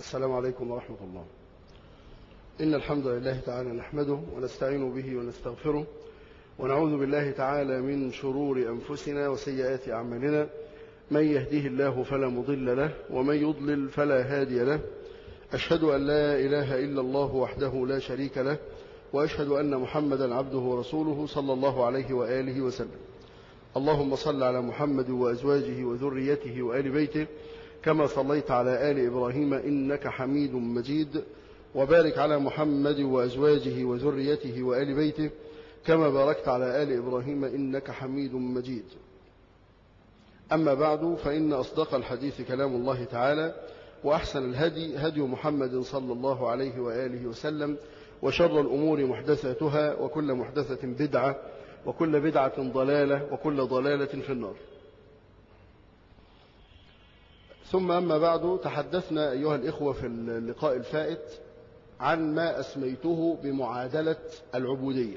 السلام عليكم ورحمة الله إن الحمد لله تعالى نحمده ونستعين به ونستغفره ونعوذ بالله تعالى من شرور أنفسنا وسيئات أعمالنا من يهديه الله فلا مضل له ومن يضلل فلا هادي له أشهد أن لا إله إلا الله وحده لا شريك له وأشهد أن محمدا عبده ورسوله صلى الله عليه وآله وسلم اللهم صل على محمد وأزواجه وذريته وآل بيته كما صليت على آل إبراهيم إنك حميد مجيد وبارك على محمد وأزواجه وذريته وآل بيته كما باركت على آل إبراهيم إنك حميد مجيد أما بعد فإن أصدق الحديث كلام الله تعالى وأحسن الهدي هدي محمد صلى الله عليه وآله وسلم وشر الأمور محدثاتها وكل محدثة بدعة وكل بدعة ضلالة وكل ضلالة في النار ثم أما بعد تحدثنا أيها الإخوة في اللقاء الفائت عن ما أسميته بمعادلة العبودية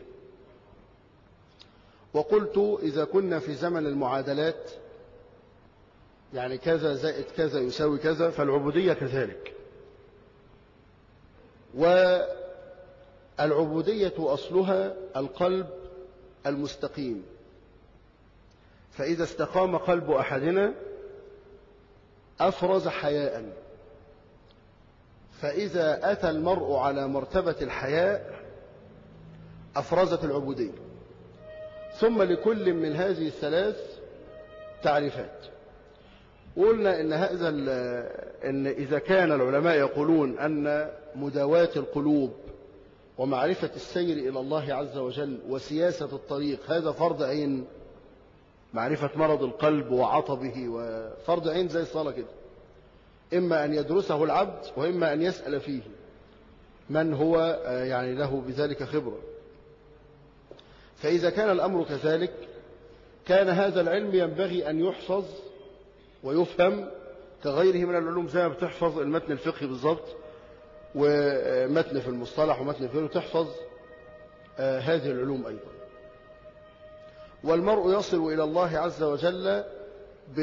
وقلت إذا كنا في زمن المعادلات يعني كذا زائد كذا يساوي كذا فالعبودية كذلك والعبودية أصلها القلب المستقيم فإذا استقام قلب أحدنا أفرز حياء فإذا أتى المرء على مرتبة الحياء أفرزت العبودية ثم لكل من هذه الثلاث تعريفات قلنا إن هذا إن إذا كان العلماء يقولون أن مداواة القلوب ومعرفة السير إلى الله عز وجل وسياسة الطريق هذا فرض عين معرفة مرض القلب وعطبه وفرض عين زي الصلاة كده إما أن يدرسه العبد وإما أن يسأل فيه من هو يعني له بذلك خبرة فإذا كان الأمر كذلك كان هذا العلم ينبغي أن يحفظ ويفهم كغيره من العلوم زي ما بتحفظ المتن الفقهي بالضبط ومتن في المصطلح ومتن في تحفظ هذه العلوم أيضا والمرء يصل إلى الله عز وجل ب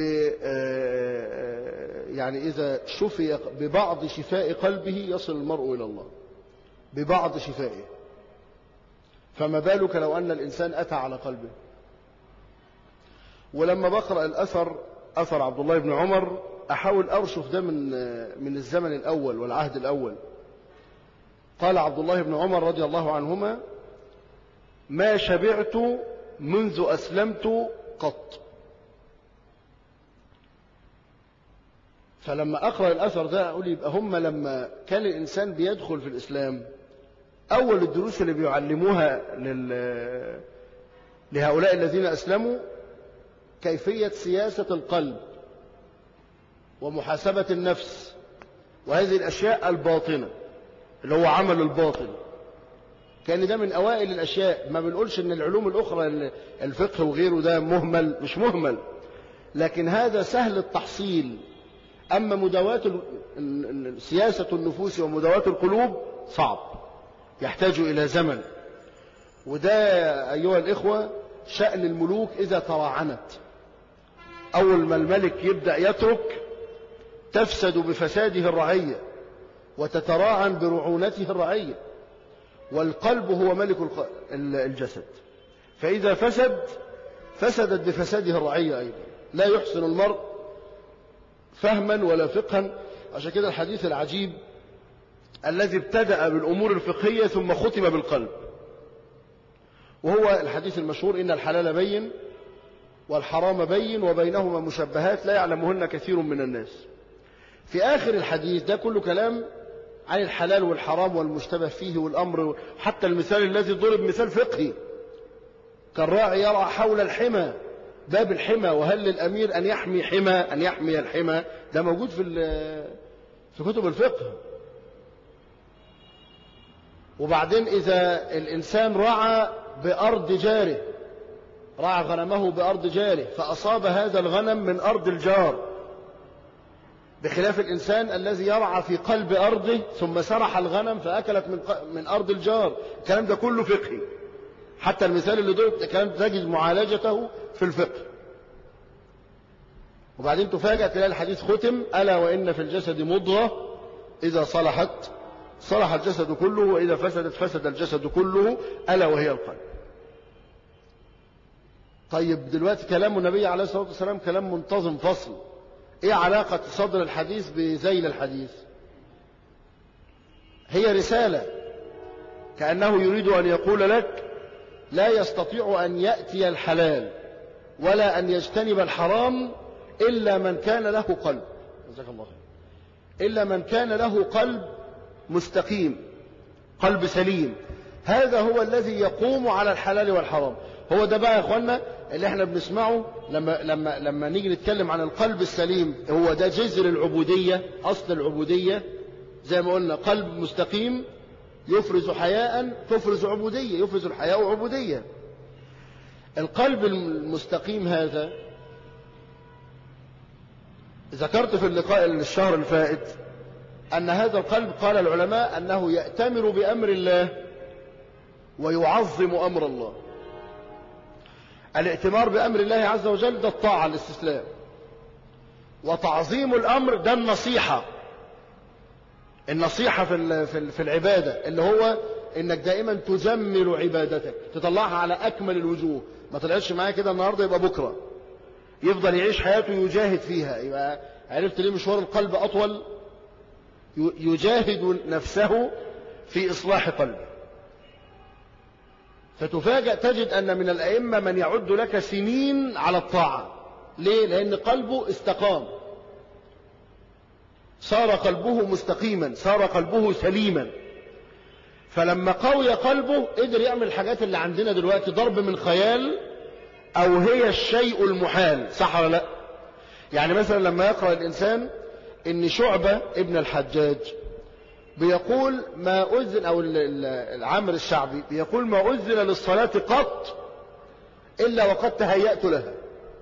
يعني إذا شفي ببعض شفاء قلبه يصل المرء إلى الله ببعض شفائه فما بالك لو أن الإنسان أتى على قلبه ولما بقرأ الأثر أثر عبد الله بن عمر أحاول أرشف ده من من الزمن الأول والعهد الأول قال عبد الله بن عمر رضي الله عنهما ما شبعت منذ أسلمت قط فلما أقرأ الأثر ده أقول يبقى هم لما كان الإنسان بيدخل في الإسلام أول الدروس اللي بيعلموها لل... لهؤلاء الذين أسلموا كيفية سياسة القلب ومحاسبة النفس وهذه الأشياء الباطنة اللي هو عمل الباطن كان ده من أوائل الأشياء ما بنقولش أن العلوم الأخرى الفقه وغيره ده مهمل مش مهمل لكن هذا سهل التحصيل أما مداواة سياسة النفوس ومداواة القلوب صعب يحتاج إلى زمن وده أيها الإخوة شأن الملوك إذا تراعنت أول ما الملك يبدأ يترك تفسد بفساده الرعية وتتراعن برعونته الرعية والقلب هو ملك الجسد فإذا فسد فسدت بفساده الرعية أيضا لا يحسن المرء فهما ولا فقها عشان كده الحديث العجيب الذي ابتدأ بالأمور الفقهية ثم ختم بالقلب وهو الحديث المشهور إن الحلال بين والحرام بين وبينهما مشبهات لا يعلمهن كثير من الناس في آخر الحديث ده كله كلام عن الحلال والحرام والمشتبه فيه والأمر حتى المثال الذي ضرب مثال فقهي كالراعي يرعى حول الحمى باب الحمى وهل للأمير أن يحمي حمى أن يحمي الحمى ده موجود في في كتب الفقه وبعدين إذا الإنسان رعى بأرض جاره رعى غنمه بأرض جاره فأصاب هذا الغنم من أرض الجار بخلاف الإنسان الذي يرعى في قلب أرضه ثم سرح الغنم فأكلت من, من أرض الجار الكلام ده كله فقهي حتى المثال اللي ضرب الكلام تجد معالجته في الفقه وبعدين تفاجأ تلاقي الحديث ختم ألا وإن في الجسد مضغة إذا صلحت صلح الجسد كله وإذا فسدت فسد الجسد كله ألا وهي القلب طيب دلوقتي كلام النبي عليه الصلاة والسلام كلام منتظم فصل ايه علاقة صدر الحديث بذيل الحديث هي رسالة كأنه يريد أن يقول لك لا يستطيع أن يأتي الحلال ولا أن يجتنب الحرام إلا من كان له قلب جزاك الله خير إلا من كان له قلب مستقيم قلب سليم هذا هو الذي يقوم على الحلال والحرام هو ده بقى يا اخوانا اللي احنا بنسمعه لما لما لما نيجي نتكلم عن القلب السليم هو ده جذر العبوديه اصل العبوديه زي ما قلنا قلب مستقيم يفرز حياء تفرز عبوديه يفرز الحياء عبوديه القلب المستقيم هذا ذكرت في اللقاء الشهر الفائت أن هذا القلب قال العلماء أنه يأتمر بأمر الله ويعظم أمر الله الائتمار بأمر الله عز وجل ده الطاعة الاستسلام وتعظيم الأمر ده النصيحة النصيحة في في العبادة اللي هو انك دائما تجمل عبادتك تطلعها على اكمل الوجوه ما طلعتش معايا كده النهارده يبقى بكره يفضل يعيش حياته يجاهد فيها يبقى عرفت ليه مشوار القلب اطول يجاهد نفسه في اصلاح قلبه فتفاجأ تجد أن من الأئمة من يعد لك سنين على الطاعة ليه؟ لأن قلبه استقام صار قلبه مستقيما صار قلبه سليما فلما قوي قلبه قدر يعمل الحاجات اللي عندنا دلوقتي ضرب من خيال أو هي الشيء المحال صح ولا لا يعني مثلا لما يقرأ الإنسان إن شعبة ابن الحجاج بيقول ما أذن أو العامر الشعبي بيقول ما أذن للصلاة قط إلا وقد تهيأت لها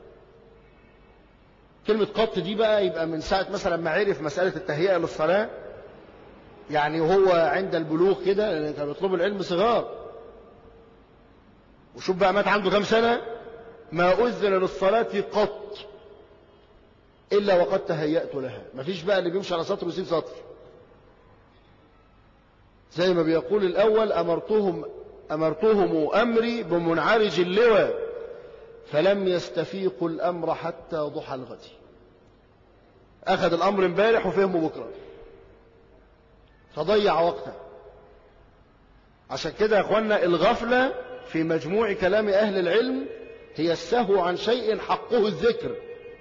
كلمة قط دي بقى يبقى من ساعة مثلا ما عرف مسألة التهيئة للصلاة يعني وهو عند البلوغ كده لأن كانوا بيطلبوا العلم صغار وشوف بقى مات عنده كام سنة ما أذن للصلاة قط إلا وقد تهيأت لها مفيش بقى اللي بيمشي على سطر ويسيب سطر زي ما بيقول الأول أمرتهم أمرتهم أمري بمنعرج اللوى فلم يستفيقوا الأمر حتى ضحى الغد أخذ الأمر امبارح وفهمه بكرة فضيع وقته عشان كده يا أخوانا الغفلة في مجموع كلام أهل العلم هي السهو عن شيء حقه الذكر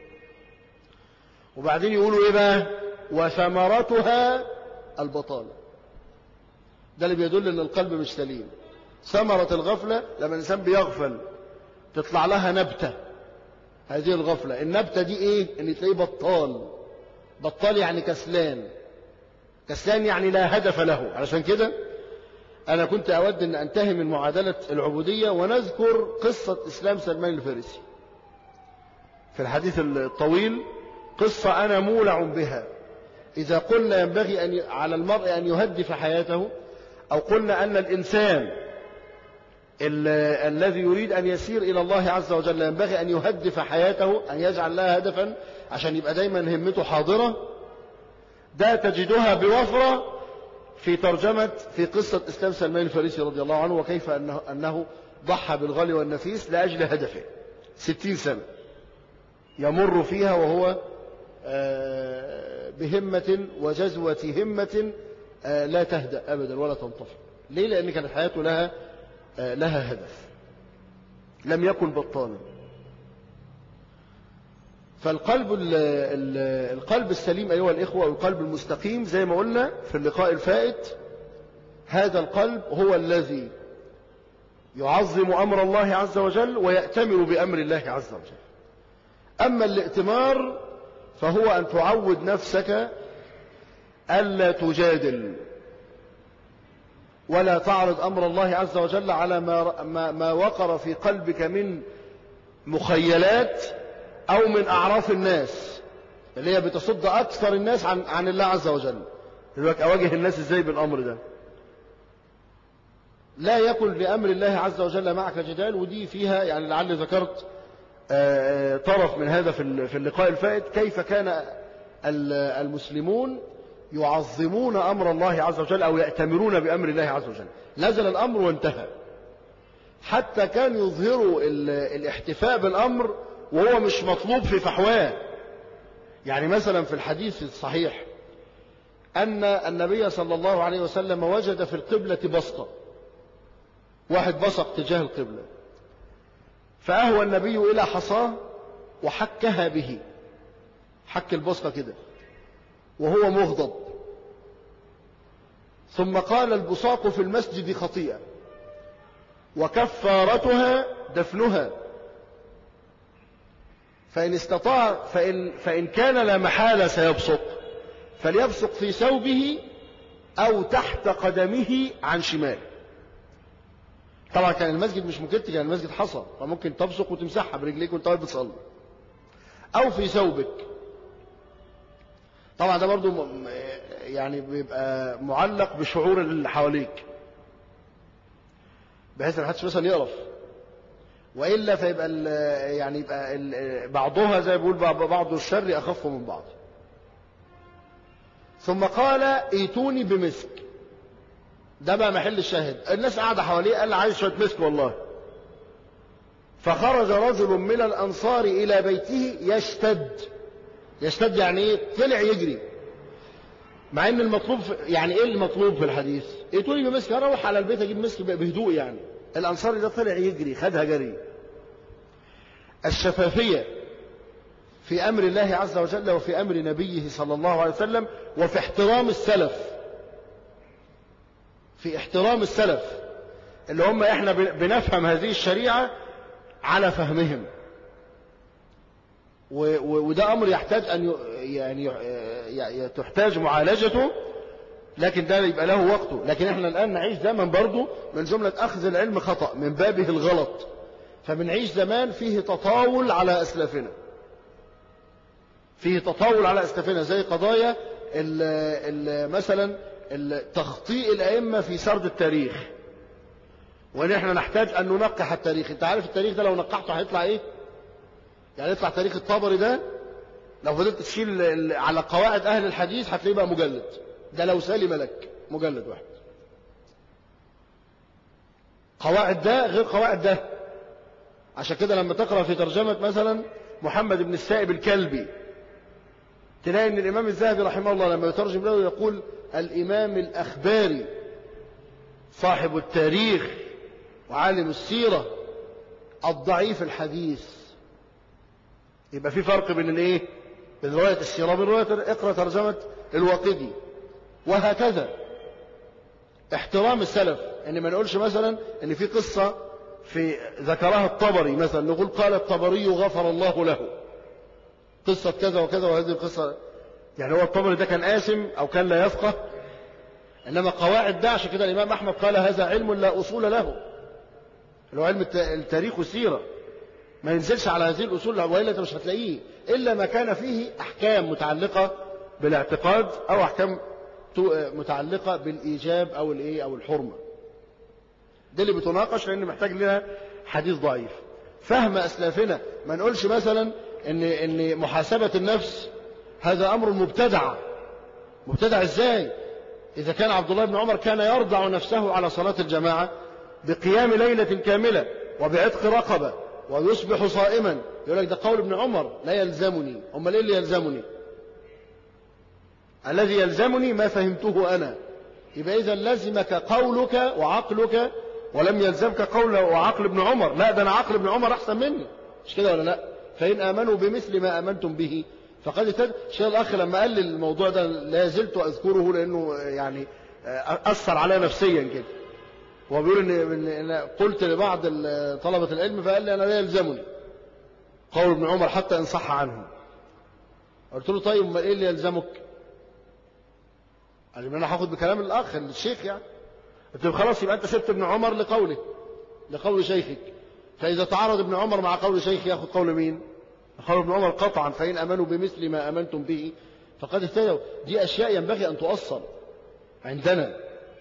وبعدين يقولوا إيه بقى وثمرتها البطالة ده اللي بيدل ان القلب مش سليم ثمرة الغفلة لما الانسان بيغفل تطلع لها نبتة هذه الغفلة النبتة دي ايه ان تلاقيه بطال بطال يعني كسلان كسلان يعني لا هدف له علشان كده انا كنت اود ان انتهي من معادلة العبودية ونذكر قصة اسلام سلمان الفارسي في الحديث الطويل قصة انا مولع بها اذا قلنا ينبغي أن على المرء ان يهدف حياته أو قلنا أن الإنسان الذي يريد أن يسير إلى الله عز وجل ينبغي أن يهدف حياته أن يجعل لها هدفا عشان يبقى دايما همته حاضرة ده تجدها بوفرة في ترجمة في قصة إسلام سلمان الفارسي رضي الله عنه وكيف أنه, أنه ضحى بالغالي والنفيس لأجل هدفه ستين سنة يمر فيها وهو بهمة وجزوة همة لا تهدأ أبدا ولا تنطفئ ليه لأن كانت حياته لها لها هدف لم يكن بطانا فالقلب القلب السليم أيها الإخوة القلب المستقيم زي ما قلنا في اللقاء الفائت هذا القلب هو الذي يعظم أمر الله عز وجل ويأتمر بأمر الله عز وجل أما الائتمار فهو أن تعود نفسك ألا تجادل ولا تعرض أمر الله عز وجل على ما, ما, ما وقر في قلبك من مخيلات أو من أعراف الناس اللي هي بتصد أكثر الناس عن, عن الله عز وجل دلوقتي أواجه الناس إزاي بالأمر ده لا يكن لأمر الله عز وجل معك جدال ودي فيها يعني لعل ذكرت طرف من هذا في اللقاء الفائت كيف كان المسلمون يعظمون أمر الله عز وجل أو يأتمرون بأمر الله عز وجل نزل الأمر وانتهى حتى كان يظهروا الاحتفاء بالأمر وهو مش مطلوب في فحواه يعني مثلا في الحديث الصحيح أن النبي صلى الله عليه وسلم وجد في القبلة بسطة واحد بصق تجاه القبلة فأهوى النبي إلى حصاه وحكها به حك البصقة كده وهو مغضب ثم قال البصاق في المسجد خطيئة وكفارتها دفنها فإن استطاع فإن, فإن كان لا محالة سيبصق فليبصق في ثوبه أو تحت قدمه عن شمال طبعا كان المسجد مش مكت كان المسجد حصى فممكن تبصق وتمسحها برجليك وانت واقف بتصلي أو في ثوبك طبعا ده برضو يعني بيبقى معلق بشعور اللي حواليك بحيث ان محدش مثلا يقرف والا فيبقى ال يعني يبقى ال بعضها زي ما بيقول بعض الشر اخف من بعض ثم قال ايتوني بمسك ده بقى محل الشاهد الناس قاعده حواليه قال عايز شويه مسك والله فخرج رجل من الانصار الى بيته يشتد يشتد يعني ايه طلع يجري مع ان المطلوب يعني ايه المطلوب في الحديث ايه تقولي بمسك اروح على البيت اجيب مسك بهدوء يعني الانصاري ده طلع يجري خدها جري الشفافية في امر الله عز وجل وفي امر نبيه صلى الله عليه وسلم وفي احترام السلف في احترام السلف اللي هم احنا بنفهم هذه الشريعة على فهمهم وده امر يحتاج ان يعني تحتاج معالجته لكن ده يبقى له وقته لكن احنا الان نعيش زمن برضه من جملة اخذ العلم خطأ من بابه الغلط فبنعيش زمان فيه تطاول على اسلافنا فيه تطاول على اسلافنا زي قضايا ال ال مثلا تخطيء الائمه في سرد التاريخ وان احنا نحتاج ان ننقح التاريخ انت عارف التاريخ ده لو نقحته هيطلع ايه يعني يطلع تاريخ الطبري ده لو فضلت تشيل على قواعد أهل الحديث هتلاقيه بقى مجلد ده لو سالم لك مجلد واحد قواعد ده غير قواعد ده عشان كده لما تقرأ في ترجمة مثلا محمد بن السائب الكلبي تلاقي ان الامام الذهبي رحمه الله لما يترجم له يقول الامام الاخباري صاحب التاريخ وعالم السيرة الضعيف الحديث يبقى في فرق بين الايه بين رواية السيرة وبين رواية اقرأ ترجمة الواقدي وهكذا احترام السلف ان ما نقولش مثلا ان في قصة في ذكرها الطبري مثلا نقول قال الطبري غفر الله له قصة كذا وكذا وهذه القصة يعني هو الطبري ده كان آسم أو كان لا يفقه إنما قواعد ده عشان كده الإمام أحمد قال هذا علم لا أصول له اللي هو علم التاريخ والسيرة ما ينزلش على هذه الأصول وإلا أنت مش هتلاقيه إلا ما كان فيه أحكام متعلقة بالاعتقاد أو أحكام متعلقة بالإيجاب أو الإيه أو الحرمة دي اللي بتناقش لأن محتاج لها حديث ضعيف فهم أسلافنا ما نقولش مثلا إن إن محاسبة النفس هذا أمر مبتدع مبتدع إزاي إذا كان عبد الله بن عمر كان يرضع نفسه على صلاة الجماعة بقيام ليلة كاملة وبعتق رقبة ويصبح صائما يقول لك ده قول ابن عمر لا يلزمني امال ايه اللي يلزمني الذي يلزمني ما فهمته انا يبقى اذا لزمك قولك وعقلك ولم يلزمك قول وعقل ابن عمر لا ده انا عقل ابن عمر احسن مني مش كده ولا لا فان امنوا بمثل ما امنتم به فقد اهتدوا الشيخ الاخ لما قال لي الموضوع ده لا زلت اذكره لانه يعني اثر عليا نفسيا كده هو بيقول ان ان قلت لبعض طلبة العلم فقال لي انا لا يلزمني قول ابن عمر حتى ان صح عنه قلت له طيب ما ايه اللي يلزمك قال لي انا هاخد بكلام الاخ الشيخ يعني قلت له خلاص يبقى انت سبت ابن عمر لقوله لقول شيخك فاذا تعارض ابن عمر مع قول شيخ ياخذ قول مين قول ابن عمر قطعا فان امنوا بمثل ما امنتم به فقد اهتدوا دي اشياء ينبغي ان تؤصل عندنا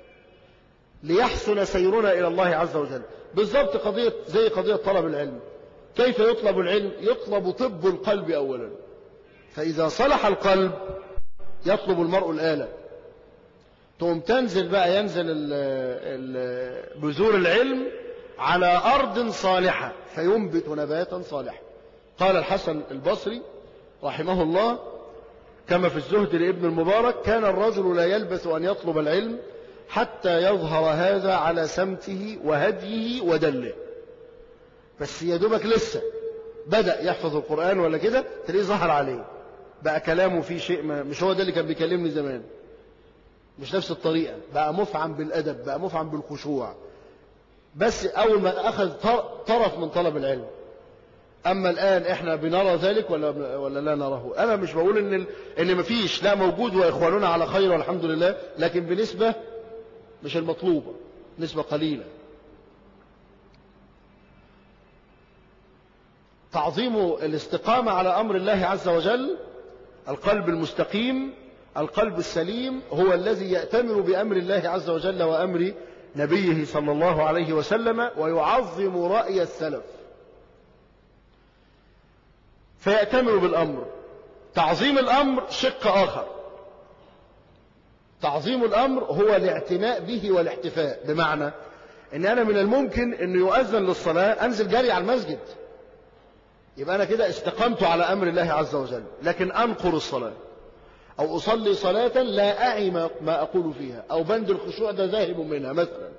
ليحسن سيرنا إلى الله عز وجل بالضبط قضية زي قضية طلب العلم كيف يطلب العلم يطلب طب القلب أولا فإذا صلح القلب يطلب المرء الآلة تقوم تنزل بقى ينزل ال ال بذور العلم على أرض صالحة فينبت نباتا صالحا قال الحسن البصري رحمه الله كما في الزهد لابن المبارك كان الرجل لا يلبث أن يطلب العلم حتى يظهر هذا على سمته وهديه ودله بس يا دوبك لسه بدأ يحفظ القرآن ولا كده تلاقيه ظهر عليه بقى كلامه فيه شيء ما مش هو ده اللي كان بيكلمني زمان مش نفس الطريقة بقى مفعم بالأدب بقى مفعم بالخشوع بس أول ما أخذ طرف من طلب العلم أما الآن إحنا بنرى ذلك ولا ولا لا نراه أنا مش بقول إن إن مفيش لا موجود وإخواننا على خير والحمد لله لكن بنسبة مش المطلوبة نسبة قليلة تعظيم الاستقامة على أمر الله عز وجل القلب المستقيم القلب السليم هو الذي يأتمر بأمر الله عز وجل وأمر نبيه صلى الله عليه وسلم ويعظم رأي السلف فيأتمر بالأمر تعظيم الأمر شق آخر تعظيم الأمر هو الاعتناء به والاحتفاء بمعنى ان انا من الممكن انه يؤذن للصلاة انزل جري على المسجد يبقى انا كده استقمت على امر الله عز وجل لكن انقر الصلاة او اصلي صلاة لا اعي ما اقول فيها او بند الخشوع ده ذاهب منها مثلا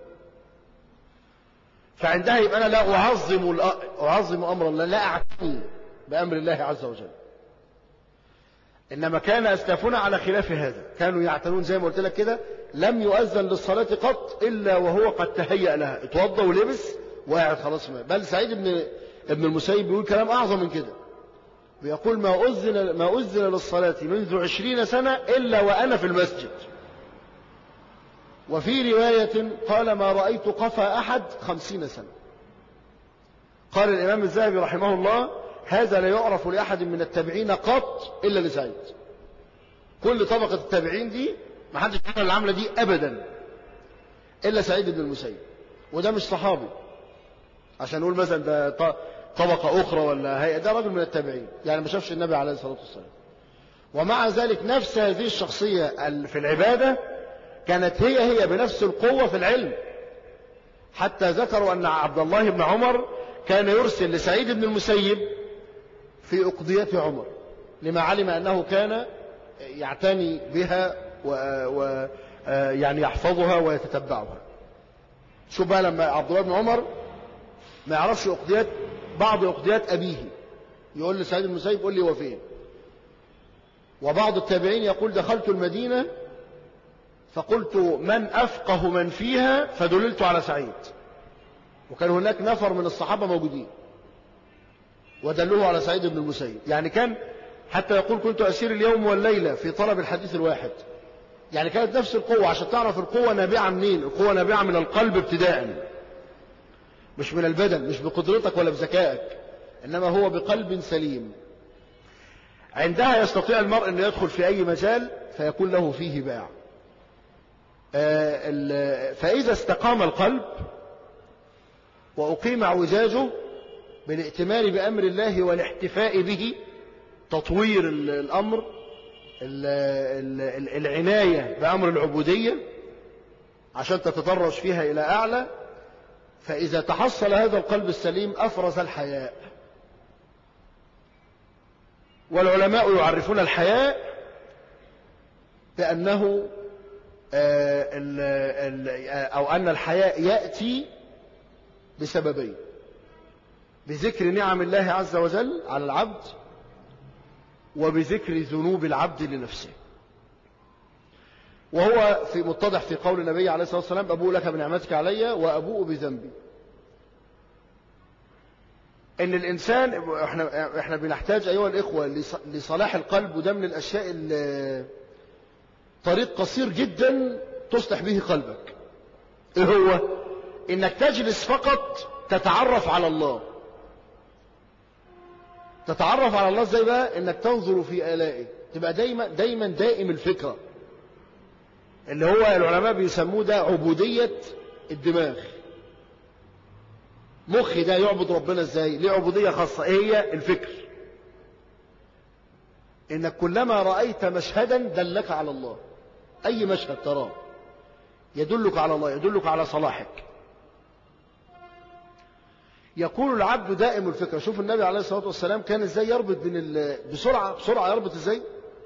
فعندها يبقى انا لا اعظم اعظم امر الله لا اعتني بامر الله عز وجل إنما كان أسلافنا على خلاف هذا كانوا يعتنون زي ما قلت لك كده لم يؤذن للصلاة قط إلا وهو قد تهيأ لها اتوضى ولبس وقاعد خلاص ما بل سعيد بن ابن المسيب بيقول كلام أعظم من كده بيقول ما أذن ما أذن للصلاة منذ عشرين سنة إلا وأنا في المسجد وفي رواية قال ما رأيت قفا أحد خمسين سنة قال الإمام الذهبي رحمه الله هذا لا يعرف لأحد من التابعين قط إلا لسعيد كل طبقة التابعين دي ما حدش عمل العملة دي أبدا إلا سعيد بن المسيب وده مش صحابي عشان نقول مثلا ده طبقة أخرى ولا هيئة ده رجل من التابعين يعني ما شافش النبي عليه الصلاة والسلام ومع ذلك نفس هذه الشخصية في العبادة كانت هي هي بنفس القوة في العلم حتى ذكروا أن عبد الله بن عمر كان يرسل لسعيد بن المسيب في أقضية عمر لما علم أنه كان يعتني بها و, و يعني يحفظها ويتتبعها شوف بقى لما عبد الله بن عمر ما يعرفش أقضيات بعض أقضيات أبيه يقول لسعيد بن المسيب قول لي هو فين وبعض التابعين يقول دخلت المدينة فقلت من أفقه من فيها فدللت على سعيد وكان هناك نفر من الصحابة موجودين ودلوه على سعيد بن المسيب يعني كان حتى يقول كنت أسير اليوم والليلة في طلب الحديث الواحد يعني كانت نفس القوة عشان تعرف القوة نابعة منين القوة نابعة من القلب ابتداء مش من البدن مش بقدرتك ولا بذكائك إنما هو بقلب سليم عندها يستطيع المرء أن يدخل في أي مجال فيكون له فيه باع فإذا استقام القلب وأقيم اعوجاجه بالائتمار بأمر الله والاحتفاء به تطوير الأمر العناية بأمر العبودية عشان تتدرج فيها إلى أعلى فإذا تحصل هذا القلب السليم أفرز الحياء والعلماء يعرفون الحياء بأنه أو أن الحياء يأتي بسببين بذكر نعم الله عز وجل على العبد وبذكر ذنوب العبد لنفسه وهو في متضح في قول النبي عليه الصلاة والسلام أبوء لك بنعمتك علي وأبوء بذنبي ان الانسان احنا احنا بنحتاج ايها الاخوه لصلاح القلب وده من الاشياء اللي طريق قصير جدا تصلح به قلبك ايه هو انك تجلس فقط تتعرف على الله تتعرف على الله ازاي بقى انك تنظر في آلائه تبقى دايما دايما دائم الفكرة اللي هو العلماء بيسموه ده عبودية الدماغ مخي ده يعبد ربنا ازاي ليه عبودية خاصة ايه هي الفكر انك كلما رأيت مشهدا دلك على الله اي مشهد تراه يدلك على الله يدلك على صلاحك يكون العبد دائم الفكرة شوف النبي عليه الصلاة والسلام كان ازاي يربط بين ال... بسرعة بسرعة يربط ازاي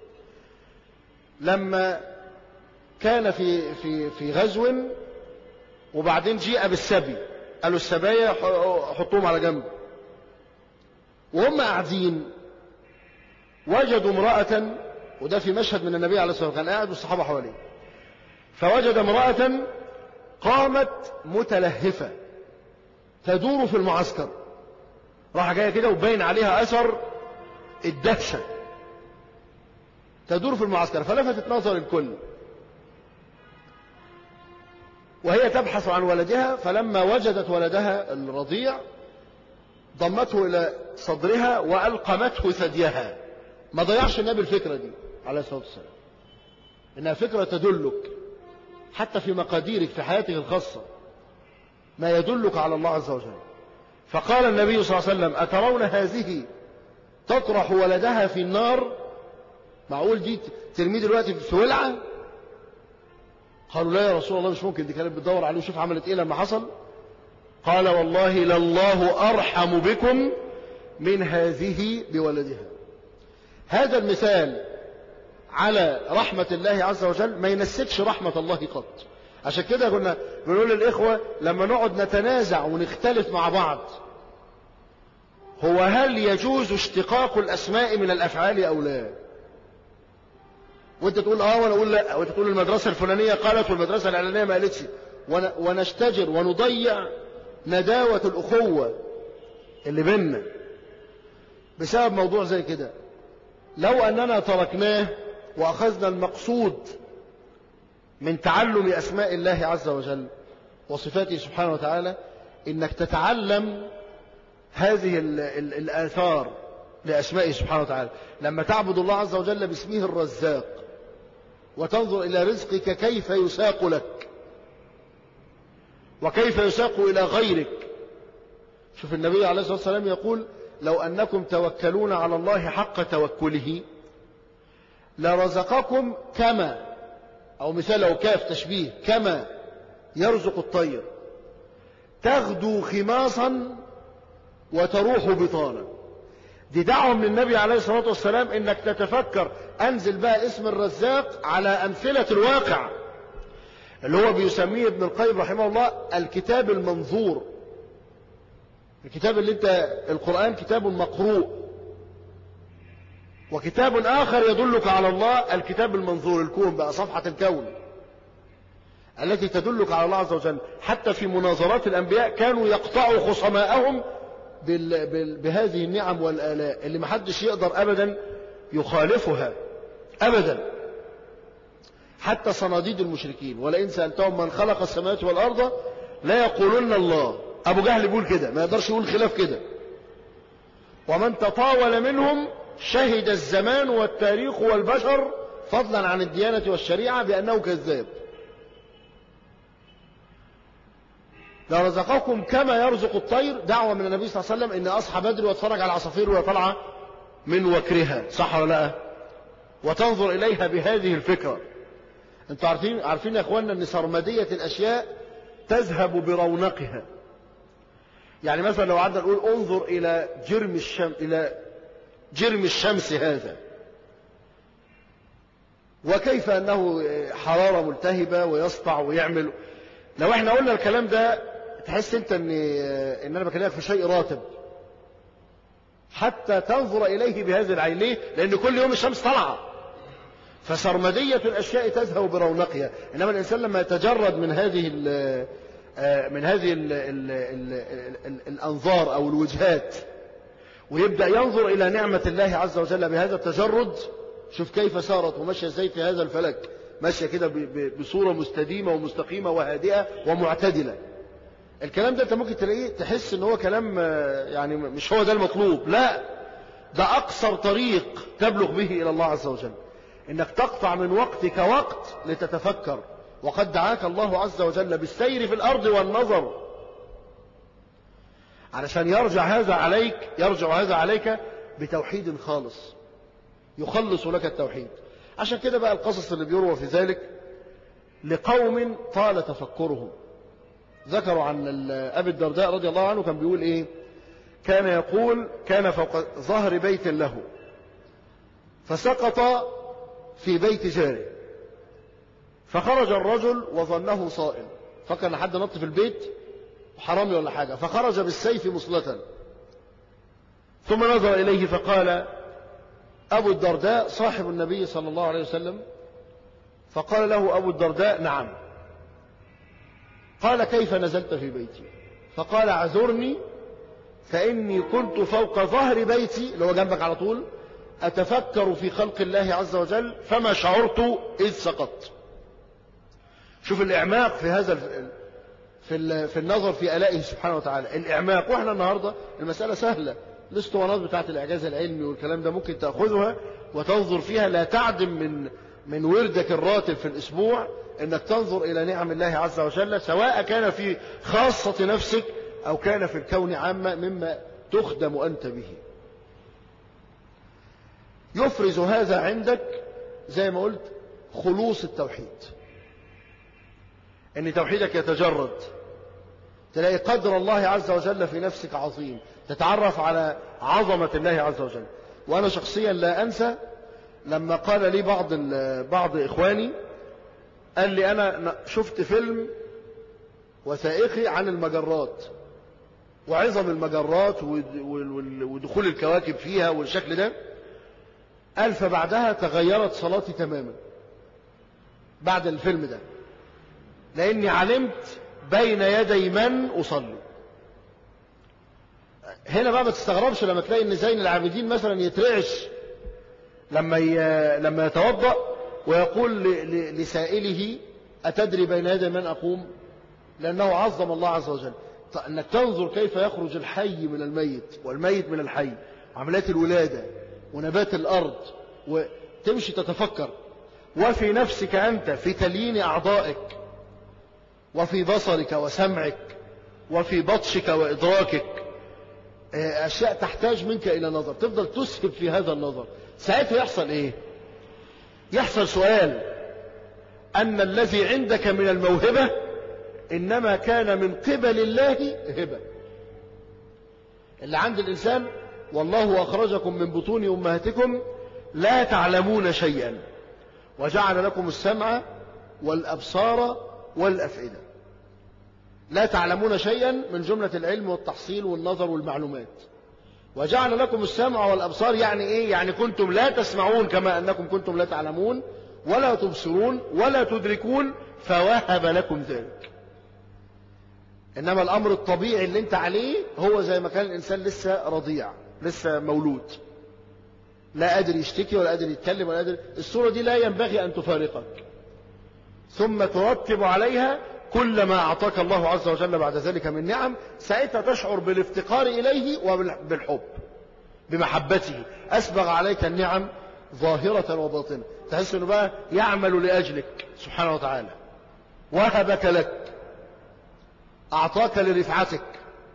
لما كان في في في غزو وبعدين جيء بالسبي قالوا السبايا حطوهم على جنب وهم قاعدين وجدوا امرأة وده في مشهد من النبي عليه الصلاة والسلام كان قاعد والصحابة حواليه فوجد امرأة قامت متلهفة تدور في المعسكر راح جاية كده وباين عليها أثر الدهشة تدور في المعسكر فلفتت نظر الكل وهي تبحث عن ولدها فلما وجدت ولدها الرضيع ضمته إلى صدرها وألقمته ثديها ما ضيعش النبي الفكرة دي عليه الصلاة والسلام إنها فكرة تدلك حتى في مقاديرك في حياتك الخاصة ما يدلك على الله عز وجل فقال النبي صلى الله عليه وسلم أترون هذه تطرح ولدها في النار معقول دي ترميه دلوقتي في ولعة قالوا لا يا رسول الله مش ممكن دي كانت بتدور عليه وشوف عملت ايه لما حصل قال والله لله أرحم بكم من هذه بولدها هذا المثال على رحمة الله عز وجل ما ينسكش رحمة الله قط عشان كده كنا بنقول للإخوة لما نقعد نتنازع ونختلف مع بعض هو هل يجوز اشتقاق الأسماء من الأفعال أو لا وانت تقول اه وانا اقول لا وانت تقول المدرسة الفلانية قالت والمدرسة العلانية ما قالتش ونشتجر ونضيع نداوة الأخوة اللي بيننا بسبب موضوع زي كده لو أننا تركناه وأخذنا المقصود من تعلم أسماء الله عز وجل وصفاته سبحانه وتعالى إنك تتعلم هذه ال ال الآثار لأسمائه سبحانه وتعالى لما تعبد الله عز وجل باسمه الرزاق وتنظر إلى رزقك كيف يساق لك وكيف يساق إلى غيرك شوف النبي عليه الصلاة والسلام يقول لو أنكم توكلون على الله حق توكله لرزقكم كما أو مثال أو كاف تشبيه كما يرزق الطير تغدو خماصا وتروح بطانا دي دعوة من النبي عليه الصلاة والسلام انك تتفكر انزل بقى اسم الرزاق على امثلة الواقع اللي هو بيسميه ابن القيم رحمه الله الكتاب المنظور الكتاب اللي انت القرآن كتاب مقروء وكتاب آخر يدلك على الله الكتاب المنظور الكون بقى صفحة الكون التي تدلك على الله عز وجل حتى في مناظرات الأنبياء كانوا يقطعوا خصماءهم بال... بال... بهذه النعم والآلاء اللي محدش يقدر أبدا يخالفها أبدا حتى صناديد المشركين ولئن سألتهم من خلق السماوات والأرض لا يقولون الله أبو جهل بيقول كده ما يقدرش يقول خلاف كده ومن تطاول منهم شهد الزمان والتاريخ والبشر فضلا عن الديانة والشريعة بأنه كذاب لرزقكم كما يرزق الطير دعوة من النبي صلى الله عليه وسلم ان اصحى بدري واتفرج على العصافير وهي طالعه من وكرها صح ولا لا وتنظر اليها بهذه الفكره انتوا عارفين عارفين يا اخواننا ان سرمديه الاشياء تذهب برونقها يعني مثلا لو قعدنا نقول انظر الى جرم الشمس الى جرم الشمس هذا وكيف انه حراره ملتهبه ويسطع ويعمل لو احنا قلنا الكلام ده تحس انت ان ان انا بكلمك في شيء راتب حتى تنظر اليه بهذه العين ليه لان كل يوم الشمس طالعه فسرمديه الاشياء تذهب برونقها انما الانسان لما يتجرد من هذه ال من هذه ال ال ال ال الانظار او الوجهات ويبدا ينظر الى نعمه الله عز وجل بهذا التجرد شوف كيف سارت وماشيه ازاي في هذا الفلك ماشيه كده بصوره مستديمه ومستقيمه وهادئه ومعتدله الكلام ده انت ممكن تلاقيه تحس ان هو كلام يعني مش هو ده المطلوب لا ده اقصر طريق تبلغ به الى الله عز وجل انك تقطع من وقتك وقت لتتفكر وقد دعاك الله عز وجل بالسير في الارض والنظر علشان يرجع هذا عليك يرجع هذا عليك بتوحيد خالص يخلص لك التوحيد عشان كده بقى القصص اللي بيروى في ذلك لقوم طال تفكرهم ذكروا عن أبي الدرداء رضي الله عنه كان بيقول إيه كان يقول كان فوق ظهر بيت له فسقط في بيت جاره فخرج الرجل وظنه صائم فكر حد نط في البيت حرامي ولا حاجة فخرج بالسيف مصلة ثم نظر إليه فقال أبو الدرداء صاحب النبي صلى الله عليه وسلم فقال له أبو الدرداء نعم قال كيف نزلت في بيتي فقال عذرني فإني كنت فوق ظهر بيتي اللي هو جنبك على طول أتفكر في خلق الله عز وجل فما شعرت إذ سقطت شوف الإعماق في هذا في في النظر في آلائه سبحانه وتعالى الإعماق وإحنا النهاردة المسألة سهلة الاسطوانات بتاعت الإعجاز العلمي والكلام ده ممكن تأخذها وتنظر فيها لا تعدم من من وردك الراتب في الأسبوع أنك تنظر إلى نعم الله عز وجل سواء كان في خاصة نفسك أو كان في الكون عامة مما تخدم أنت به يفرز هذا عندك زي ما قلت خلوص التوحيد ان توحيدك يتجرد تلاقي قدر الله عز وجل في نفسك عظيم تتعرف على عظمة الله عز وجل وأنا شخصيا لا أنسى لما قال لي بعض بعض إخواني قال لي أنا شفت فيلم وثائقي عن المجرات وعظم المجرات ودخول الكواكب فيها والشكل ده قال فبعدها تغيرت صلاتي تماما بعد الفيلم ده لأني علمت بين يدي من أصلي هنا بقى ما تستغربش لما تلاقي ان زين العابدين مثلا يترعش لما ي... لما يتوضا ويقول ل... لسائله اتدري بين يدي من اقوم لانه عظم الله عز وجل انك تنظر كيف يخرج الحي من الميت والميت من الحي عمليات الولاده ونبات الارض وتمشي تتفكر وفي نفسك انت في تليين اعضائك وفي بصرك وسمعك وفي بطشك وادراكك أشياء تحتاج منك إلى نظر تفضل تسهب في هذا النظر ساعتها يحصل إيه يحصل سؤال أن الذي عندك من الموهبة إنما كان من قبل الله هبة اللي عند الإنسان والله أخرجكم من بطون أمهاتكم لا تعلمون شيئا وجعل لكم السمع والأبصار والأفئدة لا تعلمون شيئا من جملة العلم والتحصيل والنظر والمعلومات وجعل لكم السمع والأبصار يعني إيه يعني كنتم لا تسمعون كما أنكم كنتم لا تعلمون ولا تبصرون ولا تدركون فوهب لكم ذلك إنما الأمر الطبيعي اللي انت عليه هو زي ما كان الإنسان لسه رضيع لسه مولود لا قادر يشتكي ولا قادر يتكلم ولا قادر الصورة دي لا ينبغي أن تفارقك ثم ترتب عليها كل ما أعطاك الله عز وجل بعد ذلك من نعم ساعتها تشعر بالافتقار إليه وبالحب بمحبته أسبغ عليك النعم ظاهرة وباطنة تحس أنه بقى يعمل لأجلك سبحانه وتعالى وهبك لك أعطاك لرفعتك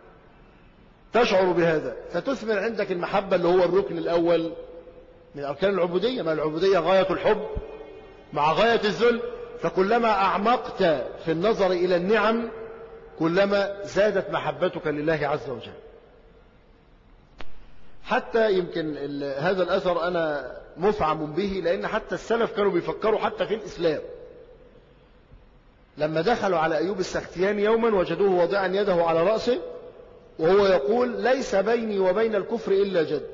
تشعر بهذا فتثمر عندك المحبة اللي هو الركن الأول من أركان العبودية ما العبودية غاية الحب مع غاية الذل فكلما أعمقت في النظر إلى النعم كلما زادت محبتك لله عز وجل حتى يمكن هذا الأثر أنا مفعم به لأن حتى السلف كانوا بيفكروا حتى في الإسلام لما دخلوا على أيوب السختياني يوما وجدوه واضعا يده على رأسه وهو يقول ليس بيني وبين الكفر إلا جد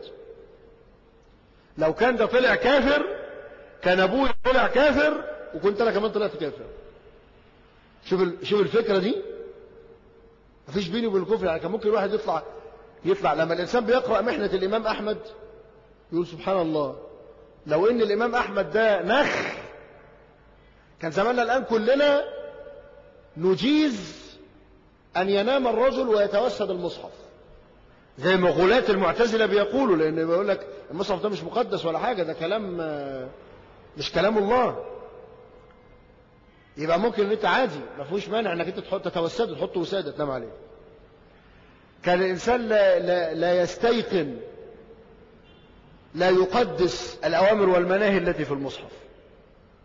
لو كان ده طلع كافر كان أبوي طلع كافر وكنت انا كمان طلعت كافر شوف شوف الفكره دي مفيش بيني وبين الكفر يعني كان ممكن الواحد يطلع يطلع لما الانسان بيقرا محنه الامام احمد يقول سبحان الله لو ان الامام احمد ده نخ كان زماننا الان كلنا نجيز ان ينام الرجل ويتوسد المصحف زي ما غلاة المعتزلة بيقولوا لأن بيقول لك المصحف ده مش مقدس ولا حاجة ده كلام مش كلام الله يبقى ممكن ان انت عادي ما فيهوش مانع انك انت تحط تتوسد تحط وساده تنام عليه كان الانسان لا, لا, لا يستيقن لا يقدس الاوامر والمناهي التي في المصحف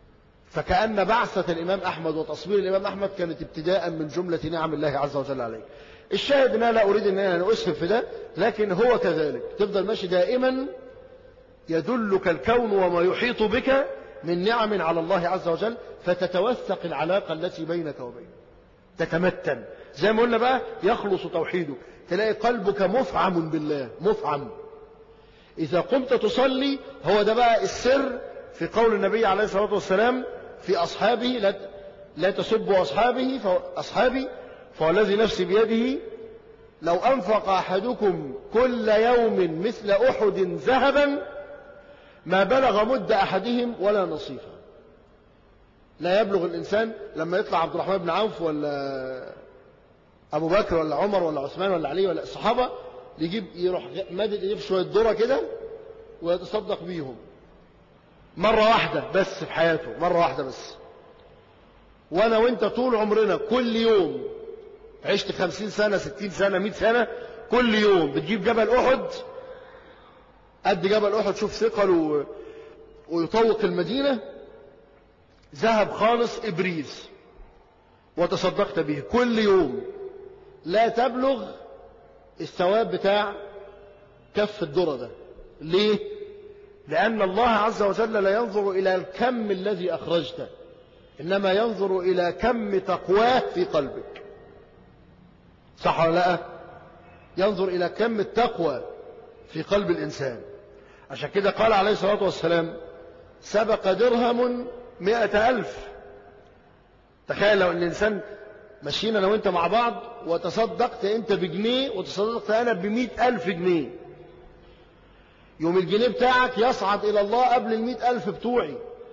فكأن بعثة الإمام أحمد وتصوير الإمام أحمد كانت ابتداء من جملة نعم الله عز وجل عليه الشاهد أن أنا لا أريد أن أنا أسهب في ده لكن هو كذلك تفضل ماشي دائما يدلك الكون وما يحيط بك من نعم على الله عز وجل فتتوثق العلاقة التي بينك وبينه تتمتن زي ما قلنا بقى يخلص توحيدك تلاقي قلبك مفعم بالله مفعم إذا قمت تصلي هو ده بقى السر في قول النبي عليه الصلاة والسلام في أصحابه لا لا تسبوا أصحابه أصحابي فوالذي نفسي بيده لو أنفق أحدكم كل يوم مثل أحد ذهبا ما بلغ مد أحدهم ولا نصيفا لا يبلغ الإنسان لما يطلع عبد الرحمن بن عوف ولا أبو بكر ولا عمر ولا عثمان ولا علي ولا الصحابة يجيب يروح مادد ايديه في شوية ذرة كده ويتصدق بيهم مرة واحدة بس في حياته مرة واحدة بس وانا وانت طول عمرنا كل يوم عشت خمسين سنة ستين سنة مئة سنة كل يوم بتجيب جبل احد قد جبل احد شوف ثقل ويطوق المدينة ذهب خالص ابريز وتصدقت به كل يوم لا تبلغ الثواب بتاع كف الذرة ده ليه لأن الله عز وجل لا ينظر إلى الكم الذي أخرجته إنما ينظر إلى كم تقواه في قلبك صح ولا لا ينظر إلى كم التقوى في قلب الإنسان عشان كده قال عليه الصلاة والسلام سبق درهم مئة ألف تخيل لو أن الإنسان ماشيين أنا وأنت مع بعض وتصدقت أنت بجنيه وتصدقت أنا بمئة ألف جنيه يوم الجنيه بتاعك يصعد إلى الله قبل المئة ألف بتوعي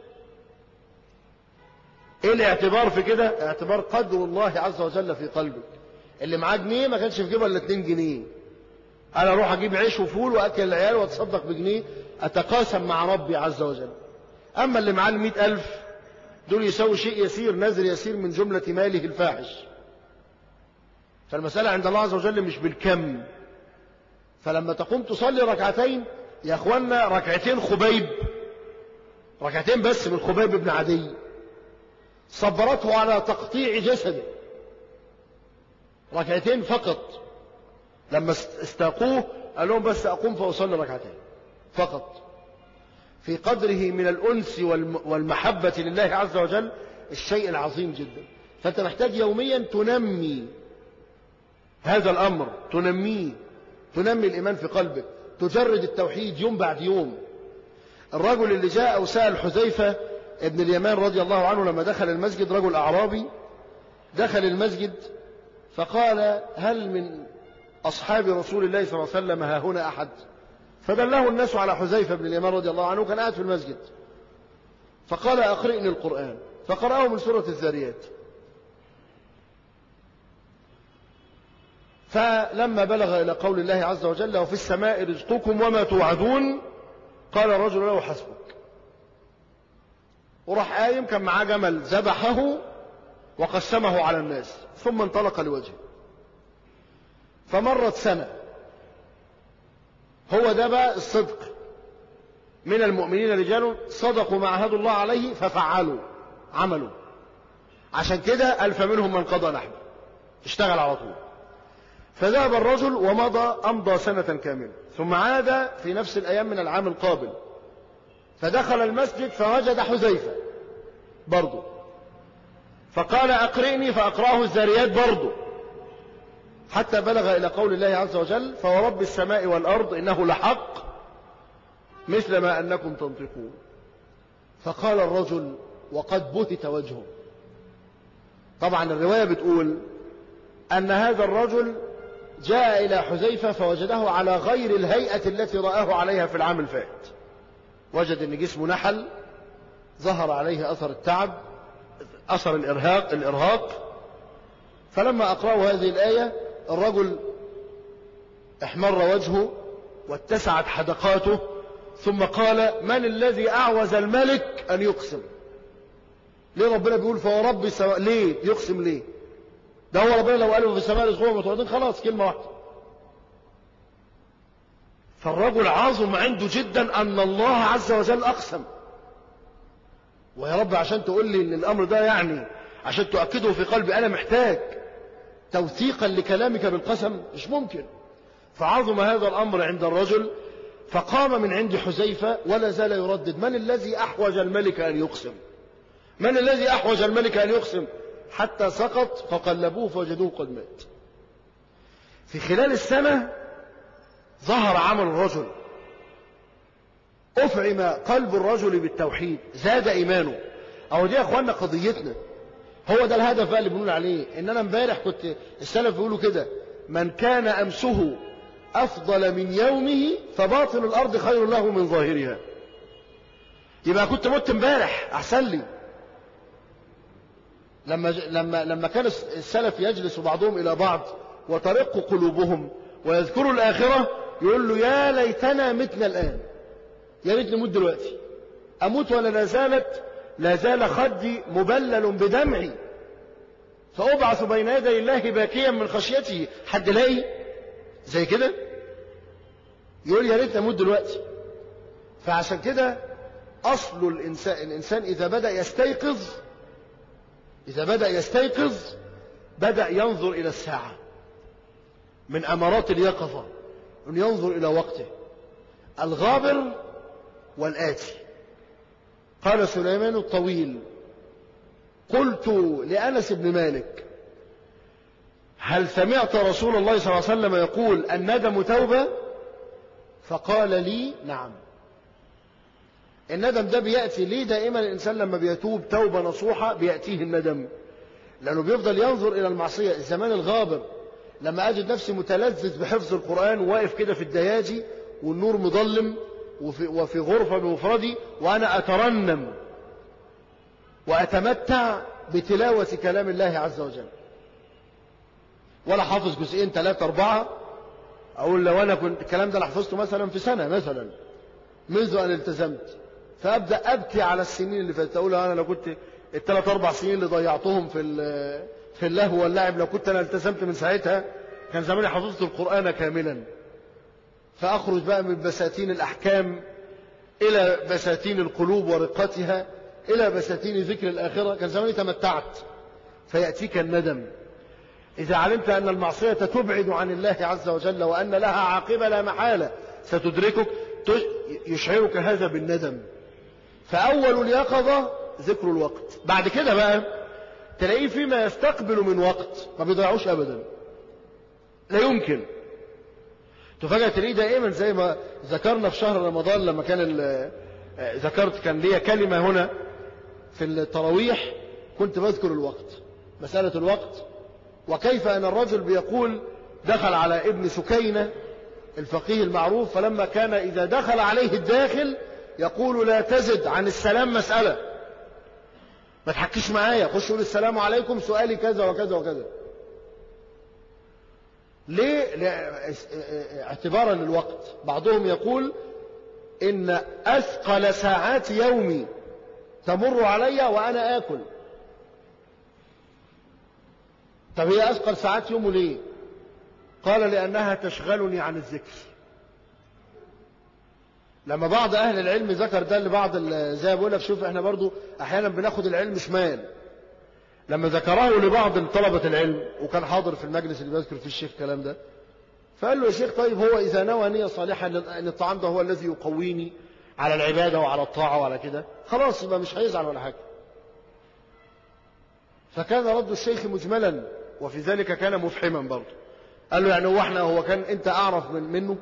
ايه الاعتبار في كده اعتبار قدر الله عز وجل في قلبك اللي معاه جنيه ما كانش في جيبه الا 2 جنيه انا اروح اجيب عيش وفول واكل العيال واتصدق بجنيه اتقاسم مع ربي عز وجل اما اللي معاه المئة الف دول يساوي شيء يسير نذر يسير من جملة ماله الفاحش فالمسألة عند الله عز وجل مش بالكم فلما تقوم تصلي ركعتين يا اخوانا ركعتين خبيب ركعتين بس من خبيب بن عدي صبرته على تقطيع جسده ركعتين فقط لما استاقوه قال لهم بس أقوم فأصلي ركعتين فقط في قدره من الأنس والمحبة لله عز وجل الشيء العظيم جدا فأنت محتاج يوميا تنمي هذا الأمر تنميه تنمي الإيمان في قلبك تجرد التوحيد يوم بعد يوم الرجل اللي جاء وسأل حذيفة ابن اليمان رضي الله عنه لما دخل المسجد رجل أعرابي دخل المسجد فقال هل من أصحاب رسول الله صلى الله عليه وسلم ها هنا أحد فدله الناس على حذيفة بن اليمان رضي الله عنه كان قاعد في المسجد فقال أقرئني القرآن فقرأه من سورة الذاريات فلما بلغ إلى قول الله عز وجل وفي السماء رزقكم وما توعدون قال الرجل له حسبك وراح قايم كان معاه جمل ذبحه وقسمه على الناس ثم انطلق لوجهه فمرت سنة هو ده بقى الصدق من المؤمنين رجال صدقوا ما عهدوا الله عليه ففعلوا عملوا عشان كده ألف منهم من قضى نحبه اشتغل على طول فذهب الرجل ومضى أمضى سنة كاملة ثم عاد في نفس الأيام من العام القابل فدخل المسجد فوجد حذيفة برضه فقال أقرئني فأقرأه الزاريات برضه حتى بلغ إلى قول الله عز وجل فورب السماء والأرض إنه لحق مثل ما أنكم تنطقون فقال الرجل وقد بهت وجهه طبعا الرواية بتقول أن هذا الرجل جاء إلى حذيفة فوجده على غير الهيئة التي رآه عليها في العام الفائت وجد أن جسمه نحل ظهر عليه أثر التعب أثر الإرهاق الإرهاق فلما أقرأوا هذه الآية الرجل احمر وجهه واتسعت حدقاته ثم قال من الذي أعوز الملك أن يقسم ليه ربنا بيقول فهو ربي سواء ليه يقسم ليه ده هو ربنا لو قاله في السماء رزقهم متوعدين خلاص كلمة واحدة فالرجل عظم عنده جدا أن الله عز وجل أقسم ويا رب عشان تقول لي ان الامر ده يعني عشان تؤكده في قلبي انا محتاج توثيقا لكلامك بالقسم مش ممكن فعظم هذا الامر عند الرجل فقام من عند حذيفه ولا زال يردد من الذي احوج الملك ان يقسم من الذي احوج الملك ان يقسم حتى سقط فقلبوه فوجدوه قد مات في خلال السنه ظهر عمل الرجل أفعم قلب الرجل بالتوحيد زاد إيمانه أو دي يا أخوانا قضيتنا هو ده الهدف بقى اللي بنقول عليه إن أنا امبارح كنت السلف بيقولوا كده من كان أمسه أفضل من يومه فباطن الأرض خير له من ظاهرها يبقى كنت مت امبارح أحسن لي لما لما لما كان السلف يجلس بعضهم إلى بعض وترق قلوبهم ويذكروا الآخرة يقول له يا ليتنا متنا الآن يا ريت نموت دلوقتي اموت وانا لا زالت لا زال خدي مبلل بدمعي فابعث بين يدي الله باكيا من خشيته حد لاقي زي كده يقول يا ريت اموت دلوقتي فعشان كده اصل الانسان الانسان اذا بدا يستيقظ اذا بدا يستيقظ بدا ينظر الى الساعه من امارات اليقظه ان ينظر الى وقته الغابر والآتي قال سليمان الطويل قلت لأنس بن مالك هل سمعت رسول الله صلى الله عليه وسلم يقول الندم توبة فقال لي نعم الندم ده بيأتي ليه دائما الإنسان لما بيتوب توبة نصوحة بيأتيه الندم لأنه بيفضل ينظر إلى المعصية الزمان الغابر لما أجد نفسي متلذذ بحفظ القرآن واقف كده في الدياجي والنور مظلم وفي, وفي غرفة بمفردي وأنا أترنم وأتمتع بتلاوة كلام الله عز وجل ولا حافظ جزئين ثلاثة أربعة أقول لو أنا كنت الكلام ده حفظته مثلا في سنة مثلا منذ أن التزمت فأبدأ أبكي على السنين اللي فاتت أقول أنا لو كنت الثلاث أربع سنين اللي ضيعتهم في في اللهو واللعب لو كنت أنا التزمت من ساعتها كان زماني حفظت القرآن كاملا فأخرج بقى من بساتين الأحكام إلى بساتين القلوب ورقتها إلى بساتين ذكر الآخرة كان زماني تمتعت فيأتيك الندم إذا علمت أن المعصية تبعد عن الله عز وجل وأن لها عاقبة لا محالة ستدركك يشعرك هذا بالندم فأول اليقظة ذكر الوقت بعد كده بقى تلاقيه فيما يستقبل من وقت ما بيضيعوش أبدا لا يمكن تفاجأ تلاقيه دائما زي ما ذكرنا في شهر رمضان لما كان ذكرت كان ليا كلمة هنا في التراويح كنت بذكر الوقت مسألة الوقت وكيف أن الرجل بيقول دخل على ابن سكينة الفقيه المعروف فلما كان إذا دخل عليه الداخل يقول لا تزد عن السلام مسألة ما تحكيش معايا خش قول السلام عليكم سؤالي كذا وكذا وكذا ليه اعتبارا للوقت بعضهم يقول ان اثقل ساعات يومي تمر علي وانا اكل طب هي اثقل ساعات يومه ليه قال لانها تشغلني عن الذكر لما بعض اهل العلم ذكر ده لبعض زي ما بقول لك شوف احنا برضو احيانا بناخد العلم شمال لما ذكره لبعض طلبة العلم وكان حاضر في المجلس اللي بيذكر فيه الشيخ الكلام ده فقال له يا شيخ طيب هو إذا نوى نية صالحة أن الطعام ده هو الذي يقويني على العبادة وعلى الطاعة وعلى كده خلاص يبقى مش هيزعل ولا حاجة فكان رد الشيخ مجملا وفي ذلك كان مفحما برضه قال له يعني هو احنا هو كان انت اعرف من منه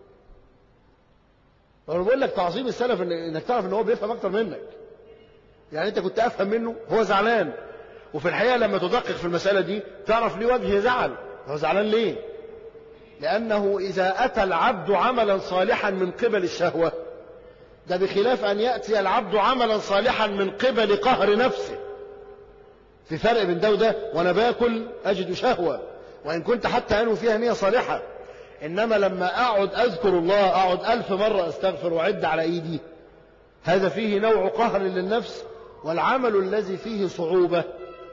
انا بقول لك تعظيم السلف إن انك تعرف ان هو بيفهم اكتر منك يعني انت كنت افهم منه هو زعلان وفي الحقيقة لما تدقق في المسألة دي تعرف ليه وجه زعل هو زعلان ليه لأنه إذا أتى العبد عملا صالحا من قبل الشهوة ده بخلاف أن يأتي العبد عملا صالحا من قبل قهر نفسه في فرق بين ده وده وأنا باكل أجد شهوة وإن كنت حتى أنو فيها نية صالحة إنما لما أقعد أذكر الله أقعد ألف مرة أستغفر وأعد على إيدي هذا فيه نوع قهر للنفس والعمل الذي فيه صعوبة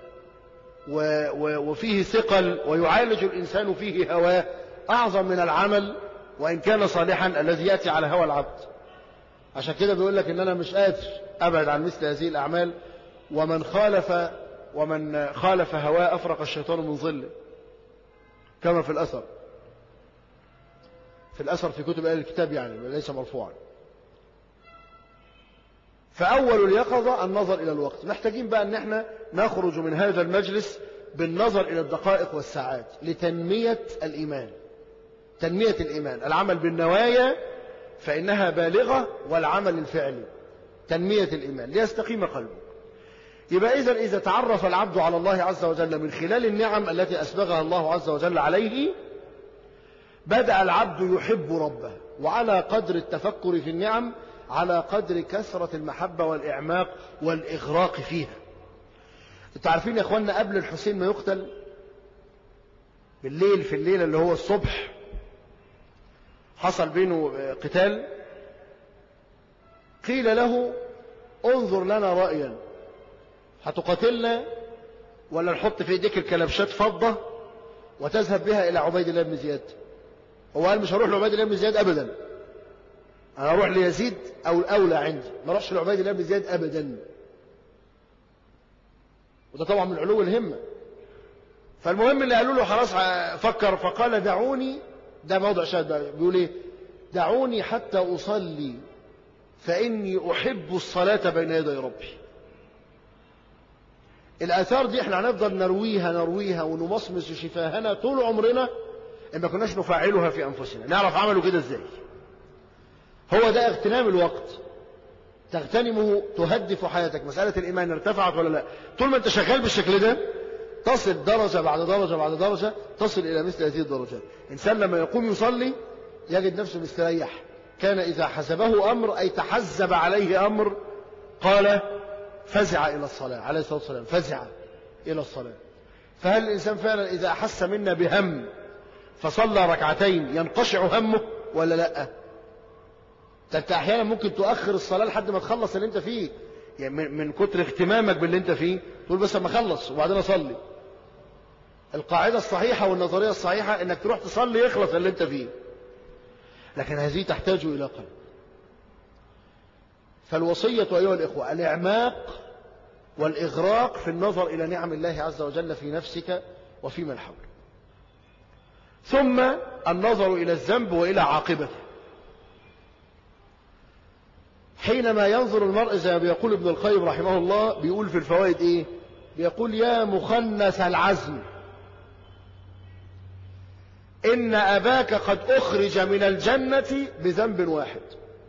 وفيه ثقل ويعالج الإنسان فيه هواه أعظم من العمل وإن كان صالحا الذي يأتي على هوى العبد عشان كده بيقول لك إن أنا مش قادر أبعد عن مثل هذه الأعمال ومن خالف ومن خالف هواه أفرق الشيطان من ظله كما في الأثر في الأثر في كتب أهل الكتاب يعني ليس مرفوعا فأول اليقظة النظر إلى الوقت محتاجين بقى أن احنا نخرج من هذا المجلس بالنظر إلى الدقائق والساعات لتنمية الإيمان تنمية الإيمان العمل بالنوايا فإنها بالغة والعمل الفعلي تنمية الإيمان ليستقيم قلبه يبقى إذا إذا تعرف العبد على الله عز وجل من خلال النعم التي أسبغها الله عز وجل عليه بدأ العبد يحب ربه وعلى قدر التفكر في النعم على قدر كثرة المحبة والإعماق والإغراق فيها انتوا عارفين يا اخوانا قبل الحسين ما يقتل بالليل في الليلة اللي هو الصبح حصل بينه قتال قيل له انظر لنا رأيا هتقاتلنا ولا نحط في ايديك الكلبشات فضة وتذهب بها إلى عبيد الله بن زياد هو قال مش هروح لعبيد الله بن زياد أبدا أنا أروح ليزيد أو الأولى عندي ما أروحش لعبيد الله بن زياد أبدا وده طبعا من علو الهمة فالمهم اللي قالوا له خلاص فكر فقال دعوني ده موضع شاهد بقى بيقول ايه دعوني حتى أصلي فإني أحب الصلاة بين يدي ربي الآثار دي احنا هنفضل نرويها نرويها ونمصمص شفاهنا طول عمرنا إن ما كناش نفعلها في أنفسنا نعرف عملوا كده ازاي هو ده اغتنام الوقت تغتنمه تهدف حياتك مسألة الإيمان ارتفعت ولا لا طول ما أنت شغال بالشكل ده تصل درجة بعد درجة بعد درجة تصل إلى مثل هذه الدرجات إنسان لما يقوم يصلي يجد نفسه مستريح كان إذا حسبه أمر أي تحزب عليه أمر قال فزع إلى الصلاة عليه الصلاة والسلام فزع إلى الصلاة فهل الإنسان فعلا إذا أحس منا بهم فصلى ركعتين ينقشع همه ولا لأ ده انت احيانا ممكن تؤخر الصلاه لحد ما تخلص اللي انت فيه يعني من, من كتر اهتمامك باللي انت فيه تقول بس اما اخلص وبعدين اصلي القاعده الصحيحه والنظريه الصحيحه انك تروح تصلي يخلص اللي انت فيه لكن هذه تحتاج الى قلب فالوصيه ايها الاخوه الاعماق والاغراق في النظر الى نعم الله عز وجل في نفسك وفي من حولك ثم النظر الى الذنب والى عاقبته حينما ينظر المرء زي ما بيقول ابن القيم رحمه الله بيقول في الفوائد ايه بيقول يا مخنث العزم ان اباك قد اخرج من الجنة بذنب واحد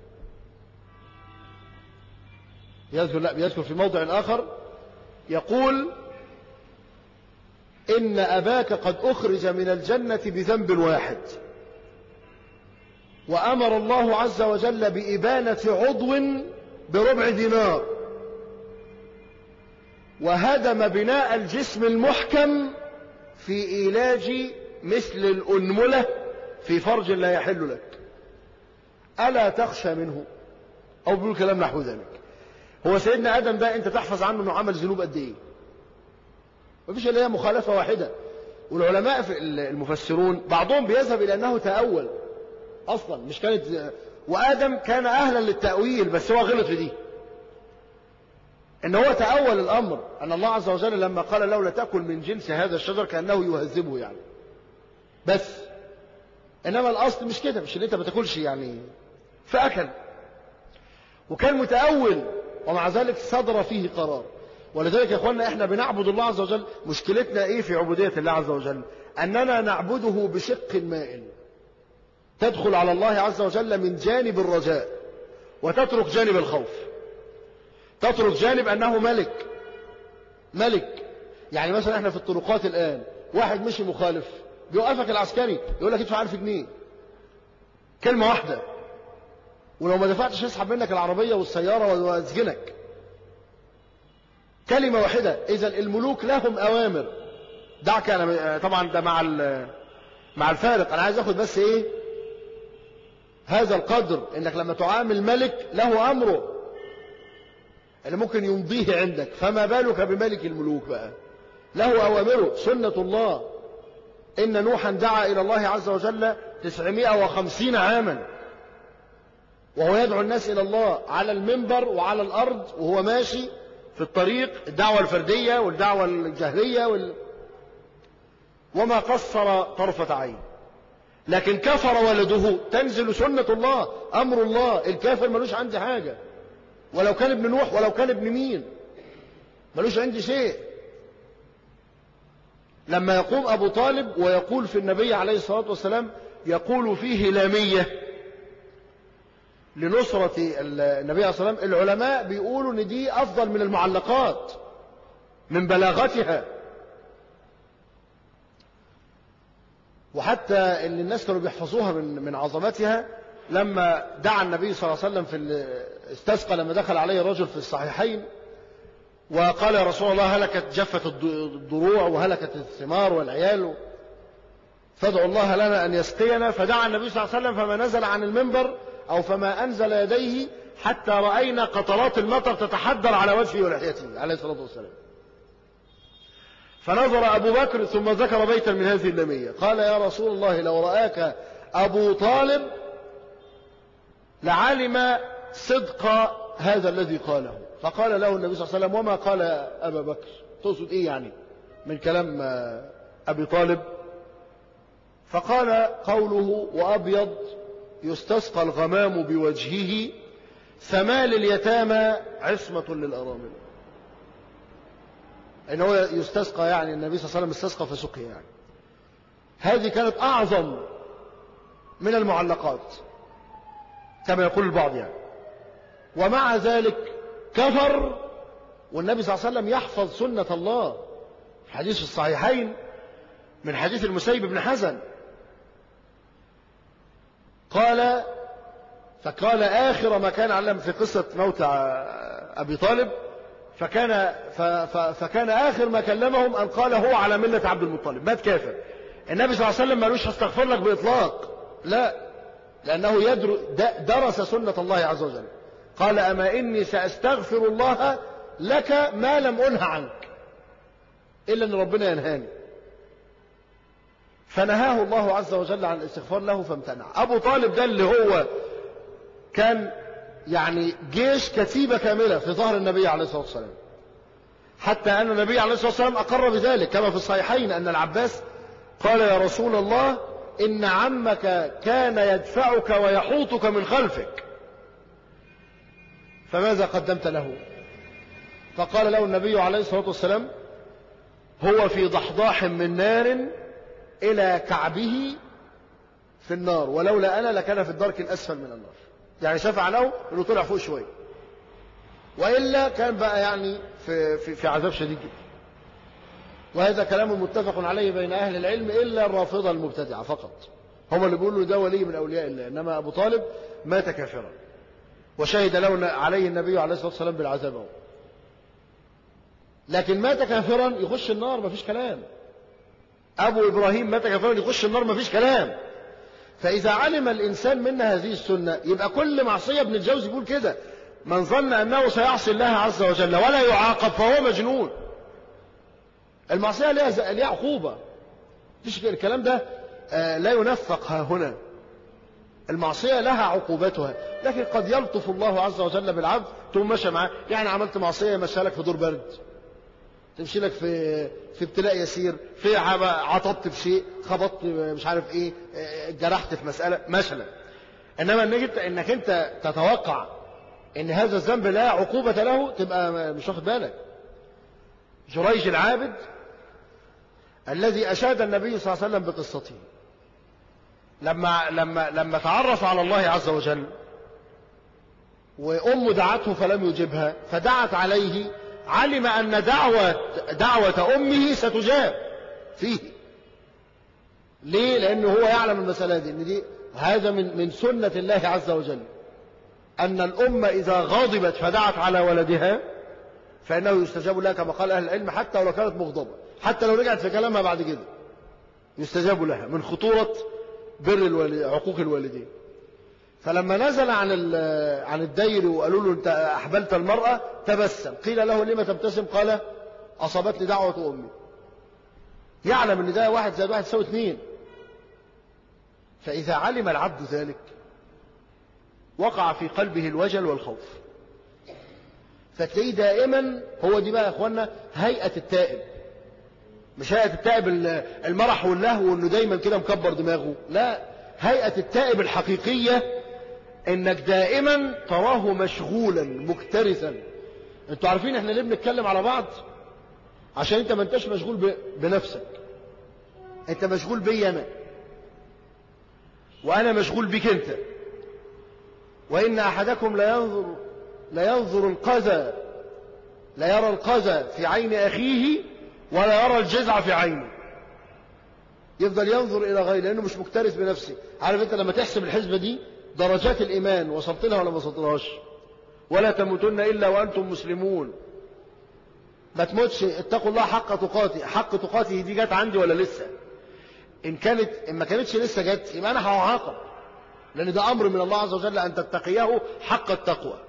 يذكر لا بيذكر في موضع اخر يقول ان اباك قد اخرج من الجنة بذنب واحد وأمر الله عز وجل بإبانة عضو بربع دينار وهدم بناء الجسم المحكم في إيلاج مثل الأنملة في فرج لا يحل لك ألا تخشى منه أو بيقول كلام نحو ذلك هو سيدنا آدم ده أنت تحفظ عنه أنه عمل ذنوب قد إيه مفيش إلا هي مخالفة واحدة والعلماء في المفسرون بعضهم بيذهب إلى أنه تأول اصلا مش كانت وادم كان اهلا للتاويل بس هو غلط في دي ان هو تاول الامر ان الله عز وجل لما قال له لا تاكل من جنس هذا الشجر كانه يهذبه يعني بس انما الاصل مش كده مش ان انت ما تاكلش يعني فاكل وكان متاول ومع ذلك صدر فيه قرار ولذلك يا اخوانا احنا بنعبد الله عز وجل مشكلتنا ايه في عبوديه الله عز وجل اننا نعبده بشق مائل تدخل على الله عز وجل من جانب الرجاء وتترك جانب الخوف تترك جانب أنه ملك ملك يعني مثلا احنا في الطرقات الآن واحد مشي مخالف بيوقفك العسكري يقول لك ادفع 1000 جنيه كلمة واحدة ولو ما دفعتش يسحب منك العربية والسيارة ويسجنك كلمة واحدة إذا الملوك لهم أوامر دعك أنا طبعا ده مع مع الفارق أنا عايز أخد بس إيه هذا القدر انك لما تعامل ملك له امره اللي ممكن يمضيه عندك فما بالك بملك الملوك بقى له اوامره سنة الله ان نوحا دعا الى الله عز وجل تسعمائة وخمسين عاما وهو يدعو الناس إلى الله على المنبر وعلى الأرض وهو ماشي في الطريق الدعوة الفردية والدعوة الجهرية وال... وما قصر طرفة عين لكن كفر ولده تنزل سنة الله أمر الله الكافر ملوش عندي حاجة ولو كان ابن نوح ولو كان ابن مين ملوش عندي شيء لما يقوم أبو طالب ويقول في النبي عليه الصلاة والسلام يقول فيه لامية لنصرة النبي عليه الصلاة والسلام العلماء بيقولوا ان دي أفضل من المعلقات من بلاغتها وحتى اللي الناس كانوا بيحفظوها من من عظمتها لما دعا النبي صلى الله عليه وسلم في استسقى لما دخل عليه رجل في الصحيحين وقال يا رسول الله هلكت جفت الضروع وهلكت الثمار والعيال فادعوا الله لنا أن يسقينا فدعا النبي صلى الله عليه وسلم فما نزل عن المنبر أو فما أنزل يديه حتى رأينا قطرات المطر تتحدر على وجهه ولحيته عليه الصلاة والسلام فنظر أبو بكر ثم ذكر بيتا من هذه النمية قال يا رسول الله لو رآك أبو طالب لعلم صدق هذا الذي قاله فقال له النبي صلى الله عليه وسلم وما قال أبا بكر تقصد إيه يعني من كلام أبي طالب فقال قوله وأبيض يستسقى الغمام بوجهه فما لليتامى عصمة للأرامل ان هو يستسقى يعني النبي صلى الله عليه وسلم استسقى فسقي يعني هذه كانت أعظم من المعلقات كما يقول البعض يعني ومع ذلك كفر والنبي صلى الله عليه وسلم يحفظ سنة الله حديث الصحيحين من حديث المسيب بن حزن قال فقال آخر ما كان علم في قصة موت أبي طالب فكان فكان آخر ما كلمهم أن قال هو على ملة عبد المطلب مات كافر النبي صلى الله عليه وسلم مالوش هستغفر لك بإطلاق لا لأنه يدر درس سنة الله عز وجل قال أما إني سأستغفر الله لك ما لم أنه عنك إلا أن ربنا ينهاني فنهاه الله عز وجل عن الاستغفار له فامتنع أبو طالب ده اللي هو كان يعني جيش كتيبة كاملة في ظهر النبي عليه الصلاة والسلام حتى أن النبي عليه الصلاة والسلام أقر بذلك كما في الصحيحين أن العباس قال يا رسول الله إن عمك كان يدفعك ويحوطك من خلفك فماذا قدمت له فقال له النبي عليه الصلاة والسلام هو في ضحضاح من نار إلى كعبه في النار ولولا أنا لكان في الدرك الأسفل من النار يعني شفع له انه طلع فوق شويه والا كان بقى يعني في في, في عذاب شديد جدا وهذا كلام متفق عليه بين اهل العلم الا الرافضه المبتدعه فقط هم اللي بيقولوا ده ولي من اولياء الله انما ابو طالب مات كافرا وشهد له عليه النبي عليه الصلاه والسلام بالعذاب هو. لكن مات كافرا يخش النار مفيش كلام ابو ابراهيم مات كافرا يخش النار مفيش كلام فإذا علم الإنسان منا هذه السنة يبقى كل معصية ابن الجوزي يقول كده من ظن أنه سيعصي الله عز وجل ولا يعاقب فهو مجنون المعصية لها لها عقوبة مفيش الكلام ده آه لا ينفق ها هنا المعصية لها عقوبتها لكن قد يلطف الله عز وجل بالعبد ثم مشى معاه يعني عملت معصية مشى لك في دور برد تمشي لك في في ابتلاء يسير في عطبت في شيء خبطت مش عارف ايه جرحت في مسألة مثلا انما انك انك انت تتوقع ان هذا الذنب لا عقوبة له تبقى مش واخد بالك جريج العابد الذي اشاد النبي صلى الله عليه وسلم بقصته لما لما لما تعرف على الله عز وجل وامه دعته فلم يجبها فدعت عليه علم أن دعوة دعوة أمه ستجاب فيه ليه؟ لأنه هو يعلم المسألة دي إن دي هذا من من سنة الله عز وجل أن الأمة إذا غضبت فدعت على ولدها فإنه يستجاب لها كما قال أهل العلم حتى ولو كانت مغضبة حتى لو رجعت في كلامها بعد كده يستجاب لها من خطورة بر الوالد عقوق الوالدين فلما نزل عن عن الدير وقالوا له انت احبلت المراه تبسم قيل له لما تبتسم قال اصابتني دعوه امي يعلم ان ده واحد زائد واحد يساوي اثنين فاذا علم العبد ذلك وقع في قلبه الوجل والخوف فتلاقيه دائما هو دي بقى يا اخوانا هيئة التائب مش هيئة التائب المرح واللهو وانه دايما كده مكبر دماغه لا هيئة التائب الحقيقية انك دائما تراه مشغولا مكترثا انتوا عارفين احنا ليه بنتكلم على بعض عشان انت ما انتش مشغول بنفسك انت مشغول بي انا وانا مشغول بك انت وان احدكم لا ينظر لا ينظر القذى لا يرى القذى في عين اخيه ولا يرى الجزع في عينه يفضل ينظر الى غيره لانه مش مكترث بنفسه عارف انت لما تحسب الحسبه دي درجات الايمان وصلت لها ولا ما وصلتلهاش ولا تموتن الا وانتم مسلمون ما تموتش اتقوا الله حق تقاته حق تقاته دي جت عندي ولا لسه ان كانت ان ما كانتش لسه جت يبقى انا هعاقب لان ده امر من الله عز وجل ان تتقيه حق التقوى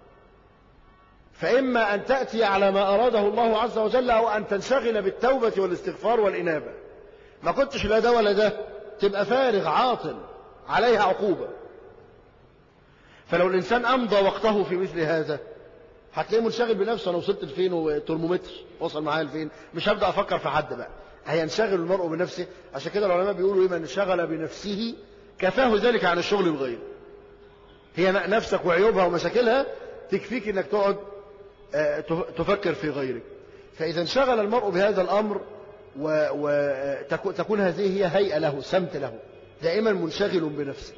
فاما ان تاتي على ما اراده الله عز وجل او ان تنشغل بالتوبه والاستغفار والانابه ما كنتش لا ده ولا ده تبقى فارغ عاطل عليها عقوبه فلو الانسان امضى وقته في مثل هذا هتلاقيه منشغل بنفسه انا وصلت لفين وترمومتر وصل معايا لفين مش هبدا افكر في حد بقى هينشغل المرء بنفسه عشان كده العلماء بيقولوا ايه من انشغل بنفسه كفاه ذلك عن الشغل بغيره هي نفسك وعيوبها ومشاكلها تكفيك انك تقعد تفكر في غيرك فاذا انشغل المرء بهذا الامر وتكون هذه هي هيئه له سمت له دائما منشغل بنفسه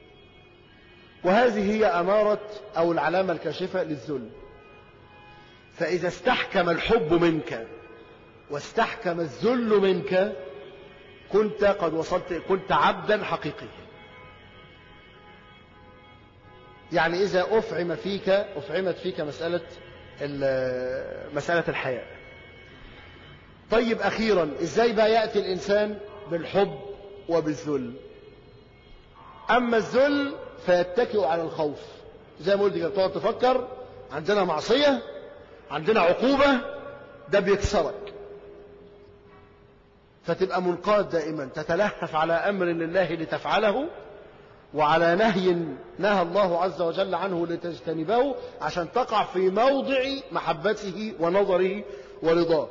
وهذه هي اماره او العلامه الكاشفه للذل فاذا استحكم الحب منك واستحكم الذل منك كنت قد وصلت كنت عبدا حقيقيا يعني إذا أفعم فيك أفعمت فيك مسألة مسألة الحياء طيب أخيرا إزاي بقى يأتي الإنسان بالحب وبالذل أما الذل فيتكئ على الخوف زي ما قلت كده تقعد تفكر عندنا معصية عندنا عقوبة ده بيكسرك فتبقى منقاد دائما تتلهف على أمر لله لتفعله وعلى نهي نهى الله عز وجل عنه لتجتنبه عشان تقع في موضع محبته ونظره ورضاه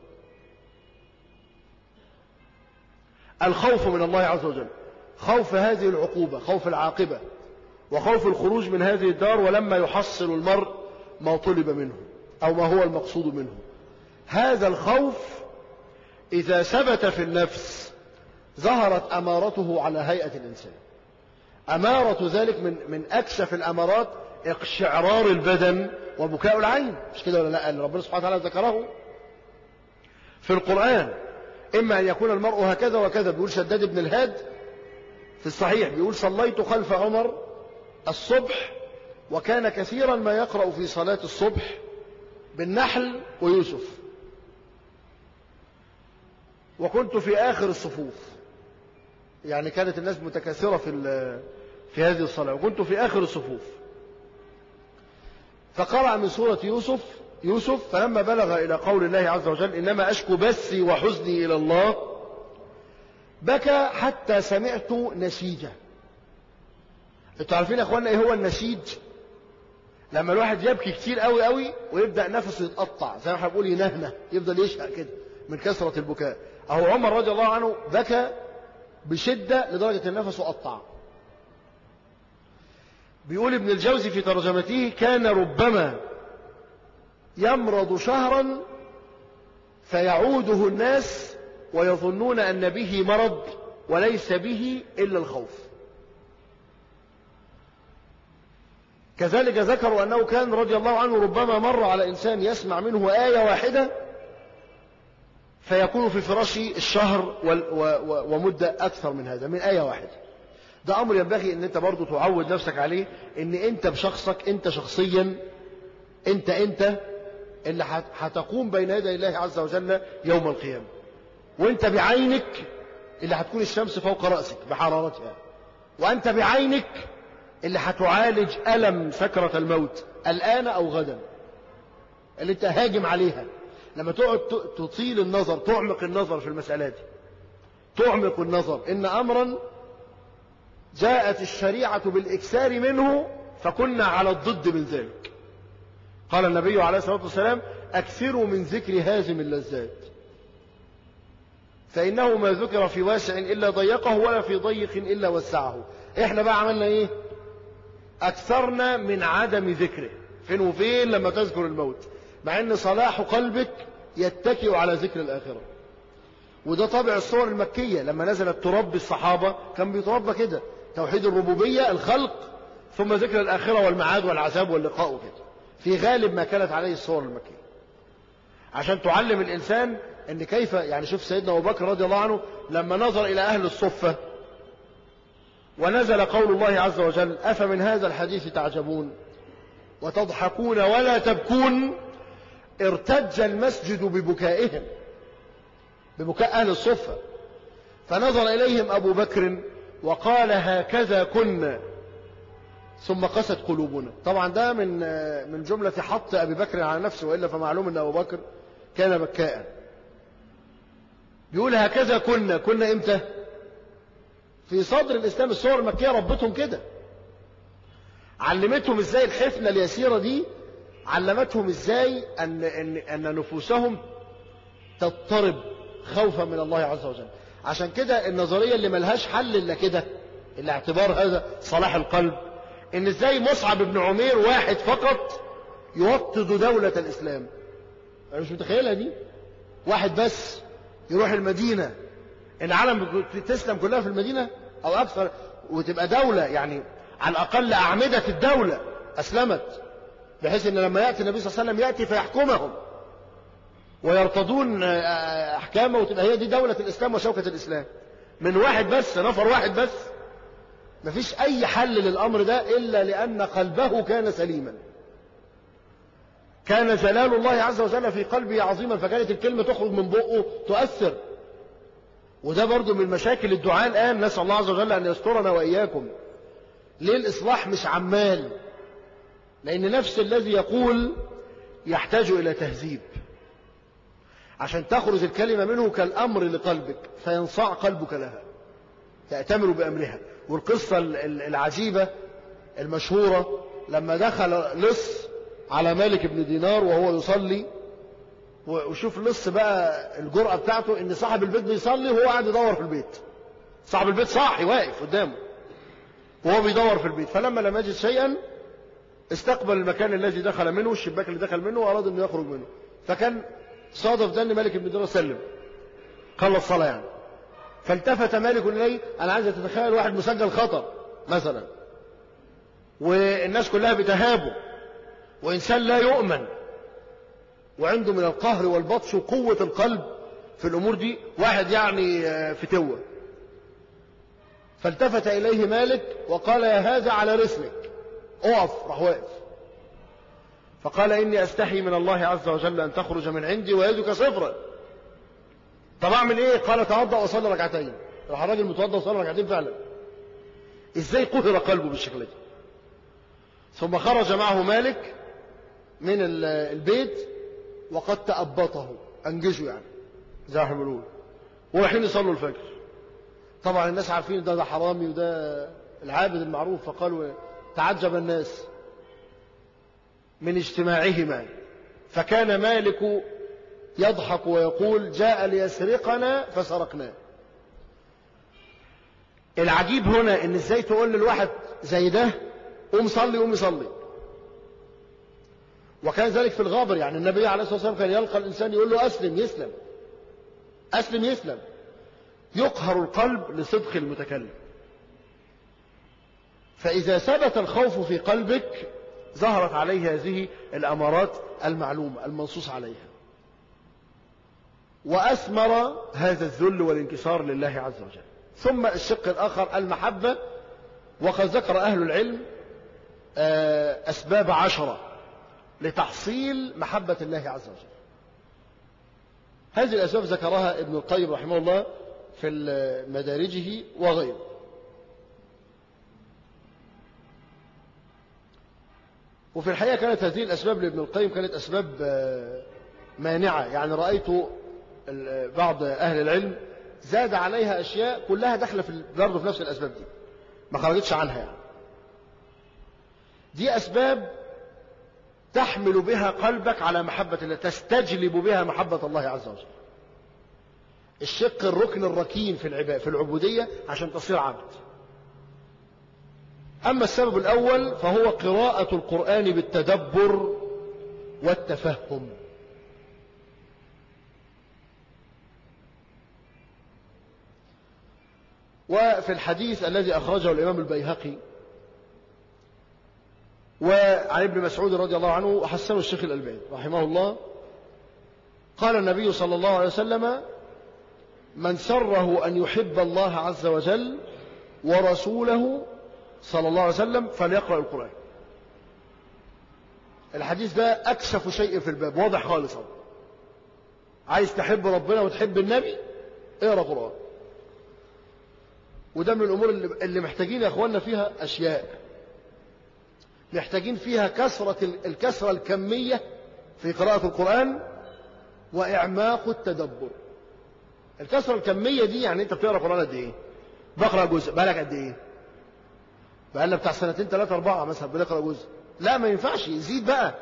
الخوف من الله عز وجل خوف هذه العقوبة خوف العاقبة وخوف الخروج من هذه الدار ولما يحصل المرء ما طلب منه أو ما هو المقصود منه هذا الخوف إذا ثبت في النفس ظهرت أمارته على هيئة الإنسان أمارة ذلك من من أكشف الأمارات اقشعرار البدن وبكاء العين مش كده ولا لا اللي ربنا سبحانه وتعالى ذكره في القرآن إما أن يكون المرء هكذا وكذا بيقول شداد بن الهاد في الصحيح بيقول صليت خلف عمر الصبح وكان كثيرا ما يقرأ في صلاة الصبح بالنحل ويوسف وكنت في آخر الصفوف يعني كانت الناس متكاثرة في في هذه الصلاة وكنت في آخر الصفوف فقرأ من سورة يوسف يوسف فلما بلغ إلى قول الله عز وجل إنما أشكو بثي وحزني إلى الله بكى حتى سمعت نسيجة انتوا عارفين يا اخوانا ايه هو النسيج لما الواحد يبكي كتير قوي قوي ويبدا نفسه يتقطع زي ما احنا بنقول ينهنه يفضل يشهق كده من كثره البكاء اهو عمر رضي الله عنه بكى بشده لدرجه ان نفسه قطع بيقول ابن الجوزي في ترجمته كان ربما يمرض شهرا فيعوده الناس ويظنون ان به مرض وليس به الا الخوف كذلك ذكروا أنه كان رضي الله عنه ربما مر على إنسان يسمع منه آية واحدة فيكون في فراشه الشهر ومدة أكثر من هذا من آية واحدة ده أمر ينبغي أن أنت برضو تعود نفسك عليه أن أنت بشخصك أنت شخصيا أنت أنت اللي هتقوم بين يدي الله عز وجل يوم القيامة وأنت بعينك اللي هتكون الشمس فوق رأسك بحرارتها وأنت بعينك اللي هتعالج ألم سكرة الموت الآن أو غدا اللي انت هاجم عليها لما تقعد تطيل النظر تعمق النظر في المسألة دي تعمق النظر إن أمرا جاءت الشريعة بالإكسار منه فكنا على الضد من ذلك قال النبي عليه الصلاة والسلام أكثروا من ذكر هازم اللذات فإنه ما ذكر في واسع إلا ضيقه ولا في ضيق إلا وسعه إحنا بقى عملنا إيه أكثرنا من عدم ذكره فين وفين لما تذكر الموت مع أن صلاح قلبك يتكئ على ذكر الآخرة وده طابع الصور المكية لما نزلت تربي الصحابة كان بيتربى كده توحيد الربوبية الخلق ثم ذكر الآخرة والمعاد والعذاب واللقاء وكده في غالب ما كانت عليه الصور المكية عشان تعلم الإنسان أن كيف يعني شوف سيدنا أبو بكر رضي الله عنه لما نظر إلى أهل الصفة ونزل قول الله عز وجل أفمن هذا الحديث تعجبون وتضحكون ولا تبكون ارتج المسجد ببكائهم ببكاء أهل الصفة فنظر إليهم أبو بكر وقال هكذا كنا ثم قست قلوبنا طبعا ده من من جملة حط أبي بكر على نفسه وإلا فمعلوم أن أبو بكر كان بكاء بيقول هكذا كنا كنا إمتى في صدر الإسلام الصور المكية ربتهم كده علمتهم إزاي الحفنة اليسيرة دي علمتهم إزاي أن, أن, أن نفوسهم تضطرب خوفا من الله عز وجل عشان كده النظرية اللي ملهاش حل إلا كده الاعتبار هذا صلاح القلب ان ازاي مصعب بن عمير واحد فقط يوطد دولة الاسلام انا مش متخيلها دي واحد بس يروح المدينة العالم تسلم كلها في المدينة او اكثر وتبقى دولة يعني على الاقل اعمدة الدولة اسلمت بحيث ان لما يأتي النبي صلى الله عليه وسلم يأتي فيحكمهم ويرتضون احكامه وتبقى هي دي دولة الاسلام وشوكة الاسلام من واحد بس نفر واحد بس مفيش أي حل للأمر ده إلا لأن قلبه كان سليما كان جلال الله عز وجل في قلبه عظيما فكانت الكلمة تخرج من بقه تؤثر وده برضو من مشاكل الدعاء الآن نسأل الله عز وجل أن يسترنا وإياكم ليه الإصلاح مش عمال لأن نفس الذي يقول يحتاج إلى تهذيب عشان تخرج الكلمة منه كالأمر لقلبك فينصاع قلبك لها تأتمر بأمرها والقصة العجيبة المشهورة لما دخل لص على مالك بن دينار وهو يصلي وشوف لص بقى الجرأة بتاعته ان صاحب البيت بيصلي وهو قاعد يدور في البيت صاحب البيت صاحي واقف قدامه وهو بيدور في البيت فلما لم يجد شيئا استقبل المكان الذي دخل منه الشباك اللي دخل منه واراد انه يخرج منه فكان صادف ده ان مالك بن دينار سلم خلص صلاة يعني فالتفت مالك إليه أنا عايز تتخيل واحد مسجل خطر مثلا والناس كلها بتهابه وإنسان لا يؤمن وعنده من القهر والبطش وقوة القلب في الأمور دي واحد يعني فتوة فالتفت إليه مالك وقال يا هذا على رسلك اقف راح واقف فقال إني أستحي من الله عز وجل أن تخرج من عندي ويدك صفرا طب اعمل ايه قال توضا وصلي ركعتين راح الراجل متوضا وصلي ركعتين فعلا ازاي قهر قلبه بالشكل ده ثم خرج معه مالك من البيت وقد تأبطه انجزه يعني زي ما احنا بنقول ورايحين يصلوا الفجر طبعا الناس عارفين ده ده حرامي وده العابد المعروف فقالوا تعجب الناس من اجتماعهما فكان مالك يضحك ويقول جاء ليسرقنا فسرقناه العجيب هنا ان ازاي تقول للواحد زي ده قوم صلي قوم يصلي وكان ذلك في الغابر يعني النبي عليه الصلاه والسلام كان يلقى الانسان يقول له اسلم يسلم اسلم يسلم يقهر القلب لصدق المتكلم فاذا ثبت الخوف في قلبك ظهرت عليه هذه الامارات المعلومه المنصوص عليها وأثمر هذا الذل والانكسار لله عز وجل ثم الشق الآخر المحبة وقد ذكر أهل العلم أسباب عشرة لتحصيل محبة الله عز وجل هذه الأسباب ذكرها ابن القيم رحمه الله في مدارجه وغيره وفي الحقيقة كانت هذه الأسباب لابن القيم كانت أسباب مانعة يعني رأيت بعض أهل العلم زاد عليها أشياء كلها داخلة في برضه في نفس الأسباب دي ما خرجتش عنها يعني دي أسباب تحمل بها قلبك على محبة الله تستجلب بها محبة الله عز وجل الشق الركن الركين في العباد في العبودية عشان تصير عبد أما السبب الأول فهو قراءة القرآن بالتدبر والتفهم وفي الحديث الذي أخرجه الإمام البيهقي وعن ابن مسعود رضي الله عنه وحسنه الشيخ الألباني رحمه الله قال النبي صلى الله عليه وسلم من سره أن يحب الله عز وجل ورسوله صلى الله عليه وسلم فليقرأ القرآن الحديث ده أكشف شيء في الباب واضح خالص أهو عايز تحب ربنا وتحب النبي اقرأ قرآن وده من الأمور اللي, اللي محتاجين يا أخواننا فيها أشياء محتاجين فيها كسرة الكسرة الكمية في قراءة القرآن وإعماق التدبر الكسرة الكمية دي يعني أنت بتقرأ قرآن قد إيه؟ بقرأ جزء بقالك قد إيه؟ بقالنا بتاع سنتين ثلاثة أربعة مثلا بنقرأ جزء لا ما ينفعش يزيد بقى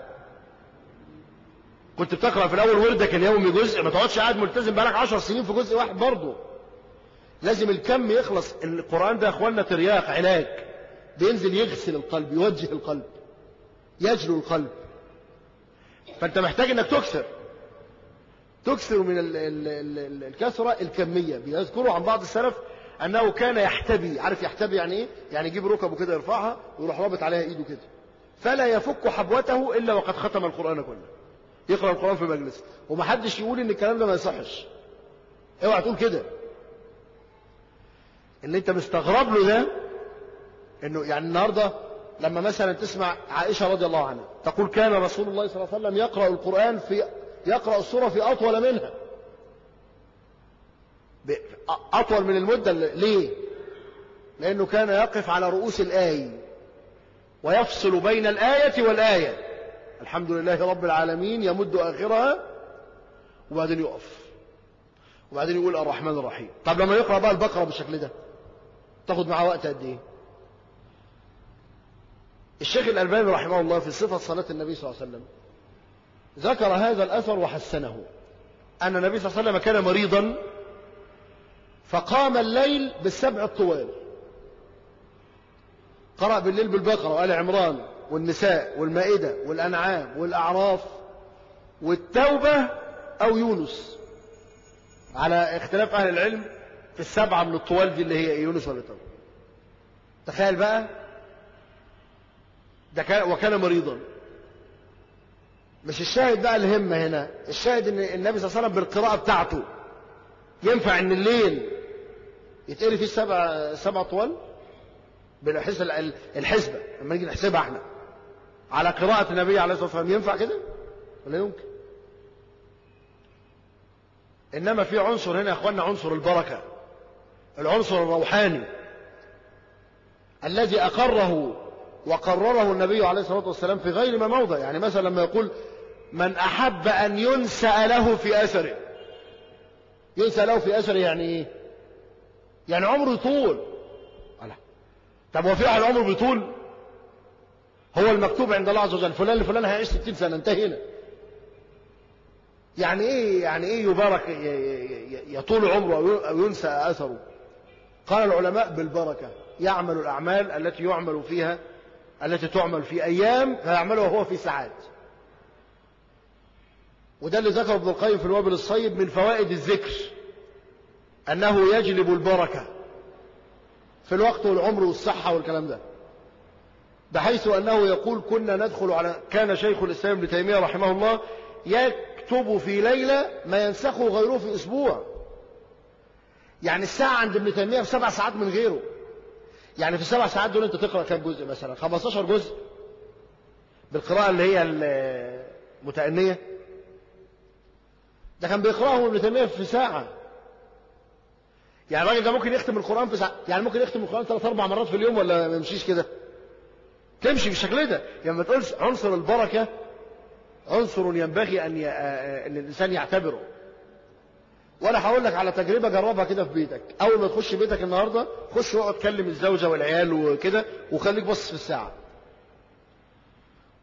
كنت بتقرأ في الأول وردك اليومي جزء ما تقعدش قاعد ملتزم بقالك عشر سنين في جزء واحد برضه لازم الكم يخلص القرآن ده يا أخواننا ترياق علاج بينزل يغسل القلب يوجه القلب يجلو القلب فأنت محتاج أنك تكسر تكسر من ال ال ال الكثرة الكمية بيذكروا عن بعض السلف أنه كان يحتبي عارف يحتبي يعني إيه؟ يعني يجيب ركبه كده يرفعها ويروح رابط عليها إيده كده فلا يفك حبوته إلا وقد ختم القرآن كله يقرأ القرآن في مجلس ومحدش يقول إن الكلام ده ما يصحش اوعى تقول كده اللي انت مستغرب له ده انه يعني النهارده لما مثلا تسمع عائشه رضي الله عنها تقول كان رسول الله صلى الله عليه وسلم يقرا القران في يقرا السوره في اطول منها اطول من المده ليه لانه كان يقف على رؤوس الايه ويفصل بين الايه والايه الحمد لله رب العالمين يمد اخرها وبعدين يقف وبعدين يقول الرحمن الرحيم طب لما يقرا بقى البقره بالشكل ده تاخد معاه وقت قد ايه الشيخ الألباني رحمه الله في صفة صلاة النبي صلى الله عليه وسلم ذكر هذا الأثر وحسنه أن النبي صلى الله عليه وسلم كان مريضا فقام الليل بالسبع الطوال قرأ بالليل بالبقرة وآل عمران والنساء والمائدة والأنعام والأعراف والتوبة أو يونس على اختلاف أهل العلم في السبعة من الطوال دي اللي هي يونس ولا توبة تخيل بقى ده كان وكان مريضا مش الشاهد بقى الهمة هنا الشاهد ان النبي صلى الله عليه وسلم بالقراءة بتاعته ينفع ان الليل يتقري فيه سبع سبع طوال بالحسبة الحسبة لما نيجي نحسبها احنا على قراءة النبي عليه الصلاة والسلام ينفع كده ولا يمكن انما في عنصر هنا يا اخوانا عنصر البركة العنصر الروحاني الذي اقره وقرره النبي عليه الصلاة والسلام في غير ما موضع يعني مثلا لما يقول من أحب أن ينسأ له في أثره ينسأ له في أثره يعني إيه يعني عمره يطول ألا. طب هو في واحد عمره بيطول هو المكتوب عند الله عز وجل فلان لفلان هيعيش 60 سنة انتهينا يعني ايه يعني ايه يبارك يطول عمره او ينسى اثره قال العلماء بالبركه يعمل الاعمال التي يعمل فيها التي تعمل في أيام فيعملها هو في ساعات وده اللي ذكره ابن القيم في الوابل الصيب من فوائد الذكر أنه يجلب البركة في الوقت والعمر والصحة والكلام ده بحيث أنه يقول كنا ندخل على كان شيخ الإسلام ابن تيمية رحمه الله يكتب في ليلة ما ينسخه غيره في أسبوع يعني الساعة عند ابن تيمية بسبع ساعات من غيره يعني في السبع ساعات دول انت تقرا كام جزء مثلا 15 جزء بالقراءه اللي هي المتأنية ده كان بيقراهم ابن تيميه في ساعه يعني الراجل ده ممكن يختم القران في ساعه يعني ممكن يختم القران ثلاث اربع مرات في اليوم ولا ما يمشيش كده تمشي بالشكل ده يعني ما تقولش عنصر البركه عنصر ينبغي ان ي... ان الانسان يعتبره وانا هقول لك على تجربه جربها كده في بيتك اول ما تخش بيتك النهارده خش واقعد كلم الزوجه والعيال وكده وخليك بص في الساعه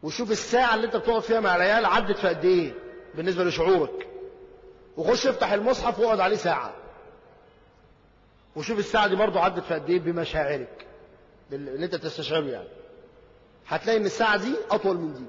وشوف الساعة اللي انت بتقعد فيها مع العيال عدت في قد ايه بالنسبة لشعورك وخش افتح المصحف واقعد عليه ساعة وشوف الساعة دي برضه عدت في قد ايه بمشاعرك اللي انت تستشعره يعني هتلاقي ان الساعة دي اطول من دي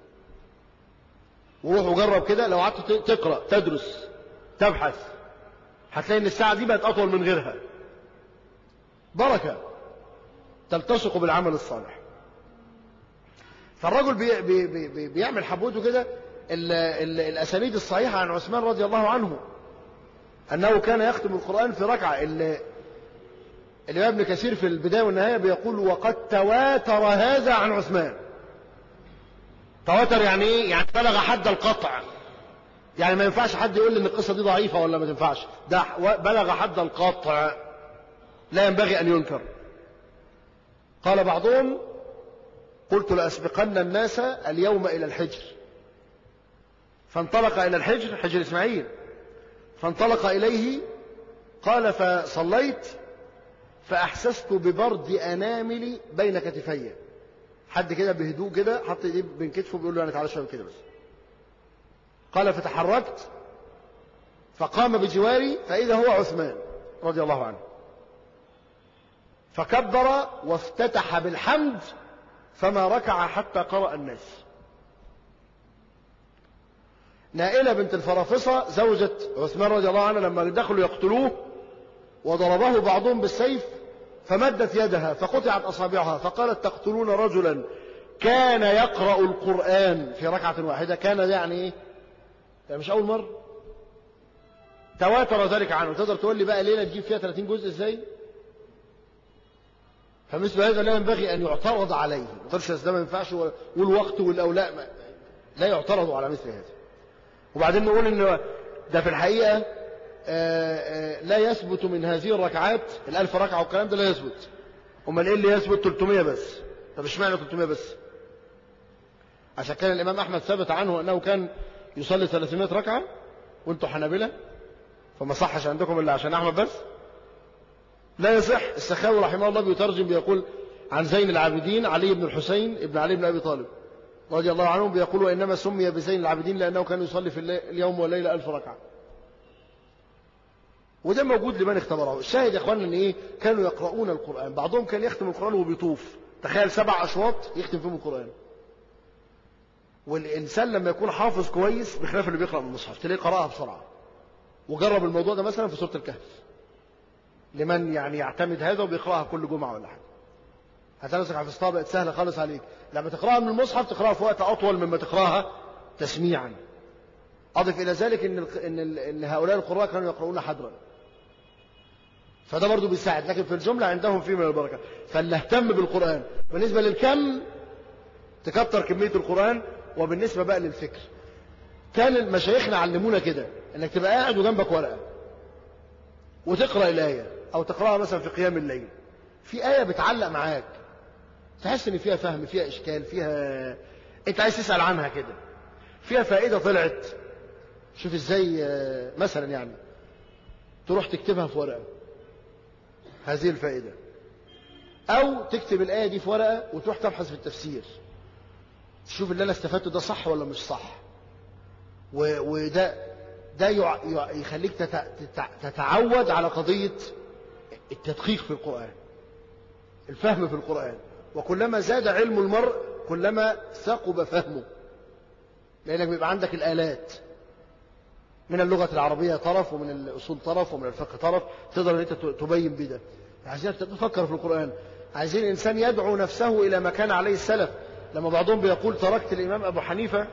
وروح وجرب كده لو قعدت تقرأ تدرس تبحث هتلاقي ان الساعة دي بقت اطول من غيرها بركة تلتصق بالعمل الصالح فالرجل بي بي بي بيعمل حبوته كده الأسانيد الصحيحة عن عثمان رضي الله عنه أنه كان يختم القرآن في ركعة الإمام ابن كثير في البداية والنهاية بيقول وقد تواتر هذا عن عثمان تواتر يعني إيه؟ يعني بلغ حد القطع يعني ما ينفعش حد يقول لي ان القصة دي ضعيفة ولا ما تنفعش ده بلغ حد القطع لا ينبغي أن ينكر قال بعضهم قلت لأسبقن الناس اليوم إلى الحجر فانطلق إلى الحجر حجر إسماعيل فانطلق إليه قال فصليت فأحسست ببرد أناملي بين كتفي حد كده بهدوء كده حط ايديه بين كتفه بيقول له أنا تعالى شوية كده بس قال فتحركت فقام بجواري فإذا هو عثمان رضي الله عنه فكبر وافتتح بالحمد فما ركع حتى قرأ الناس نائلة بنت الفرافصة زوجة عثمان رضي الله عنه لما دخلوا يقتلوه وضربه بعضهم بالسيف فمدت يدها فقطعت أصابعها فقالت تقتلون رجلا كان يقرأ القرآن في ركعة واحدة كان ده يعني ايه ده مش أول مرة تواتر ذلك عنه تقدر تقول لي بقى ليلة تجيب فيها 30 جزء ازاي فمثل هذا لا ينبغي أن يعترض عليه ما تقولش ده ما ينفعش والوقت والأولاء لا يعترض على مثل هذا وبعدين نقول ان ده في الحقيقة آآ آآ لا يثبت من هذه الركعات الألف ركعة والكلام ده لا يثبت أمال إيه اللي يثبت 300 بس طب اشمعنى 300 بس عشان كان الإمام أحمد ثبت عنه أنه كان يصلي 300 ركعة وانتوا حنابلة فما صحش عندكم إلا عشان أحمد بس لا يصح السخاوي رحمه الله بيترجم بيقول عن زين العابدين علي بن الحسين ابن علي بن أبي طالب رضي الله عنهم بيقول وإنما سمي بزين العابدين لأنه كان يصلي في اليوم والليلة ألف ركعة وده موجود لمن اختبره الشاهد يا اخوانا ان ايه كانوا يقرؤون القرآن بعضهم كان يختم القرآن وهو بيطوف تخيل سبع أشواط يختم فيهم القرآن والإنسان لما يكون حافظ كويس بخلاف اللي بيقرأ من المصحف تلاقيه قرأها بسرعة وجرب الموضوع ده مثلا في سورة الكهف لمن يعني يعتمد هذا وبيقرأها كل جمعة ولا حاجة هتمسك حفظتها بقت سهلة خالص عليك لما تقرأها من المصحف تقرأها في وقت أطول مما تقرأها تسميعا أضف إلى ذلك إن, إن, إن هؤلاء القراء كانوا يقرؤون حدرا فده برضه بيساعد لكن في الجملة عندهم فيه من البركة فاللي اهتم بالقرآن بالنسبة للكم تكتر كمية القرآن وبالنسبة بقى للفكر كان مشايخنا علمونا كده انك تبقى قاعد وجنبك ورقة وتقرأ الآية أو تقرأها مثلا في قيام الليل في آية بتعلق معاك تحس ان فيها فهم فيها اشكال فيها انت عايز تسأل عنها كده فيها فائدة طلعت شوف ازاي مثلا يعني تروح تكتبها في ورقة هذه الفائدة او تكتب الآية دي في ورقة وتروح تبحث في التفسير تشوف اللي انا استفدته ده صح ولا مش صح وده ده يخليك تتعود على قضية التدقيق في القرآن الفهم في القرآن وكلما زاد علم المرء كلما ثقب فهمه لأنك بيبقى عندك الآلات من اللغة العربية طرف ومن الأصول طرف ومن الفقه طرف تقدر أن أنت تبين بده عايزين تفكر في القرآن عايزين الإنسان يدعو نفسه إلى ما كان عليه السلف لما بعضهم بيقول تركت الإمام أبو حنيفة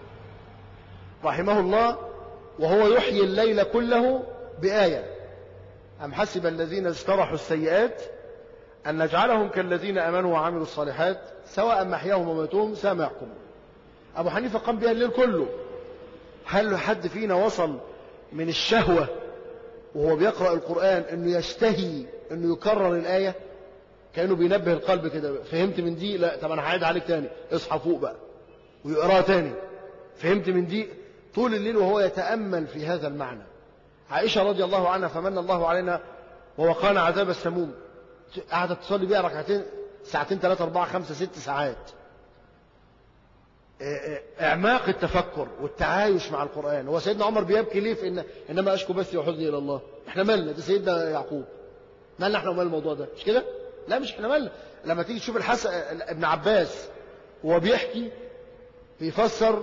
رحمه الله وهو يحيي الليل كله بآية أم حسب الذين اجترحوا السيئات أن نجعلهم كالذين أمنوا وعملوا الصالحات سواء محياهم وموتهم ساء ما يحكمون أبو حنيفة قام بها الليل كله هل حد فينا وصل من الشهوة وهو بيقرأ القرآن أنه يشتهي أنه يكرر الآية كأنه بينبه القلب كده فهمت من دي لا طب أنا هعيد عليك تاني اصحى فوق بقى ويقراها تاني فهمت من دي طول الليل وهو يتأمل في هذا المعنى عائشة رضي الله عنها فمن الله علينا ووقانا عذاب السموم قعدت تصلي بيها ركعتين ساعتين ثلاثة أربعة خمسة ست ساعات اعماق التفكر والتعايش مع القرآن هو سيدنا عمر بيبكي ليه في إن إنما أشكو بثي وحزني إلى الله احنا مالنا ده سيدنا يعقوب مالنا احنا ومال الموضوع ده مش كده لا مش احنا مالنا لما تيجي تشوف الحسن ابن عباس وهو بيحكي بيفسر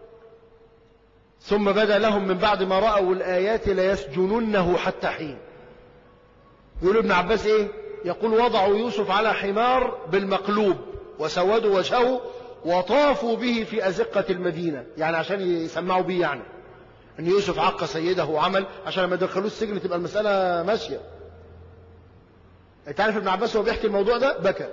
ثم بدا لهم من بعد ما رأوا الآيات ليسجننه حتى حين يقول ابن عباس ايه يقول وضعوا يوسف على حمار بالمقلوب وسودوا وجهه وطافوا به في أزقة المدينة يعني عشان يسمعوا به يعني ان يوسف عق سيده وعمل عشان لما يدخلوه السجن تبقى المسألة ماشية انت عارف ابن عباس وهو بيحكي الموضوع ده بكى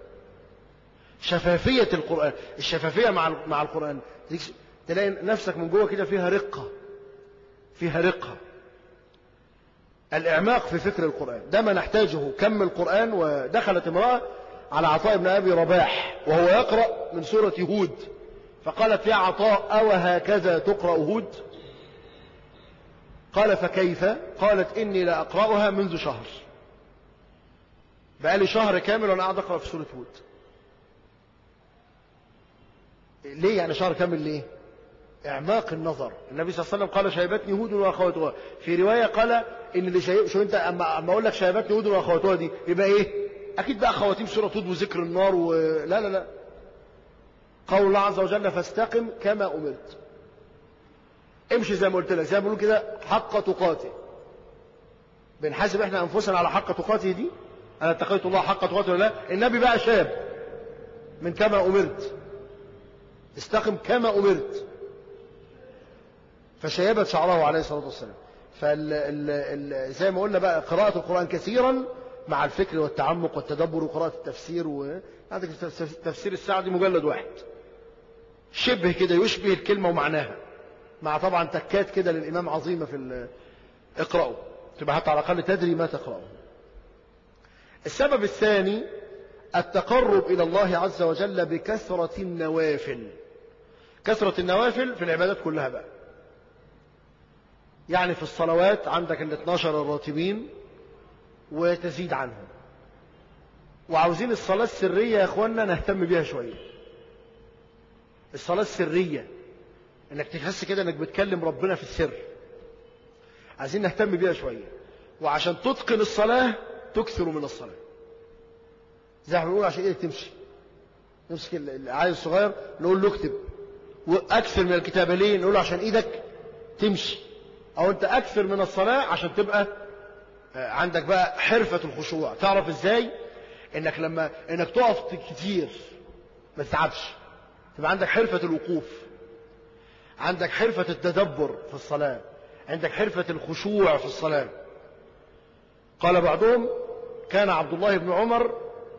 شفافية القرآن الشفافية مع مع القرآن تلاقي نفسك من جوه كده فيها رقة فيها رقة الإعماق في فكر القرآن ده ما نحتاجه كم القرآن ودخلت امرأة على عطاء بن أبي رباح وهو يقرأ من سورة هود فقالت يا عطاء أو هكذا تقرأ هود قال فكيف قالت إني لأقرأها منذ شهر بقالي شهر كامل وأنا قاعد أقرأ في سورة هود ليه يعني شهر كامل ليه اعماق النظر النبي صلى الله عليه وسلم قال شيبتني هود واخواتها في روايه قال ان اللي شايب شو انت اما اما اقول لك شيبتني هود واخواتها دي يبقى ايه اكيد بقى خواتيم سوره هود وذكر النار و... لا لا لا قول الله عز وجل فاستقم كما امرت امشي زي ما قلت لك زي ما بيقولوا كده حق تقاته بنحاسب احنا انفسنا على حق تقاته دي انا اتقيت الله حق تقاته ولا لا النبي بقى شاب من كما امرت استقم كما امرت فشيبت شعره عليه الصلاة والسلام فال زي ما قلنا بقى قراءة القرآن كثيرا مع الفكر والتعمق والتدبر وقراءة التفسير وعندك تفسير السعدي مجلد واحد شبه كده يشبه الكلمة ومعناها مع طبعا تكات كده للإمام عظيمة في اقرأه تبقى حتى على الأقل تدري ما تقرأه السبب الثاني التقرب إلى الله عز وجل بكثرة النوافل كثرة النوافل في العبادات كلها بقى يعني في الصلوات عندك ال 12 الراتبين وتزيد عنهم وعاوزين الصلاة السرية يا اخوانا نهتم بيها شوية الصلاة السرية انك تحس كده انك بتكلم ربنا في السر عايزين نهتم بيها شوية وعشان تتقن الصلاة تكثر من الصلاة زي ما بنقول عشان ايه تمشي نمسك العيل الصغير نقول له اكتب واكثر من الكتابة ليه نقول له عشان ايدك تمشي او انت اكثر من الصلاة عشان تبقى عندك بقى حرفة الخشوع تعرف ازاي انك لما انك تقف كتير ما تتعبش تبقى عندك حرفة الوقوف عندك حرفة التدبر في الصلاة عندك حرفة الخشوع في الصلاة قال بعضهم كان عبد الله بن عمر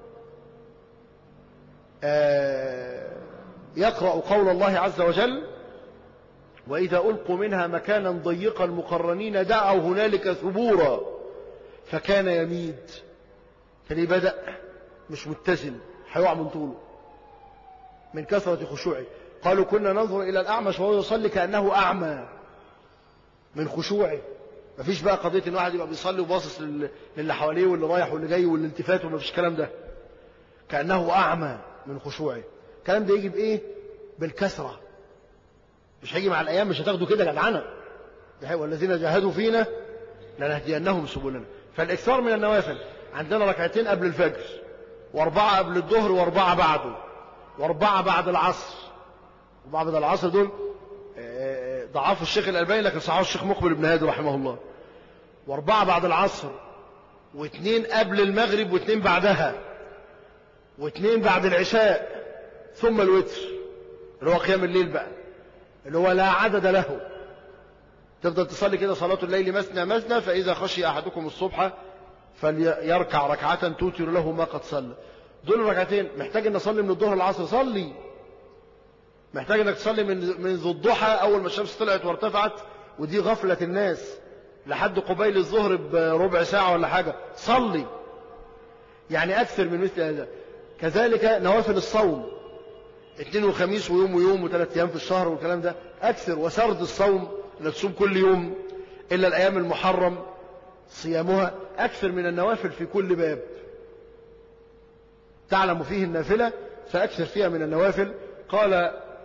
يقرأ قول الله عز وجل وإذا ألقوا منها مكانا ضيقا مقرنين دعوا هنالك ثبورا فكان يميد كان بدأ مش متزن هيقع من طوله من كثرة خشوعه قالوا كنا ننظر إلى الأعمش وهو يصلي كأنه أعمى من خشوعه مفيش بقى قضية إن واحد يبقى بيصلي وباصص للي حواليه واللي رايح واللي جاي والالتفات ومفيش الكلام ده كأنه أعمى من خشوعه الكلام ده يجي بإيه؟ بالكثرة مش هيجي مع الأيام مش هتاخده كده جدعنة والذين جاهدوا فينا لنهدينهم سبلنا فالإكثار من النوافل عندنا ركعتين قبل الفجر وأربعة قبل الظهر وأربعة بعده وأربعة بعد العصر وبعد العصر دول ضعاف الشيخ الألباني لكن صححه الشيخ مقبل بن هادي رحمه الله وأربعة بعد العصر واثنين قبل المغرب واثنين بعدها واثنين بعد العشاء ثم الوتر اللي هو قيام الليل بقى اللي هو لا عدد له تفضل تصلي كده صلاة الليل مثنى مثنى فإذا خشي أحدكم الصبح فليركع ركعة توتر له ما قد صلى دول الركعتين محتاج ان اصلي من الظهر للعصر صلي محتاج انك تصلي من منذ الضحى اول ما الشمس طلعت وارتفعت ودي غفلة الناس لحد قبيل الظهر بربع ساعة ولا حاجة صلي يعني اكثر من مثل هذا كذلك نوافل الصوم اثنين وخميس ويوم ويوم وثلاث ايام في الشهر والكلام ده اكثر وسرد الصوم انك تصوم كل يوم الا الايام المحرم صيامها اكثر من النوافل في كل باب تعلم فيه النافلة فأكثر فيها من النوافل قال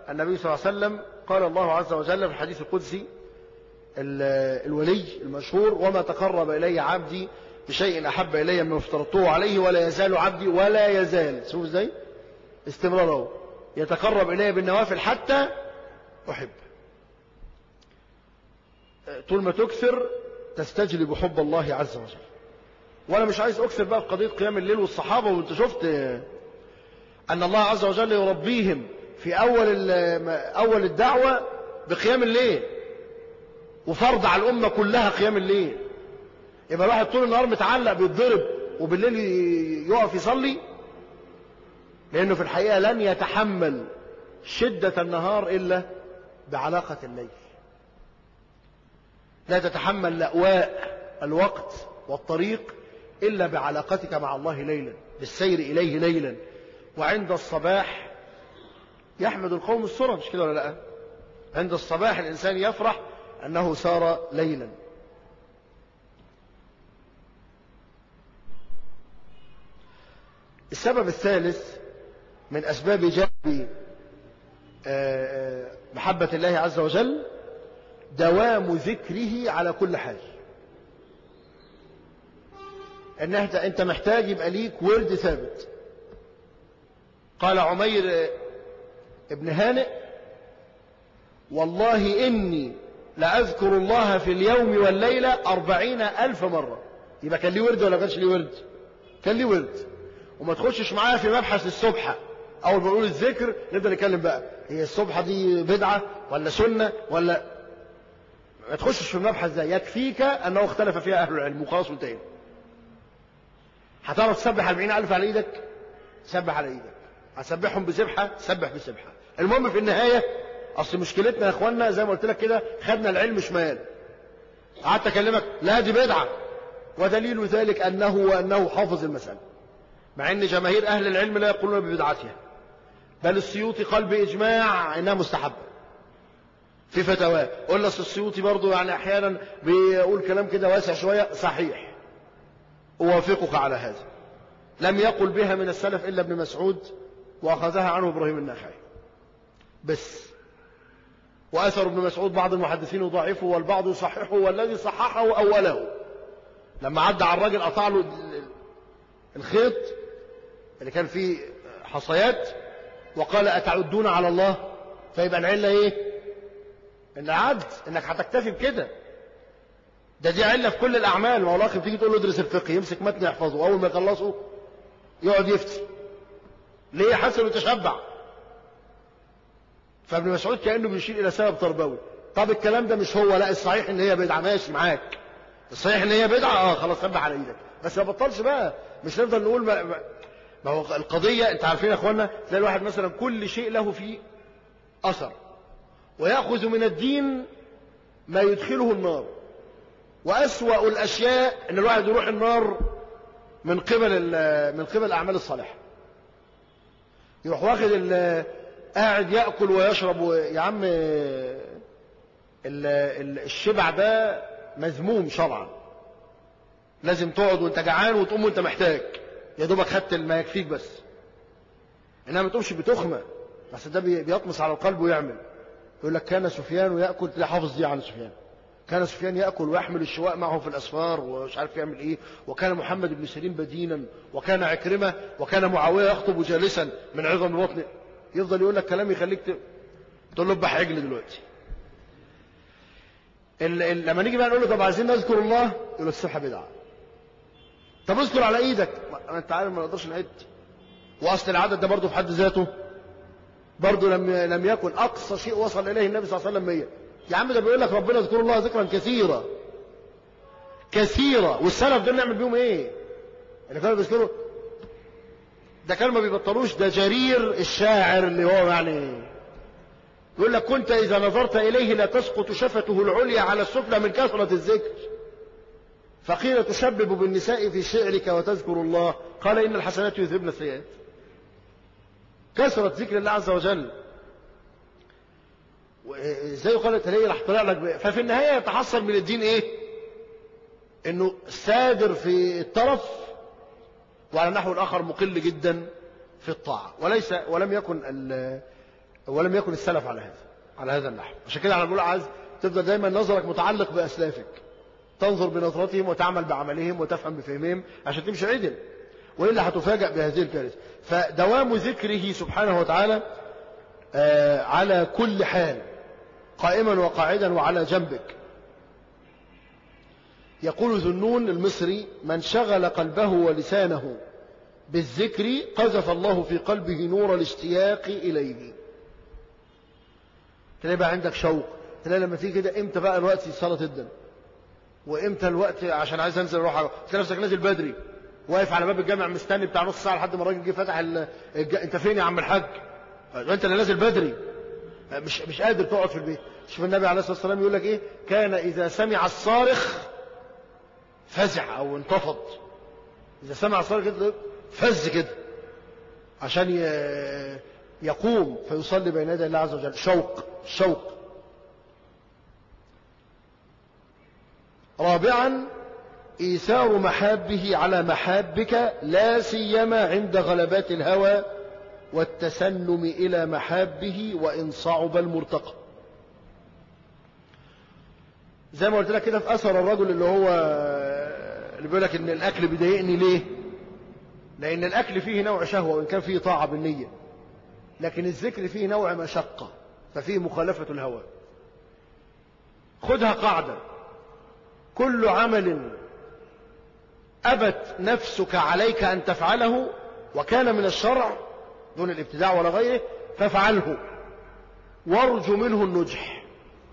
النبي صلى الله عليه وسلم قال الله عز وجل في الحديث القدسي ال- الولي المشهور وما تقرب إلي عبدي بشيء أحب إلي مما افترضته عليه ولا يزال عبدي ولا يزال شوف ازاي استمراره يتقرب إلي بالنوافل حتى أحب طول ما تكثر تستجلب حب الله عز وجل وانا مش عايز اكثر بقى في قضيه قيام الليل والصحابه وانت شفت ان الله عز وجل يربيهم في اول ال- اول الدعوه بقيام الليل وفرض على الامه كلها قيام الليل يبقى الواحد طول النهار متعلق بيتضرب وبالليل ي- يقف يصلي لانه في الحقيقه لن يتحمل شده النهار الا بعلاقه الليل لا تتحمل لأواء الوقت والطريق إلا بعلاقتك مع الله ليلا بالسير إليه ليلا وعند الصباح يحمد القوم السرى مش كده ولا لا عند الصباح الإنسان يفرح أنه سار ليلا السبب الثالث من أسباب جلب آه، آه، محبة الله عز وجل دوام ذكره على كل حال ان انت انت محتاج يبقى ليك ورد ثابت قال عمير ابن هانئ والله اني لاذكر الله في اليوم والليله أربعين الف مره يبقى كان ليه ورد ولا كانش ليه ورد كان ليه ورد وما تخشش معايا في مبحث السبحه اول ما نقول الذكر نبدا نتكلم بقى هي السبحه دي بدعه ولا سنه ولا ما تخشش في المبحث ده يكفيك انه اختلف فيها اهل العلم وخلاص وانتهينا هتعرف تسبح 40000 على ايدك سبح على ايدك هتسبحهم بسبحه سبح بسبحه المهم في النهايه اصل مشكلتنا يا اخوانا زي ما قلت لك كده خدنا العلم شمال قعدت اكلمك لا دي بدعه ودليل ذلك انه وانه حافظ المساله مع ان جماهير اهل العلم لا يقولون ببدعتها بل السيوطي قال باجماع انها مستحبه في فتاواه قلنا أصل السيوطي برضه يعني احيانا بيقول كلام كده واسع شويه صحيح اوافقك على هذا لم يقل بها من السلف الا ابن مسعود واخذها عنه ابراهيم النخعي بس واثر ابن مسعود بعض المحدثين يضاعفه والبعض يصححه والذي صححه اوله لما عدى على الراجل قطع له الخيط اللي كان فيه حصيات وقال اتعدون على الله فيبقى العله ايه ان عد انك هتكتفي بكده ده دي عله في كل الاعمال ما هو الاخ تيجي تقول له ادرس الفقه يمسك متن يحفظه اول ما يخلصه يقعد يفتي ليه حسن وتشبع فابن مسعود كانه بيشير الى سبب تربوي طب الكلام ده مش هو لا الصحيح ان هي بدعه ماشي معاك الصحيح ان هي بدعه اه خلاص سبح على ايدك بس ما بطلش بقى مش نفضل نقول ما, ما ما هو القضيه انت عارفين يا اخوانا تلاقي الواحد مثلا كل شيء له فيه اثر ويأخذ من الدين ما يدخله النار وأسوأ الأشياء أن الواحد يروح النار من قبل من قبل الأعمال الصالحة يروح واخد ال- قاعد يأكل ويشرب و- يا عم ال- ال- الشبع ده مذموم شرعا لازم تقعد وانت جعان وتقوم وانت محتاج يا دوبك خدت ما يكفيك بس انما ما تقومش بتخمه بس ده بي- بيطمس على القلب ويعمل يقول لك كان سفيان ياكل تلاقي حافظ دي عن سفيان كان سفيان ياكل ويحمل الشواء معه في الاسفار ومش عارف يعمل ايه وكان محمد بن سيرين بدينا وكان عكرمه وكان معاويه يخطب جالسا من عظم بطنه يفضل يقول لك كلام يخليك ت- تقول له اذبح عجل دلوقتي ال- ال- لما نيجي بقى نقول له طب عايزين نذكر الله يقول لك الصحه بدعه طب اذكر على ايدك ما انت عارف ما نقدرش نعد واصل العدد ده برضه في حد ذاته برضه لم لم يكن اقصى شيء وصل اليه النبي صلى الله عليه وسلم 100 يا عم ده بيقول لك ربنا اذكر الله ذكرا كثيرا كثيرا والسلف دول نعمل بيهم ايه اللي كانوا بيذكروا ده كانوا ما بيبطلوش ده جرير الشاعر اللي هو يعني يقول لك كنت اذا نظرت اليه لا تسقط شفته العليا على السفلى من كثره الذكر فقيل تشبب بالنساء في شعرك وتذكر الله قال ان الحسنات يذهبن السيئات كثرة ذكر الله عز وجل ازاي قالت هي راح طلع لك بقى. ففي النهايه يتحصل من الدين ايه انه سادر في الطرف وعلى النحو الاخر مقل جدا في الطاعه وليس ولم يكن ال- ولم يكن السلف على هذا على هذا النحو عشان كده انا بقول عايز تفضل دايما نظرك متعلق باسلافك تنظر بنظرتهم وتعمل بعملهم وتفهم بفهمهم عشان تمشي عدل والا هتفاجأ بهذه الكارثه فدوام ذكره سبحانه وتعالى آه على كل حال قائما وقاعدا وعلى جنبك يقول ذنون المصري من شغل قلبه ولسانه بالذكر قذف الله في قلبه نور الاشتياق إليه تلاقي بقى عندك شوق تلاقي لما تيجي كده امتى بقى الوقت صلاة الدم وامتى الوقت عشان عايز انزل اروح تلاقي نفسك نازل بدري واقف على باب الجامع مستني بتاع نص ساعه لحد ما الراجل جه فتح ال... الج... انت فين يا عم الحاج انت اللي نازل بدري مش مش قادر تقعد في البيت شوف النبي عليه الصلاه والسلام يقول لك ايه كان اذا سمع الصارخ فزع او انتفض اذا سمع الصارخ كده فز كده عشان ي... يقوم فيصلي بين يدي الله عز وجل شوق شوق رابعا إيثار محابه على محابك لا سيما عند غلبات الهوى والتسنم إلى محابه وإن صعب المرتقى زي ما قلت لك كده في أثر الرجل اللي هو اللي بيقول لك إن الأكل بيضايقني ليه؟ لأن الأكل فيه نوع شهوة وإن كان فيه طاعة بالنية لكن الذكر فيه نوع مشقة ففيه مخالفة الهوى خذها قاعدة كل عمل أبت نفسك عليك أن تفعله وكان من الشرع دون الابتداع ولا غيره فافعله وارجو منه النجح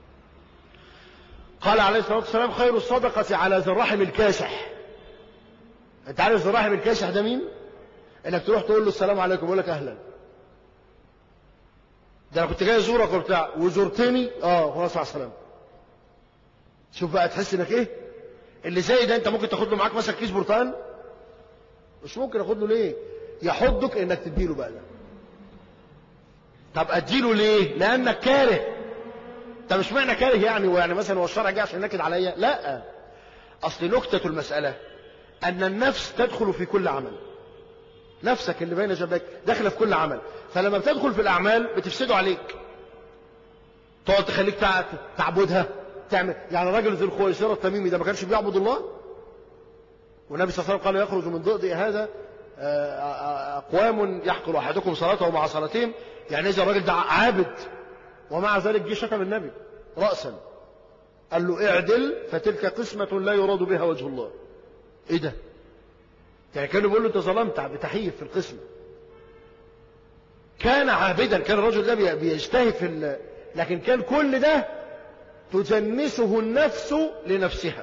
قال عليه الصلاة والسلام خير الصدقة على ذي الرحم الكاشح انت عارف ذي الرحم الكاشح ده مين انك تروح تقول له السلام عليكم يقول لك اهلا ده انا كنت جاي ازورك وبتاع وزرتني اه خلاص على السلامه شوف بقى تحس انك ايه اللي زي ده انت ممكن تاخد له معاك مثلا كيس برتقال مش ممكن اخد له ليه يحضك انك تديله بقى ده طب اديله ليه لانك كاره طب مش معنى كاره يعني ويعني مثلا هو الشرع جه عشان نكد عليا لا اصل نكته المساله ان النفس تدخل في كل عمل نفسك اللي بين جنبك داخله في كل عمل فلما بتدخل في الاعمال بتفسده عليك تقعد تخليك تعبدها تعمل يعني الراجل ذو الخويصره التميمي ده ما كانش بيعبد الله والنبي صلى الله عليه وسلم قال يخرج من ضئضئ هذا اقوام يحقر احدكم صلاته مع صلاتهم يعني اذا الراجل ده عابد ومع ذلك جه شتم النبي راسا قال له اعدل فتلك قسمه لا يراد بها وجه الله ايه ده يعني كانوا بيقول له انت ظلمت بتحيف في القسمه كان عابدا كان الرجل ده بيجتهد في ال... لكن كان كل ده تجنسه النفس لنفسها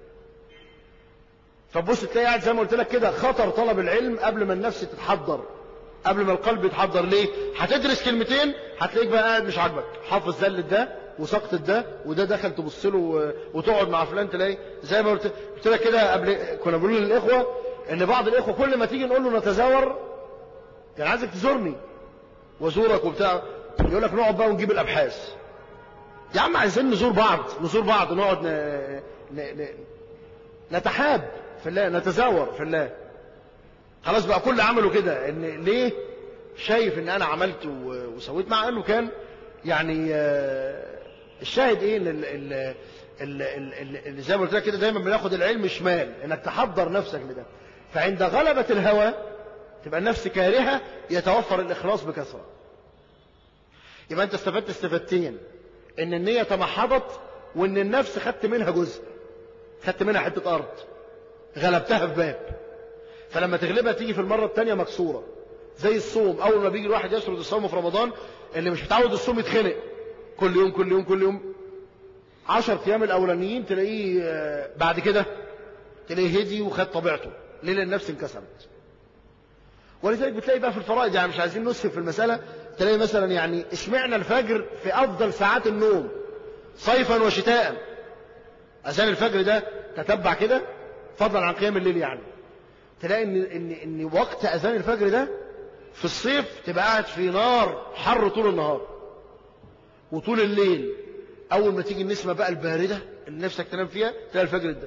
فبص تلاقي قاعد زي ما قلت لك كده خطر طلب العلم قبل ما النفس تتحضر قبل ما القلب يتحضر ليه هتدرس كلمتين هتلاقيك بقى قاعد مش عاجبك حافظ زلة ده وسقط ده وده دخل تبص له وتقعد مع فلان تلاقي زي ما قلت قلت لك كده قبل كنا بنقول للاخوه ان بعض الاخوه كل ما تيجي نقول له نتزاور كان عايزك تزورني وازورك وبتاع يقول لك نقعد بقى ونجيب الابحاث يا عم عايزين نزور بعض نزور بعض نقعد ن... ن... ن... نتحاب في الله نتزاور في الله خلاص بقى كل عمله كده ان ليه شايف ان انا عملت وسويت مع انه كان يعني الشاهد ايه ان ال... ال... اللي زي ما قلت لك كده دايما بناخد العلم شمال انك تحضر نفسك لده فعند غلبة الهوى تبقى النفس كارهة يتوفر الإخلاص بكثرة يبقى أنت استفدت استفادتين إن النية تمحضت وإن النفس خدت منها جزء خدت منها حتة أرض غلبتها في باب فلما تغلبها تيجي في المرة الثانية مكسورة زي الصوم أول ما بيجي الواحد يسرد الصوم في رمضان اللي مش متعود الصوم يتخنق كل يوم كل يوم كل يوم عشر أيام الأولانيين تلاقيه بعد كده تلاقيه هدي وخد طبيعته ليه لأن النفس انكسرت ولذلك بتلاقي بقى في الفرائض يعني مش عايزين نسهب في المسألة تلاقي مثلا يعني اشمعنا الفجر في أفضل ساعات النوم صيفا وشتاء أذان الفجر ده تتبع كده فضلا عن قيام الليل يعني تلاقي ان ان ان وقت اذان الفجر ده في الصيف تبقى قاعد في نار حر طول النهار وطول الليل اول ما تيجي النسمه بقى البارده اللي نفسك تنام فيها تلاقي الفجر ده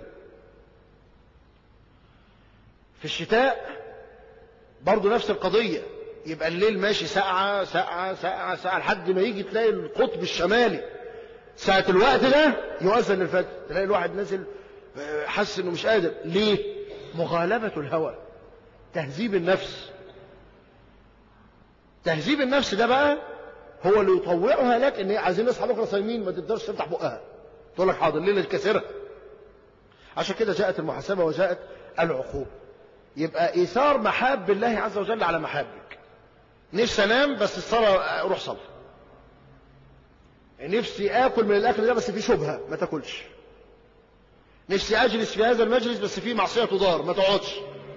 في الشتاء برضه نفس القضيه يبقى الليل ماشي ساعة ساعة ساعة ساعة لحد ما يجي تلاقي القطب الشمالي ساعة الوقت ده يؤذن الفجر تلاقي الواحد نازل آه، حاسس انه مش قادر ليه مغالبة الهوى تهذيب النفس تهذيب النفس ده بقى هو اللي يطوعها لك ان هي عايزين نصحى بكره صايمين ما تقدرش تفتح بقها تقول لك حاضر ليله الكثيره عشان كده جاءت المحاسبه وجاءت العقوبه يبقى ايثار محاب الله عز وجل على محابك نفسي انام بس الصلاه روح صلي نفسي اكل من الاكل ده بس فيه شبهه ما تاكلش نفسي اجلس في هذا المجلس بس فيه معصيه تضار ما تقعدش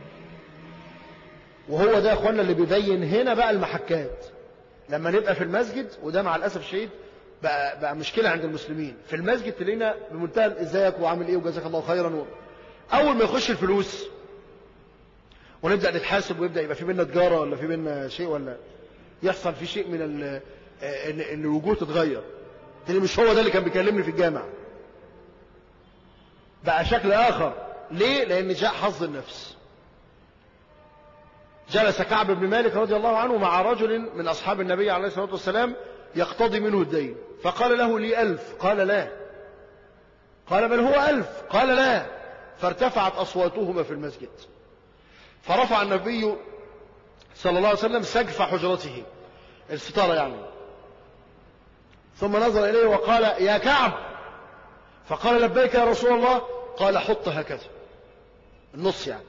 وهو ده يا اخوانا اللي بيبين هنا بقى المحكات لما نبقى في المسجد وده مع الاسف الشديد بقى, بقى مشكله عند المسلمين في المسجد تلاقينا بمنتهى ازيك وعامل ايه وجزاك الله خيرا و... اول ما يخش الفلوس ونبدا نتحاسب ويبدا يبقى في بينا تجاره ولا في بينا شيء ولا يحصل في شيء من ال... ان ان الوجوه تتغير تلاقي مش هو ده اللي كان بيكلمني في الجامع بقى شكل اخر ليه لان جاء حظ النفس جلس كعب بن مالك رضي الله عنه مع رجل من أصحاب النبي عليه الصلاة والسلام يقتضي منه الدين فقال له لي ألف قال لا قال بل هو ألف قال لا فارتفعت أصواتهما في المسجد فرفع النبي صلى الله عليه وسلم سقف حجرته الستارة يعني ثم نظر إليه وقال يا كعب فقال لبيك يا رسول الله قال حط هكذا النص يعني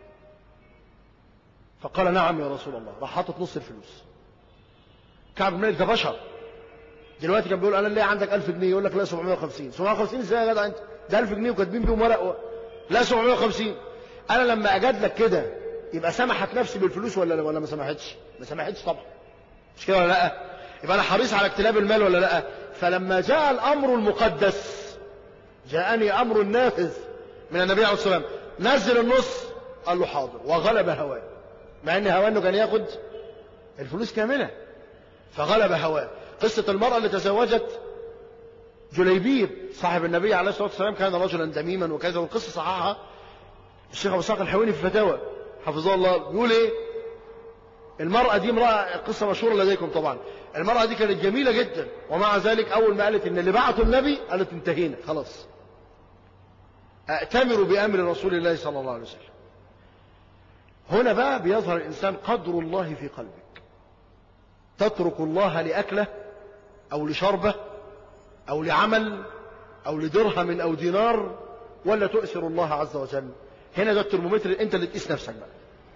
فقال نعم يا رسول الله راح حاطط نص الفلوس كعب بن مالك ده بشر دلوقتي كان بيقول انا ليه عندك 1000 جنيه يقول لك لا 750 750 ازاي يا جدع انت ده 1000 جنيه وكاتبين بيهم ورق و... لا 750 انا لما اجاد لك كده يبقى سمحت نفسي بالفلوس ولا ولا ما سمحتش ما سمحتش طبعا مش كده ولا لا يبقى انا حريص على اكتلاب المال ولا لا فلما جاء الامر المقدس جاءني امر نافذ من النبي عليه الصلاه والسلام نزل النص قال له حاضر وغلب هواه مع ان هواه انه كان ياخد الفلوس كامله فغلب هواه قصه المراه اللي تزوجت جليبيب صاحب النبي عليه الصلاه والسلام كان رجلا دميما وكذا والقصه صححها الشيخ ابو اسحاق الحويني في الفتاوى حفظه الله بيقول ايه المرأة دي امرأة قصة مشهورة لديكم طبعا المرأة دي كانت جميلة جدا ومع ذلك أول ما قالت إن اللي بعته النبي قالت انتهينا خلاص أأتمر بأمر رسول الله صلى الله عليه وسلم هنا بقى بيظهر الإنسان قدر الله في قلبك تترك الله لأكله أو لشربه أو لعمل أو لدرهم أو دينار ولا تؤثر الله عز وجل هنا ده الترمومتر أنت اللي تقيس نفسك بقى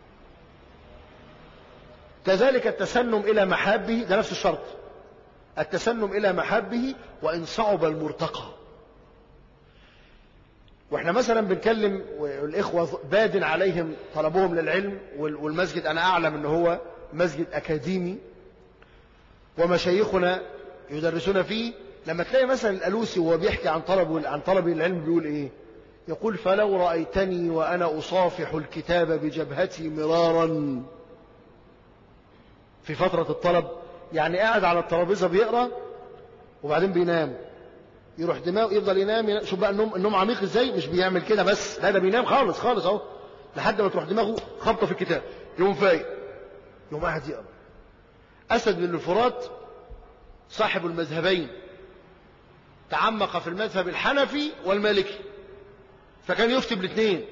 كذلك التسنم إلى محابه ده نفس الشرط التسنم إلى محابه وإن صعب المرتقى واحنا مثلا بنكلم الإخوة باد عليهم طلبهم للعلم والمسجد أنا أعلم أنه هو مسجد أكاديمي ومشايخنا يدرسون فيه لما تلاقي مثلا الألوسي وهو بيحكي عن طلب عن طلب العلم بيقول إيه يقول فلو رأيتني وأنا أصافح الكتاب بجبهتي مرارا في فترة الطلب يعني قاعد على الترابيزة بيقرأ وبعدين بينام يروح دماغه يفضل ينام, ينام شوف بقى النوم النوم عميق ازاي مش بيعمل كده بس لا ده بينام خالص خالص اهو لحد ما تروح دماغه خبطه في الكتاب يقوم فايق يقوم قاعد يقرا اسد بن الفرات صاحب المذهبين تعمق في المذهب الحنفي والمالكي فكان يفتي بالاثنين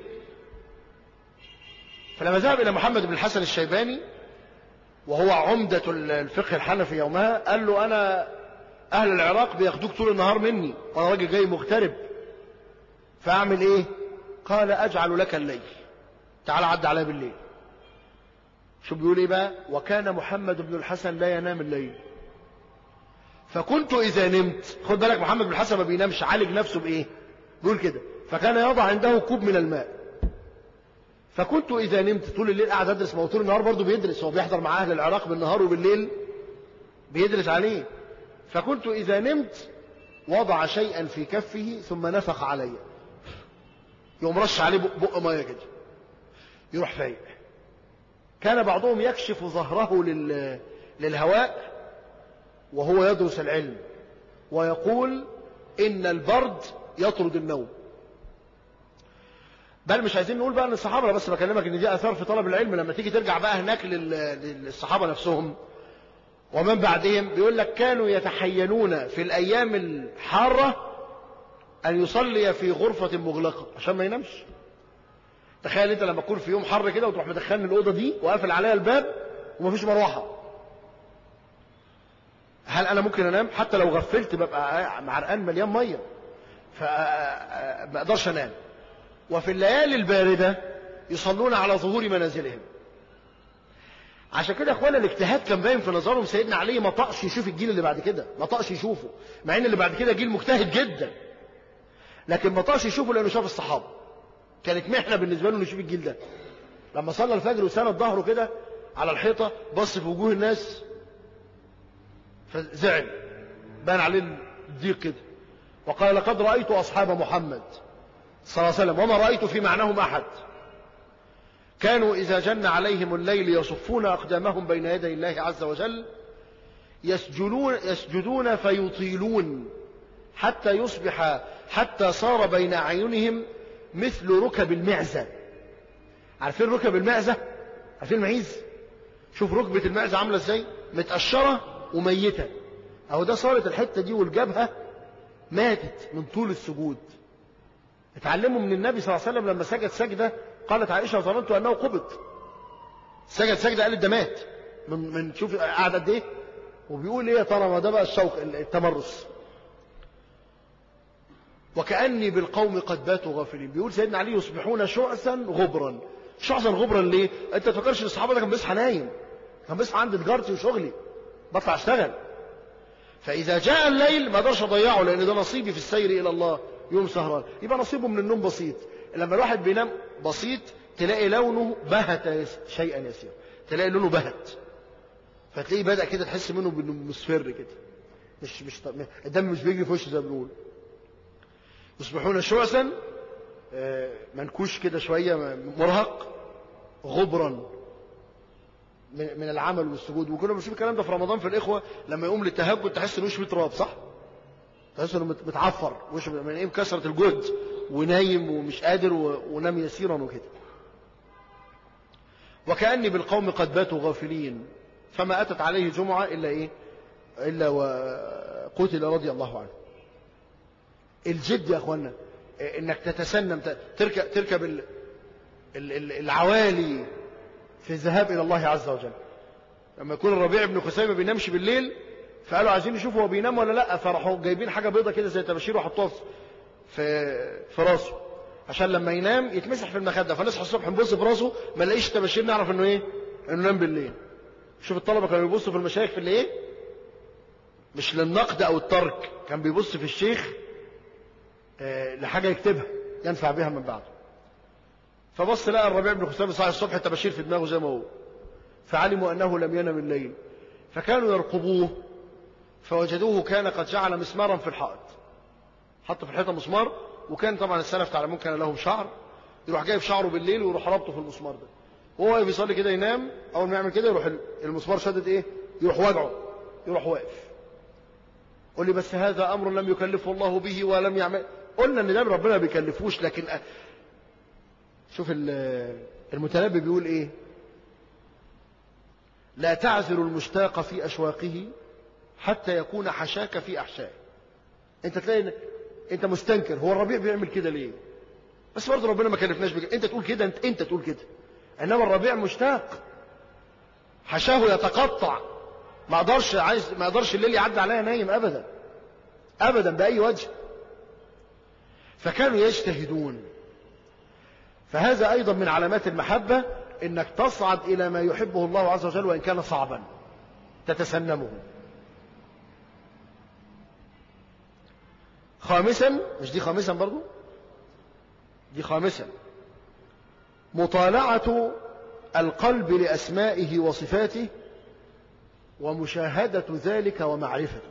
فلما ذهب الى محمد بن الحسن الشيباني وهو عمدة الفقه الحنفي يومها قال له أنا أهل العراق بياخدوك طول النهار مني وأنا راجل جاي مغترب فأعمل إيه؟ قال أجعل لك الليل تعال عد عليا بالليل شو بيقول إيه بقى؟ وكان محمد بن الحسن لا ينام الليل فكنت إذا نمت خد بالك محمد بن الحسن ما بينامش عالج نفسه بإيه؟ بيقول كده فكان يضع عنده كوب من الماء فكنت إذا نمت طول الليل قاعد أدرس ما هو طول النهار برضه بيدرس هو بيحضر مع أهل العراق بالنهار وبالليل بيدرس عليه فكنت إذا نمت وضع شيئا في كفه ثم نفخ علي يقوم رش عليه بق, بق ميه كده يروح فايق كان بعضهم يكشف ظهره لل... للهواء وهو يدرس العلم ويقول إن البرد يطرد النوم بل مش عايزين نقول بقى ان الصحابه أنا بس بكلمك ان دي اثار في طلب العلم لما تيجي ترجع بقى هناك لل- للصحابه نفسهم ومن بعدهم بيقول لك كانوا يتحينون في الايام الحاره ان يصلي في غرفه مغلقه عشان ما ينامش تخيل انت لما تكون في يوم حر كده وتروح مدخلني الاوضه دي وقافل عليها الباب ومفيش مروحه هل انا ممكن انام حتى لو غفلت ببقى معرقان مليان ميه فما اقدرش انام وفي الليالي البارده يصلون على ظهور منازلهم عشان كده يا اخوانا الاجتهاد كان باين في نظرهم سيدنا علي ما طقش يشوف الجيل اللي بعد كده ما طقش يشوفه مع ان اللي بعد كده جيل مجتهد جدا لكن ما طقش يشوفه لانه شاف الصحابه كانت محنه بالنسبه له انه يشوف الجيل ده لما صلى الفجر وسند ظهره كده على الحيطه بص في وجوه الناس فزعل بان عليه الضيق كده وقال لقد رايت اصحاب محمد صلى الله عليه وسلم وما رايت في معناهم احد كانوا اذا جن عليهم الليل يصفون اقدامهم بين يدي الله عز وجل يسجدون يسجدون فيطيلون حتى يصبح حتى صار بين اعينهم مثل ركب المعزه عارفين ركب المعزه عارفين المعيز شوف ركبه المعزه عامله ازاي متقشره وميته اهو ده صارت الحته دي والجبهه ماتت من طول السجود اتعلموا من النبي صلى الله عليه وسلم لما سجد سجده قالت عائشه ظننت انه قبض سجد سجده قالت ده مات من من شوف قعد قد ايه وبيقول ايه يا ترى ما ده بقى الشوق التمرس وكأني بالقوم قد باتوا غافلين بيقول سيدنا علي يصبحون شعثا غبرا شعثا غبرا ليه انت تفكرش ان الصحابه ده كان بيصحى نايم كان بيصحى عند تجارتي وشغلي بطلع اشتغل فاذا جاء الليل ما اقدرش اضيعه لان ده نصيبي في السير الى الله يوم سهران يبقى نصيبه من النوم بسيط لما الواحد بينام بسيط تلاقي لونه بهت شيئا يسيرا تلاقي لونه بهت فتلاقيه بدا كده تحس منه بانه مصفر كده مش مش الدم مش بيجري في وشه زي ما بنقول يصبحون شعثا منكوش كده شويه مرهق غبرا من العمل والسجود وكنا بنشوف الكلام ده في رمضان في الاخوه لما يقوم للتهجد تحس انه وشه فيه تراب صح؟ تحس انه متعفر وشه من ايه كثره الجهد ونايم ومش قادر ونام يسيرا وكده. وكاني بالقوم قد باتوا غافلين فما اتت عليه جمعه الا ايه؟ الا وقتل رضي الله عنه. الجد يا اخوانا انك تتسنم تركب تركب العوالي في الذهاب الى الله عز وجل لما يكون الربيع بن خثيمه بينامش بالليل فقالوا عايزين نشوف هو بينام ولا لا فراحوا جايبين حاجه بيضه كده زي تباشير وحطوها في في راسه عشان لما ينام يتمسح في المخده فنصحى الصبح نبص في راسه ما نلاقيش تباشير نعرف انه ايه انه نام بالليل شوف الطلبه كانوا بيبصوا في المشايخ في الايه مش للنقد او الترك كان بيبص في الشيخ آه لحاجه يكتبها ينفع بها من بعده فبص لقى الربيع بن خثيمه صاحي الصبح التباشير في دماغه زي ما هو فعلموا انه لم ينم الليل فكانوا يرقبوه فوجدوه كان قد جعل مسمارا في الحائط حط في الحيطه مسمار وكان طبعا السلف تعلمون كان لهم شعر يروح جايب شعره بالليل ويروح رابطه في المسمار ده وهو بيصلي كده ينام اول ما يعمل كده يروح المسمار شدد ايه يروح واجعه يروح واقف قول لي بس هذا امر لم يكلفه الله به ولم يعمل قلنا ان ده ربنا ما بيكلفوش لكن شوف المتنبي بيقول ايه لا تعذر المشتاق في اشواقه حتى يكون حشاك في احشائه انت تلاقي انت مستنكر هو الربيع بيعمل كده ليه بس برضه ربنا ما كلفناش بكده انت تقول كده انت انت تقول كده انما الربيع مشتاق حشاه يتقطع ما اقدرش عايز ما اقدرش الليل يعدي عليا نايم ابدا ابدا باي وجه فكانوا يجتهدون فهذا أيضا من علامات المحبة إنك تصعد إلى ما يحبه الله عز وجل وإن كان صعبا تتسنمه خامسا مش دي خامسا برضو دي خامسا مطالعة القلب لأسمائه وصفاته ومشاهدة ذلك ومعرفته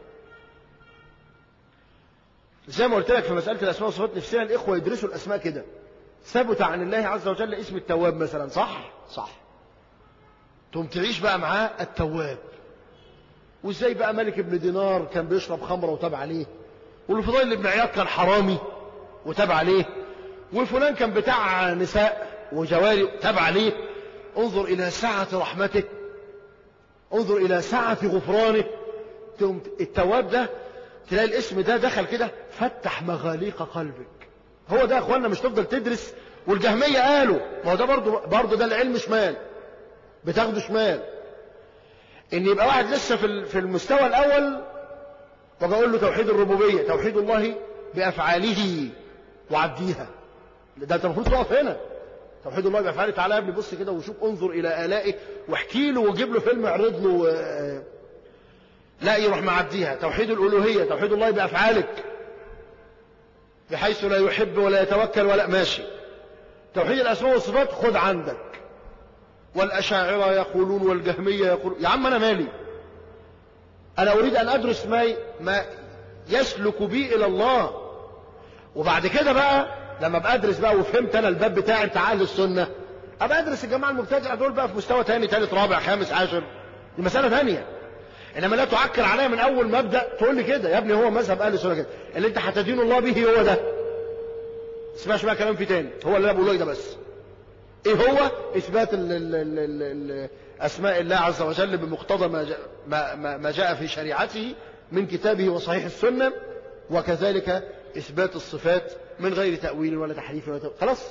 زي ما قلت لك في مسألة الأسماء والصفات نفسها الإخوة يدرسوا الأسماء كده ثبت عن الله عز وجل اسم التواب مثلا صح صح تقوم تعيش بقى معاه التواب وازاي بقى ملك ابن دينار كان بيشرب خمره وتاب عليه والفضيل بن عياض كان حرامي وتاب عليه وفلان كان بتاع نساء وجواري تابع ليه انظر إلى سعة رحمته انظر إلى سعة غفرانه تقوم التواب ده تلاقي الاسم ده دخل كده فتح مغاليق قلبك هو ده يا اخوانا مش تفضل تدرس والجهمية قالوا ما هو ده برضه برضه ده العلم شمال بتاخده شمال ان يبقى واحد لسه في في المستوى الاول واجي اقول له توحيد الربوبيه توحيد الله بافعاله وعديها ده انت المفروض تقف هنا توحيد الله بافعاله تعالى يا ابني بص كده وشوف انظر الى الائه واحكي له وجيب له فيلم اعرض له آه، لا يروح معديها توحيد الالوهيه توحيد الله بافعالك بحيث لا يحب ولا يتوكل ولا ماشي توحيد الاسماء والصفات خد عندك والاشاعره يقولون والجهميه يقولون يا عم انا مالي انا اريد ان ادرس ما ما يسلك بي الى الله وبعد كده بقى لما ابقى ادرس بقى وفهمت انا الباب بتاعي بتاع اهل السنه ابقى ادرس الجماعه المبتدعه دول بقى في مستوى تاني تالت رابع خامس عاشر دي مساله ثانيه انما لا تعكر عليا من اول ما ابدا تقول لي كده يا ابني هو مذهب اهل السنه كده اللي انت هتدين الله به هو ده اسمعش بقى كلام في تاني هو اللي انا بقوله لك ده بس ايه هو اثبات ال ال ال ال ال اسماء الله عز وجل بمقتضى ما جاء, ما, ما, ما جاء في شريعته من كتابه وصحيح السنه وكذلك اثبات الصفات من غير تاويل ولا تحريف ولا تأويل. خلاص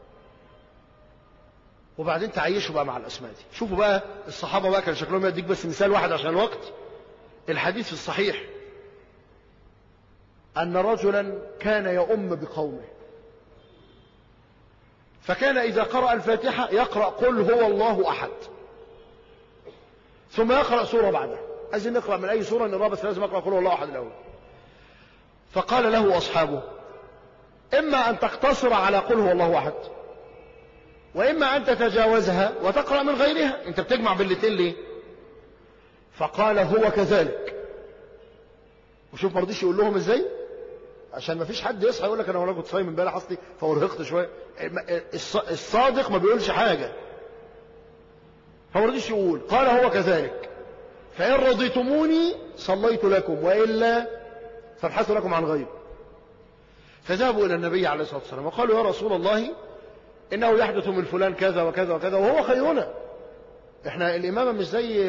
وبعدين تعيشوا بقى مع الاسماء دي شوفوا بقى الصحابه بقى كان شكلهم يديك بس مثال واحد عشان الوقت الحديث في الصحيح ان رجلا كان يؤم بقومه فكان إذا قرأ الفاتحة يقرأ قل هو الله أحد ثم يقرأ سورة بعدها عايزين نقرأ من أي سورة نقرأ بس لازم أقرأ قل هو الله أحد الأول فقال له أصحابه إما أن تقتصر على قل هو الله أحد وإما أن تتجاوزها وتقرأ من غيرها أنت بتجمع باللتين ليه فقال هو كذلك وشوف ما رضيش يقول لهم ازاي عشان ما فيش حد يصحى يقول لك انا والله كنت صايم امبارح اصلي فارهقت شويه الصادق ما بيقولش حاجه فما رضيش يقول قال هو كذلك فان رضيتموني صليت لكم والا فابحثوا لكم عن غيره فذهبوا الى النبي عليه الصلاه والسلام وقالوا يا رسول الله انه يحدث من فلان كذا وكذا وكذا وهو خيرنا احنا الامامه مش زي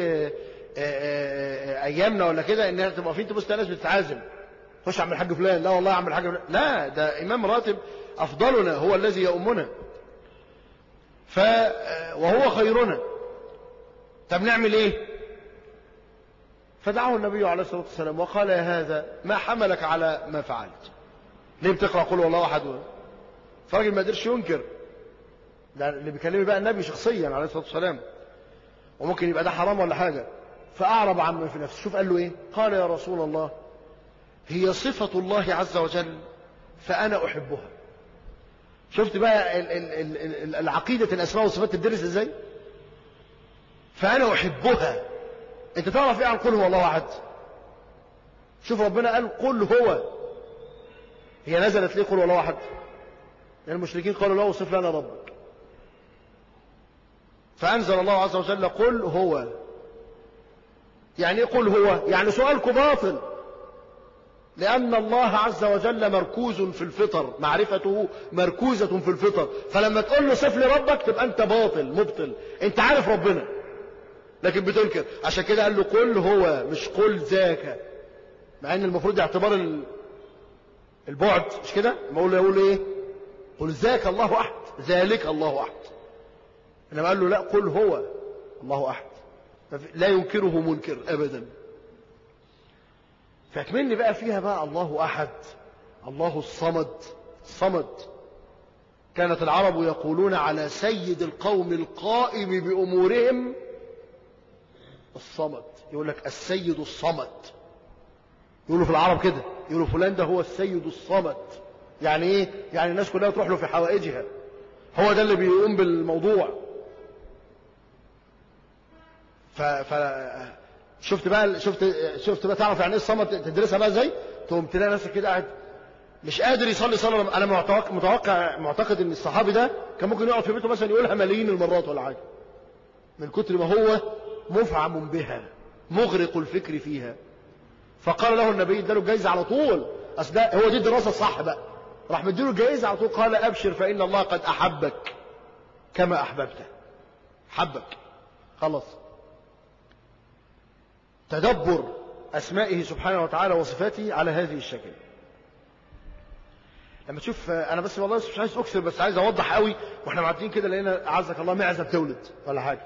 ايامنا ولا كده ان تبقى واقفين تبص ناس بتتعازم خش عم الحاج فلان لا والله عم الحاج فلان لا ده إمام راتب أفضلنا هو الذي يؤمنا ف وهو خيرنا طب نعمل ايه فدعاه النبي عليه الصلاة والسلام وقال يا هذا ما حملك على ما فعلت ليه بتقرأ قول والله أحد فراجل ما قدرش ينكر ده اللي بيكلمني بقى النبي شخصيا عليه الصلاة والسلام وممكن يبقى ده حرام ولا حاجة فأعرب عما في نفسه شوف قال له ايه قال يا رسول الله هي صفة الله عز وجل فأنا أحبها شفت بقى ال ال ال العقيدة الأسماء والصفات تدرس ازاي فأنا أحبها أنت تعرف إيه عن قل هو الله أحد شوف ربنا قال قل هو هي نزلت ليه قل هو الله أحد لأن المشركين قالوا له وصف لنا ربك فأنزل الله عز وجل قل هو يعني ايه قل هو يعني سؤالكم باطل لأن الله عز وجل مركوز في الفطر معرفته مركوزة في الفطر فلما تقول له صف لي ربك تبقى أنت باطل مبطل أنت عارف ربنا لكن بتنكر عشان كده قال له قل هو مش قل ذاك مع ان المفروض اعتبار البعد مش كده ما اقول له يقول ايه قل ذاك الله احد ذلك الله احد انما قال له لا قل هو الله احد لا ينكره منكر ابدا فاكملني بقى فيها بقى الله أحد الله الصمد الصمد كانت العرب يقولون على سيد القوم القائم بأمورهم الصمد يقول لك السيد الصمد يقولوا في العرب كده يقولوا فلان ده هو السيد الصمد يعني ايه يعني الناس كلها تروح له في حوائجها هو ده اللي بيقوم بالموضوع ف... ف... شفت بقى شفت شفت بقى تعرف يعني ايه الصمت تدرسها بقى ازاي تقوم تلاقي نفسك كده قاعد مش قادر يصلي صلاه انا متوقع متوقع معتقد ان الصحابي ده كان ممكن يقعد في بيته مثلا يقولها ملايين المرات ولا حاجه من كتر ما هو مفعم بها مغرق الفكر فيها فقال له النبي اداله الجايزه على طول اصل ده هو دي الدراسه الصح بقى راح مديله الجائزة على طول قال أبشر فإن الله قد أحبك كما أحببته حبك خلاص تدبر أسمائه سبحانه وتعالى وصفاته على هذه الشكل لما تشوف أنا بس والله مش عايز أكثر بس عايز أوضح قوي وإحنا معديين كده لقينا أعزك الله معزة بتولد ولا حاجة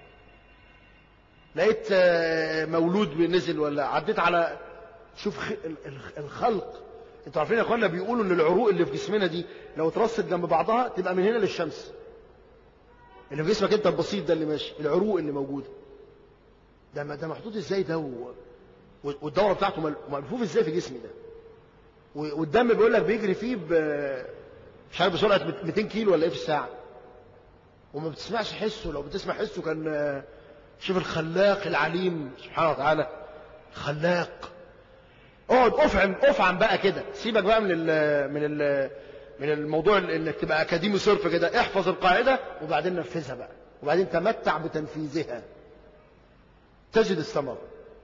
لقيت مولود نزل ولا عديت على شوف الخلق انتوا عارفين يا اخوانا بيقولوا ان العروق اللي في جسمنا دي لو اترصت جنب بعضها تبقى من هنا للشمس اللي في جسمك انت البسيط ده اللي ماشي العروق اللي موجوده ده ده محطوط ازاي ده و... والدوره بتاعته ملفوف ازاي في جسمي ده والدم بيقول لك بيجري فيه ب... مش عارف بسرعه 200 كيلو ولا ايه في الساعه وما بتسمعش حسه لو بتسمع حسه كان شوف الخلاق العليم سبحانه وتعالى خلاق اقعد افعم افعم بقى كده سيبك بقى من ال من ال من الموضوع انك تبقى اكاديمي صرف كده احفظ القاعده وبعدين نفذها بقى وبعدين تمتع بتنفيذها تجد الثمر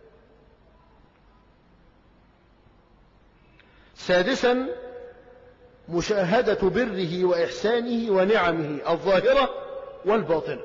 سادسا مشاهدة بره وإحسانه ونعمه الظاهرة والباطنة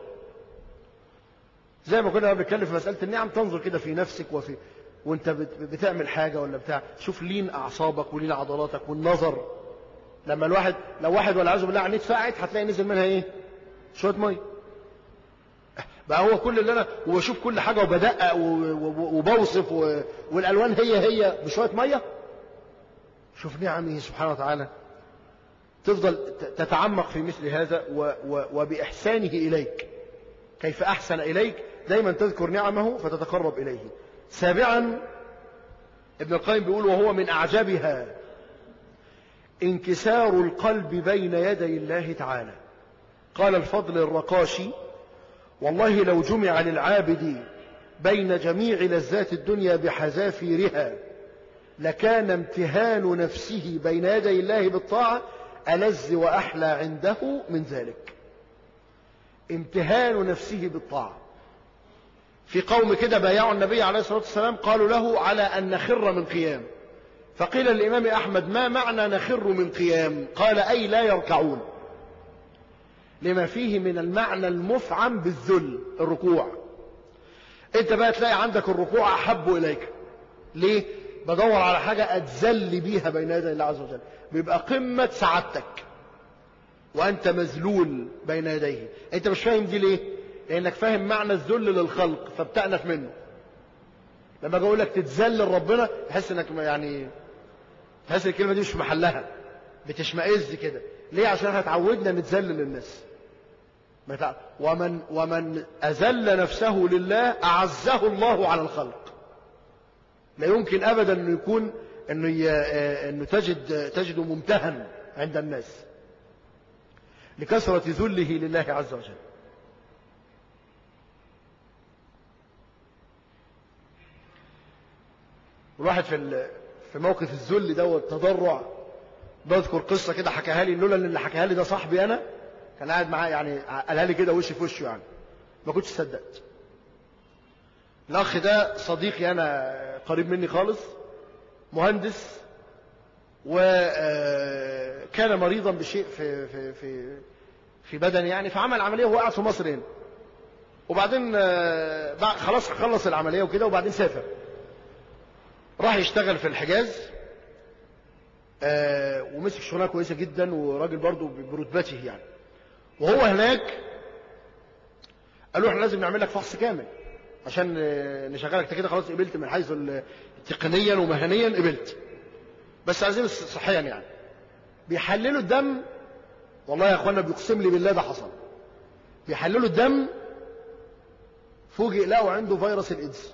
زي ما كنا بنتكلم في مسألة النعم تنظر كده في نفسك وفي وانت بتعمل حاجة ولا بتاع شوف لين أعصابك ولين عضلاتك والنظر لما الواحد لو واحد والعياذ بالله عينيه اتفقعت هتلاقي نزل منها ايه شوية مية بقى هو كل اللي انا وبشوف كل حاجة وبدقق وبوصف والالوان هي هي بشوية مية شوف نعمه سبحانه وتعالى تفضل تتعمق في مثل هذا وبإحسانه إليك كيف أحسن إليك دايما تذكر نعمه فتتقرب إليه سابعا ابن القيم بيقول وهو من أعجبها انكسار القلب بين يدي الله تعالى قال الفضل الرقاشي والله لو جمع للعابد بين جميع لذات الدنيا بحذافيرها لكان امتهان نفسه بين يدي الله بالطاعة ألذ وأحلى عنده من ذلك امتهان نفسه بالطاعة في قوم كده بايعوا النبي عليه الصلاة والسلام قالوا له على أن نخر من قيام فقيل للإمام أحمد ما معنى نخر من قيام قال أي لا يركعون لما فيه من المعنى المفعم بالذل الركوع انت بقى تلاقي عندك الركوع أحب إليك ليه بدور على حاجة أتذل بيها بين يدي الله عز وجل بيبقى قمة سعادتك وأنت مذلول بين يديه أنت مش فاهم دي ليه لأنك فاهم معنى الذل للخلق فبتأنف منه لما أقول لك تتذل لربنا تحس انك يعني تحس الكلمة دي مش في محلها بتشمئز كده ليه عشان احنا اتعودنا نتذل للناس ومن ومن أذل نفسه لله أعزه الله على الخلق لا يمكن ابدا انه يكون انه ي... انه تجد تجده ممتهن عند الناس لكثرة ذله لله عز وجل الواحد في ال... في موقف الذل ده والتضرع بذكر قصة كده حكاها لي لولا ان اللي حكاها لي ده صاحبي انا كان قاعد معاه يعني قالها لي كده وش في وشه يعني ما كنتش صدقت الأخ ده صديقي أنا قريب مني خالص مهندس وكان مريضا بشيء في في في في بدني يعني فعمل عملية وهو قاعد في مصر هنا وبعدين خلاص خلص العملية وكده وبعدين سافر راح يشتغل في الحجاز ومسك شغلانه كويسة جدا وراجل برضه برتبته يعني وهو هناك قالوا احنا لازم نعمل لك فحص كامل عشان نشغلك كده خلاص قبلت من حيث تقنيا ومهنيا قبلت بس عايزين صحيا يعني بيحللوا الدم والله يا اخوانا بيقسم لي بالله ده حصل بيحللوا الدم فوجئ لقوا عنده فيروس الايدز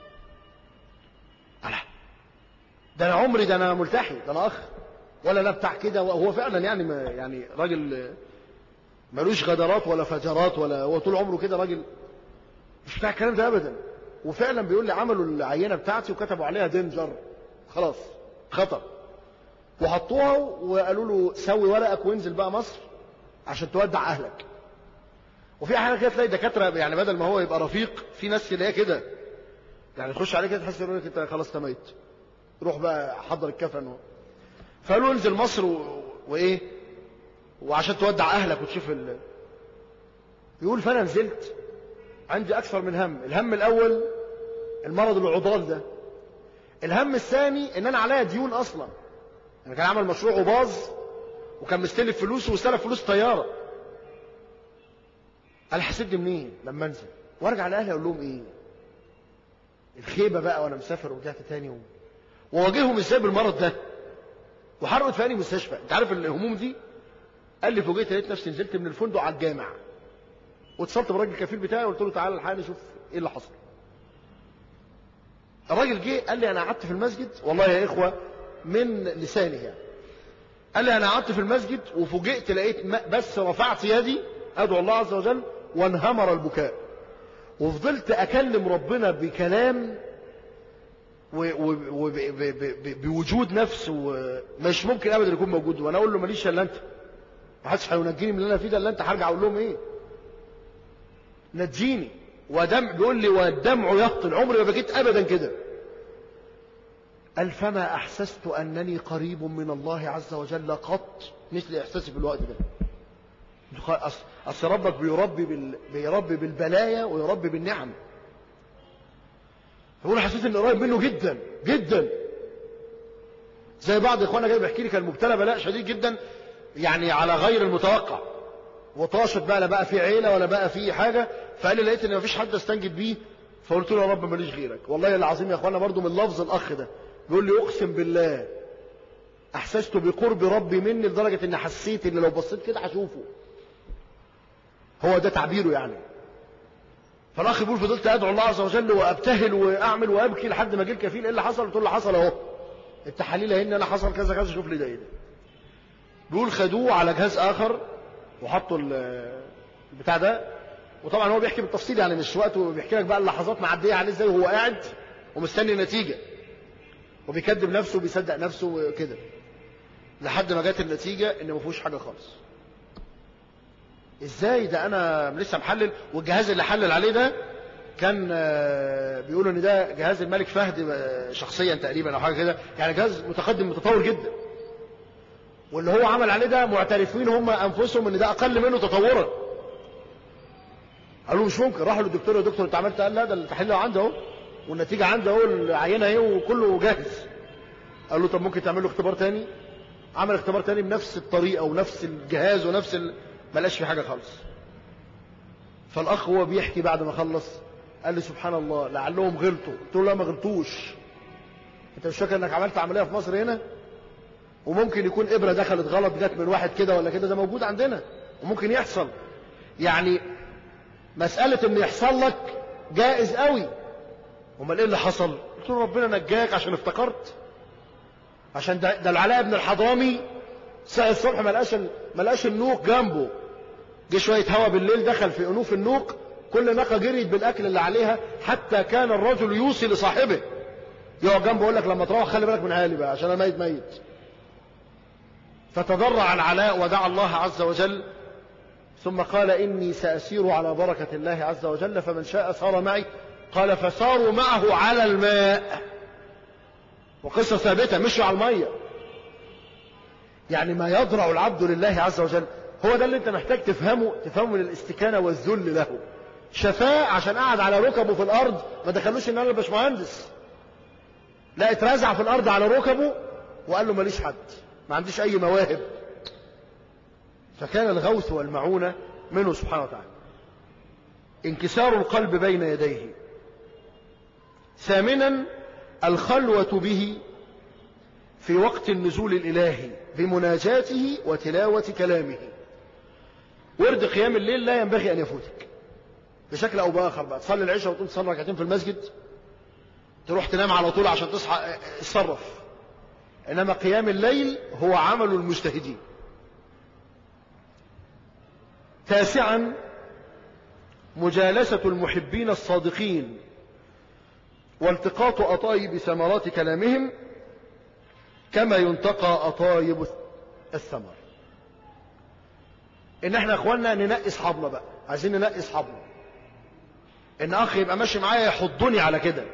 ده انا عمري ده انا ملتحي ده انا اخ ولا لا بتاع كده وهو فعلا يعني ما يعني راجل ملوش غدرات ولا فجرات ولا هو طول عمره كده راجل مش بتاع الكلام ده ابدا وفعلا بيقول لي عملوا العينه بتاعتي وكتبوا عليها دينجر خلاص خطر وحطوها وقالوا له سوي ورقك وانزل بقى مصر عشان تودع اهلك وفي احيانا كده تلاقي دكاتره يعني بدل ما هو يبقى رفيق في ناس تلاقيها كده يعني تخش عليه كده تحس يقول لك انت خلاص تميت روح بقى حضر الكفن و... فقالوا انزل مصر و... وايه وعشان تودع اهلك وتشوف ال... يقول فانا نزلت عندي اكثر من هم الهم الاول المرض العضال ده الهم الثاني ان انا عليا ديون اصلا انا كان عمل مشروع وباظ وكان مستلف فلوس واستلف فلوس طياره قال حسبني منين لما انزل وارجع لاهلي اقول لهم ايه الخيبه بقى وانا مسافر ورجعت تاني و... واواجههم ازاي بالمرض ده وحرقت في انهي مستشفى انت عارف الهموم دي قال لي فوجئت لقيت نفسي نزلت من الفندق على الجامع واتصلت بالراجل الكفيل بتاعي وقلت له تعالى الحقني شوف ايه اللي حصل الراجل جه قال لي انا قعدت في المسجد والله يا اخوه من لسانه يعني قال لي انا قعدت في المسجد وفوجئت لقيت بس رفعت يدي ادعو الله عز وجل وانهمر البكاء وفضلت اكلم ربنا بكلام وبوجود نفس ومش ممكن ابدا يكون موجود وانا اقول له ماليش الا انت ما حدش هينجيني من اللي انا فيه ده الا انت هرجع اقول لهم ايه نجيني ودمع بيقول لي والدمع يهطل عمري ما بكيت ابدا كده قال فما احسست انني قريب من الله عز وجل قط مثل احساسي في الوقت ده اصل ربك بيربي بال... بيربي بالبلايا ويربي بالنعم يقول حسيت اني قريب منه جدا جدا زي بعض اخوانا جاي بيحكي لي كان مبتلى بلاء شديد جدا يعني على غير المتوقع وطاشت بقى لا بقى في عيله ولا بقى في حاجه فقال لي لقيت ان مفيش حد استنجد بيه فقلت له يا رب ماليش غيرك والله العظيم يا اخوانا برضو من لفظ الاخ ده بيقول لي اقسم بالله احسست بقرب ربي مني لدرجه ان حسيت ان لو بصيت كده هشوفه هو ده تعبيره يعني فالاخ بيقول فضلت ادعو الله عز وجل وابتهل واعمل وابكي لحد ما جه الكفيل ايه اللي حصل قلت له حصل اهو التحاليل اهي ان انا حصل كذا كذا شوف لي ده ايه ده بيقول خدوه على جهاز اخر وحطوا البتاع ده وطبعا هو بيحكي بالتفصيل يعني مش وقته بيحكي لك بقى اللحظات معديه عليه ازاي وهو قاعد ومستني نتيجه وبيكذب نفسه وبيصدق نفسه وكده لحد ما جت النتيجه ان ما فيهوش حاجه خالص ازاي ده انا لسه محلل والجهاز اللي حلل عليه ده كان بيقولوا ان ده جهاز الملك فهد شخصيا تقريبا او حاجه كده يعني جهاز متقدم متطور جدا واللي هو عمل عليه ده معترفين هم انفسهم ان ده اقل منه تطورا قالوا مش ممكن راحوا للدكتور يا دكتور انت عملت قال لا ده التحليل عندي اهو والنتيجه عندي اهو العينه اهي وكله جاهز قال له طب ممكن تعمل له اختبار تاني عمل اختبار تاني بنفس الطريقه ونفس الجهاز ونفس ال... ما لقاش في حاجه خالص فالاخ هو بيحكي بعد ما خلص قال لي سبحان الله لعلهم غلطوا قلت له لا ما غلطوش انت مش فاكر انك عملت عمليه في مصر هنا وممكن يكون ابره دخلت غلط جت من واحد كده ولا كده ده موجود عندنا وممكن يحصل يعني مساله ان يحصل لك جائز قوي امال ايه اللي حصل قلت له ربنا نجاك عشان افتكرت عشان ده, ده العلاء بن الحضرمي ساعة الصبح ما لقاش ما لقاش النوق جنبه جه شويه هوا بالليل دخل في انوف النوق كل ناقه جريت بالاكل اللي عليها حتى كان الرجل يوصي لصاحبه يقعد جنبه يقول لك لما تروح خلي بالك من عيالي بقى عشان انا ميت ميت فتضرع العلاء ودعا الله عز وجل ثم قال إني سأسير على بركة الله عز وجل فمن شاء سار معي قال فساروا معه على الماء وقصة ثابتة مشوا على المية يعني ما يضرع العبد لله عز وجل هو ده اللي انت محتاج تفهمه تفهمه من الاستكانة والذل له شفاء عشان قعد على ركبه في الارض ما دخلوش ان انا باشمهندس لا اترزع في الارض على ركبه وقال له ماليش حد ما عنديش اي مواهب فكان الغوث والمعونة منه سبحانه وتعالى انكسار القلب بين يديه ثامنا الخلوة به في وقت النزول الإلهي بمناجاته وتلاوة كلامه ورد قيام الليل لا ينبغي أن يفوتك بشكل أو بآخر بقى تصلي العشاء وتقوم تصلي ركعتين في المسجد تروح تنام على طول عشان تصحى اتصرف إنما قيام الليل هو عمل المجتهدين تاسعا مجالسة المحبين الصادقين والتقاط أطايب ثمرات كلامهم كما ينتقى أطايب الثمر إن احنا أخواننا ننقي أصحابنا بقى عايزين ننقي أصحابنا إن أخ يبقى ماشي معايا يحضني على كده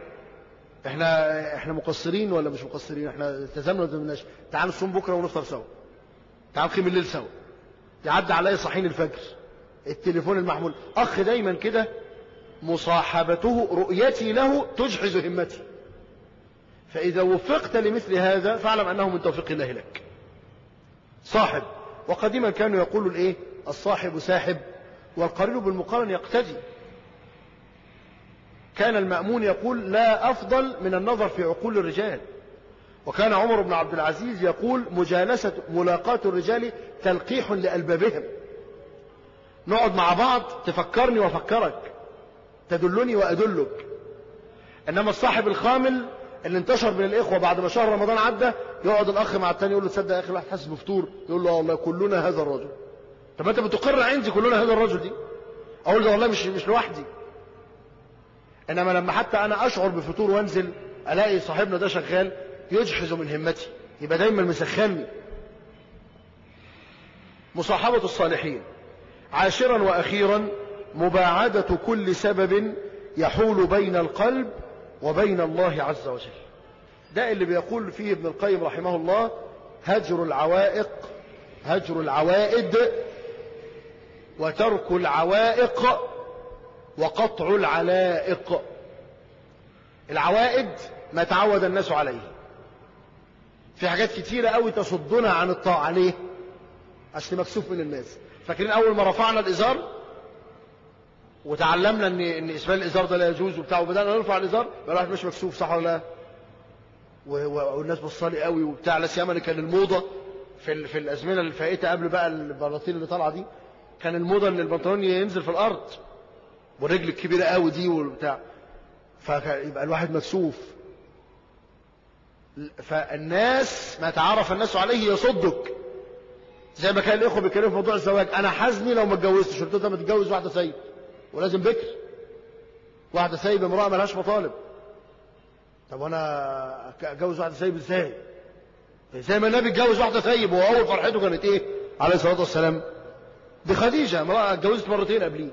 احنا احنا مقصرين ولا مش مقصرين احنا التزمنا ولا ما تعالوا نصوم بكره ونفطر سوا تعال نقيم الليل سوا يعدي عليا صحين الفجر التليفون المحمول اخ دايما كده مصاحبته رؤيتي له تجحز همتي فاذا وفقت لمثل هذا فاعلم انه من توفيق الله لك صاحب وقديما كانوا يقولوا الايه الصاحب ساحب والقرين بالمقارن يقتدي كان المأمون يقول لا أفضل من النظر في عقول الرجال وكان عمر بن عبد العزيز يقول مجالسة ملاقاة الرجال تلقيح لألبابهم نقعد مع بعض تفكرني وافكرك تدلني وأدلك إنما الصاحب الخامل اللي انتشر بين الإخوة بعد ما شهر رمضان عدى يقعد الأخ مع التاني يقول له تصدق يا أخي الواحد حاسس بفطور يقول له والله كلنا هذا الرجل طب أنت بتقر عندي كلنا هذا الرجل دي أقول له والله مش مش لوحدي إنما لما حتى أنا أشعر بفطور وأنزل ألاقي صاحبنا ده شغال يجحز من همتي يبقى دايما مسخني مصاحبة الصالحين عاشرا وأخيرا مباعدة كل سبب يحول بين القلب وبين الله عز وجل ده اللي بيقول فيه ابن القيم رحمه الله هجر العوائق هجر العوائد وترك العوائق وقطع العلائق العوائد ما تعود الناس عليه في حاجات كتيرة قوي تصدنا عن الطاعة ليه عشان مكسوف من الناس فاكرين اول ما رفعنا الازار وتعلمنا ان ان اسبال الازار ده لا يجوز وبتاع وبدانا نرفع الازار بقى الواحد مش مكسوف صح ولا لا والناس بصالي قوي وبتاع لا سيما اللي كان الموضه في ال... في الازمنه الفائته قبل بقى البلاطين اللي طالعه دي كان الموضه ان البنطلون ينزل في الارض والرجل الكبيره قوي دي وبتاع فيبقى الواحد مكسوف فالناس ما تعرف الناس عليه يصدك زي ما كان الاخوه بيتكلموا في موضوع الزواج انا حزني لو ما اتجوزتش قلت له ما تتجوز واحده سيد ولازم بكر واحده سيب امراه ملهاش مطالب طب وانا اتجوز واحده سيب ازاي زي ما النبي اتجوز واحده سيب وهو اول فرحته كانت ايه عليه الصلاه والسلام دي خديجه امراه اتجوزت مرتين قبليه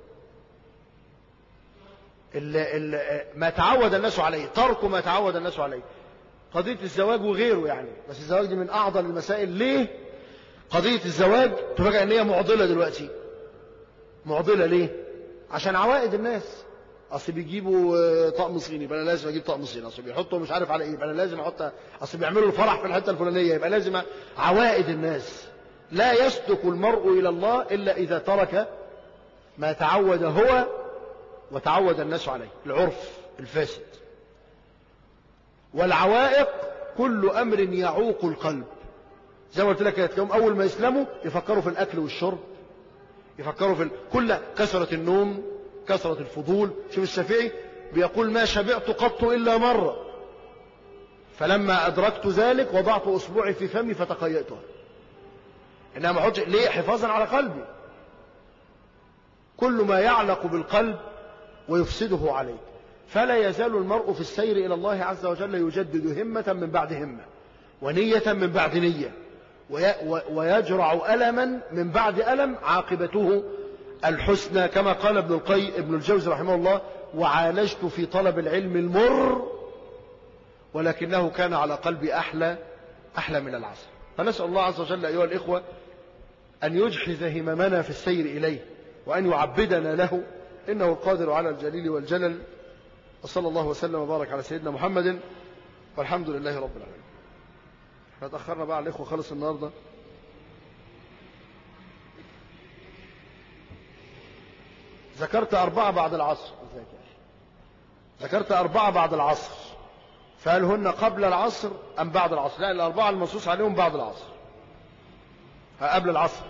ال ال ما تعود الناس عليه ترك ما تعود الناس عليه قضية الزواج وغيره يعني بس الزواج دي من أعظم المسائل ليه قضية الزواج تفاجأ ان هي معضلة دلوقتي معضلة ليه عشان عوائد الناس اصل بيجيبوا طقم صيني يبقى انا لازم اجيب طقم صيني اصل بيحطوا مش عارف على ايه يبقى انا لازم احط اصل بيعملوا الفرح في الحته الفلانيه يبقى لازم عوائد الناس لا يصدق المرء الى الله الا اذا ترك ما تعود هو وتعود الناس عليه العرف الفاسد والعوائق كل امر يعوق القلب زي ما قلت لك تلاقيهم اول ما يسلموا يفكروا في الاكل والشرب يفكروا في ال... كل كثرة النوم كثرة الفضول شوف الشافعي بيقول ما شبعت قط الا مرة فلما ادركت ذلك وضعت اصبعي في فمي فتقيأتها انها ما احطش ليه حفاظا على قلبي كل ما يعلق بالقلب ويفسده عليك فلا يزال المرء في السير إلى الله عز وجل يجدد همة من بعد همة ونية من بعد نية ويجرع ألما من بعد ألم عاقبته الحسنى كما قال ابن القي ابن الجوزي رحمه الله وعالجت في طلب العلم المر ولكنه كان على قلبي أحلى أحلى من العسل فنسأل الله عز وجل أيها الإخوة أن يجحز هممنا في السير إليه وأن يعبدنا له إنه القادر على الجليل والجلل وصلى الله وسلم وبارك على سيدنا محمد والحمد لله رب العالمين احنا تأخرنا بقى على الإخوة خالص النهاردة ذكرت أربعة بعد العصر ذكرت أربعة بعد العصر فهل هن قبل العصر أم بعد العصر لا الأربعة المنصوص عليهم بعد العصر قبل العصر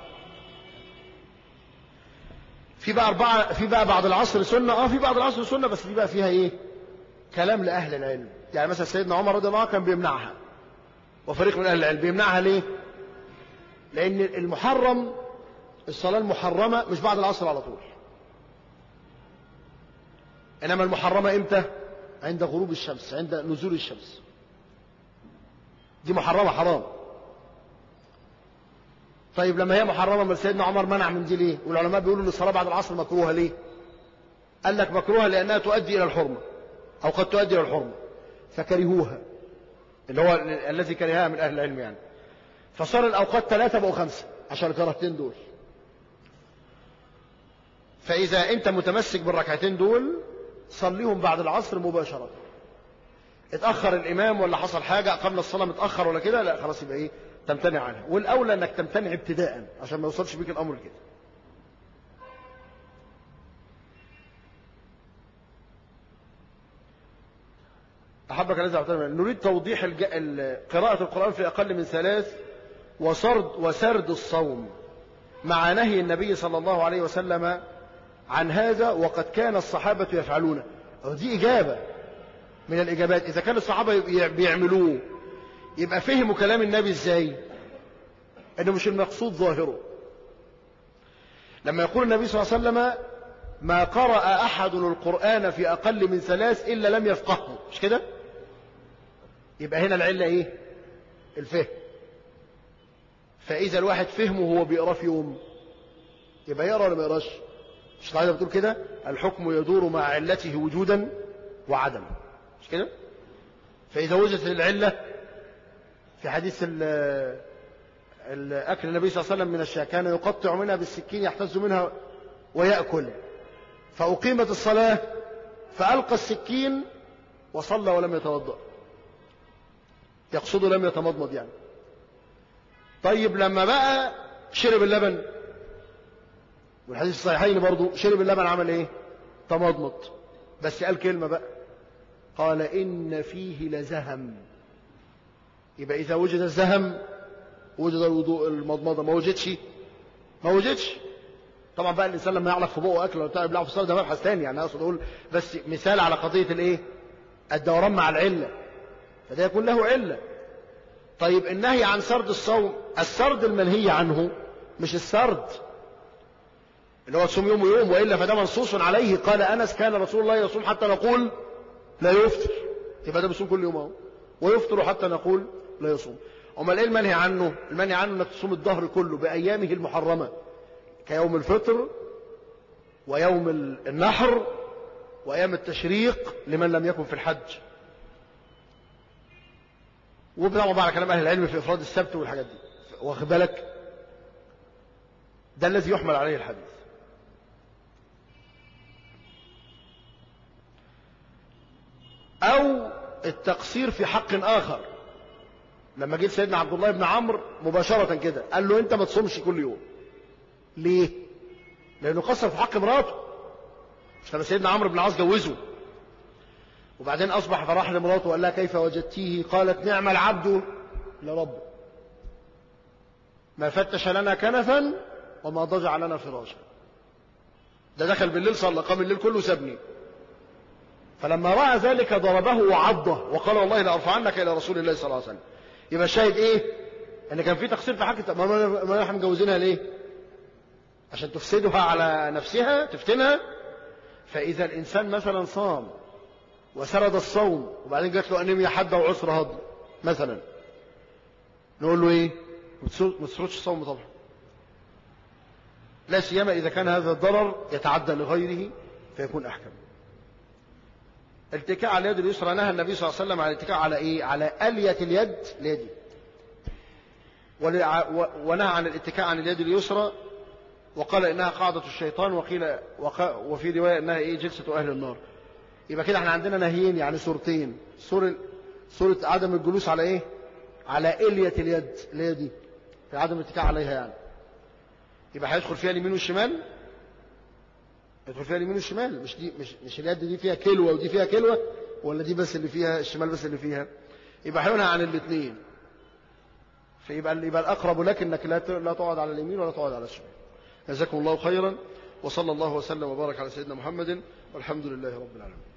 في بقى أربعة في بقى بعد العصر سنة اه في بعد العصر سنة بس دي بقى فيها ايه كلام لأهل العلم يعني مثلا سيدنا عمر رضي الله عنه كان بيمنعها وفريق من أهل العلم بيمنعها ليه لأن المحرم الصلاة المحرمة مش بعد العصر على طول إنما المحرمة إمتى عند غروب الشمس عند نزول الشمس دي محرمة حرام طيب لما هي محرمة من سيدنا عمر منع من دي ليه والعلماء بيقولوا ان الصلاة بعد العصر مكروهة ليه قال لك مكروهة لأنها تؤدي إلى الحرمة أو قد تؤدي إلى الحرمة فكرهوها اللي هو الذي كرهها من أهل العلم يعني فصار الأوقات ثلاثة بقوا خمسة عشان الكرهتين دول فإذا أنت متمسك بالركعتين دول صليهم بعد العصر مباشرة اتأخر الإمام ولا حصل حاجة أقمنا الصلاة متأخر ولا كده لا خلاص يبقى إيه تمتنع عنها والأولى أنك تمتنع ابتداء عشان ما يوصلش بيك الأمر كده أحبك الذي أعطينا نريد توضيح الج... قراءة القرآن في أقل من ثلاث وسرد وسرد الصوم مع نهي النبي صلى الله عليه وسلم عن هذا وقد كان الصحابة يفعلونه دي إجابة من الإجابات إذا كان الصحابة بيعملوه يبقى فهموا كلام النبي إزاي إنه مش المقصود ظاهره لما يقول النبي صلى الله عليه وسلم ما قرأ أحد القرآن في أقل من ثلاث إلا لم يفقهه مش كده يبقى هنا العلة إيه الفهم فإذا الواحد فهمه هو بيقرأ في يوم يبقى يقرأ ولا ما يقراش مش القاعدة بتقول كده الحكم يدور مع علته وجودا وعدما مش كده فإذا وجدت العلة في حديث الأكل النبي صلى الله عليه وسلم من الشاة كان يقطع منها بالسكين يحتز منها ويأكل فأقيمت الصلاة فألقى السكين وصلى ولم يتوضأ يقصد لم يتمضمض يعني طيب لما بقى شرب اللبن والحديث الصحيحين برضو شرب اللبن عمل ايه تمضمض بس قال كلمة بقى قال إن فيه لزهم يبقى إذا وجد الزهم وجد الوضوء المضمضة ما وجدش ما وجدش طبعا بقى الإنسان لما يعلق في بقه أكل ولا بتاع يبلعه في الصلاة ده مبحث ثاني يعني أقصد أقول بس مثال على قضية الإيه الدوران مع العلة فده يكون له علة طيب النهي عن سرد الصوم السرد المنهي عنه مش السرد اللي هو تصوم يوم ويوم وإلا فده منصوص عليه قال أنس كان رسول الله يصوم حتى نقول لا يفطر يبقى ده بيصوم كل يوم اهو ويفطر حتى نقول لا يصوم امال ايه المنهي عنه المنهي عنه انك تصوم الظهر كله بايامه المحرمه كيوم الفطر ويوم النحر وايام التشريق لمن لم يكن في الحج وطبعا بقى على كلام اهل العلم في افراد السبت والحاجات دي واخد بالك ده الذي يحمل عليه الحديث أو التقصير في حق آخر لما جيت سيدنا عبد الله بن عمرو مباشرة كده قال له أنت ما تصومش كل يوم ليه؟ لأنه قصر في حق مراته مش لما سيدنا عمرو بن العاص جوزه وبعدين أصبح فراح لمراته وقال لها كيف وجدتيه قالت نعم العبد لربه ما فتش لنا كنفا وما ضجع لنا فراشا ده دخل بالليل صلى قام الليل كله سابني فلما رأى ذلك ضربه وعضه وقال والله لأرفعنك إلى رسول الله صلى الله عليه وسلم يبقى الشاهد إيه أن كان في تقصير في حق ما نحن مجوزينها ليه عشان تفسدها على نفسها تفتنها فإذا الإنسان مثلا صام وسرد الصوم وبعدين جات له أنيميا حادة وعسر هضم مثلا نقول له إيه ما تسردش الصوم طبعا لا سيما إذا كان هذا الضرر يتعدى لغيره فيكون أحكم الاتكاء على اليد اليسرى نهى النبي صلى الله عليه وسلم عن الاتكاء على ايه على اليه اليد اليد ونهى عن الاتكاء عن اليد اليسرى وقال انها قاعده الشيطان وقيل وفي روايه انها ايه جلسه اهل النار يبقى كده احنا عندنا نهيين يعني صورتين صورة صورة عدم الجلوس على ايه على الية اليد اللي هي دي في عدم الاتكاء عليها يعني يبقى هيدخل فيها اليمين والشمال يدخل فيها اليمين والشمال مش دي مش مش اليد دي فيها كلوه ودي فيها كلوه ولا دي بس اللي فيها الشمال بس اللي فيها يبقى هينهى عن الاثنين فيبقى يبقى الاقرب لك انك لا لا تقعد على اليمين ولا تقعد على الشمال جزاكم الله خيرا وصلى الله وسلم وبارك على سيدنا محمد والحمد لله رب العالمين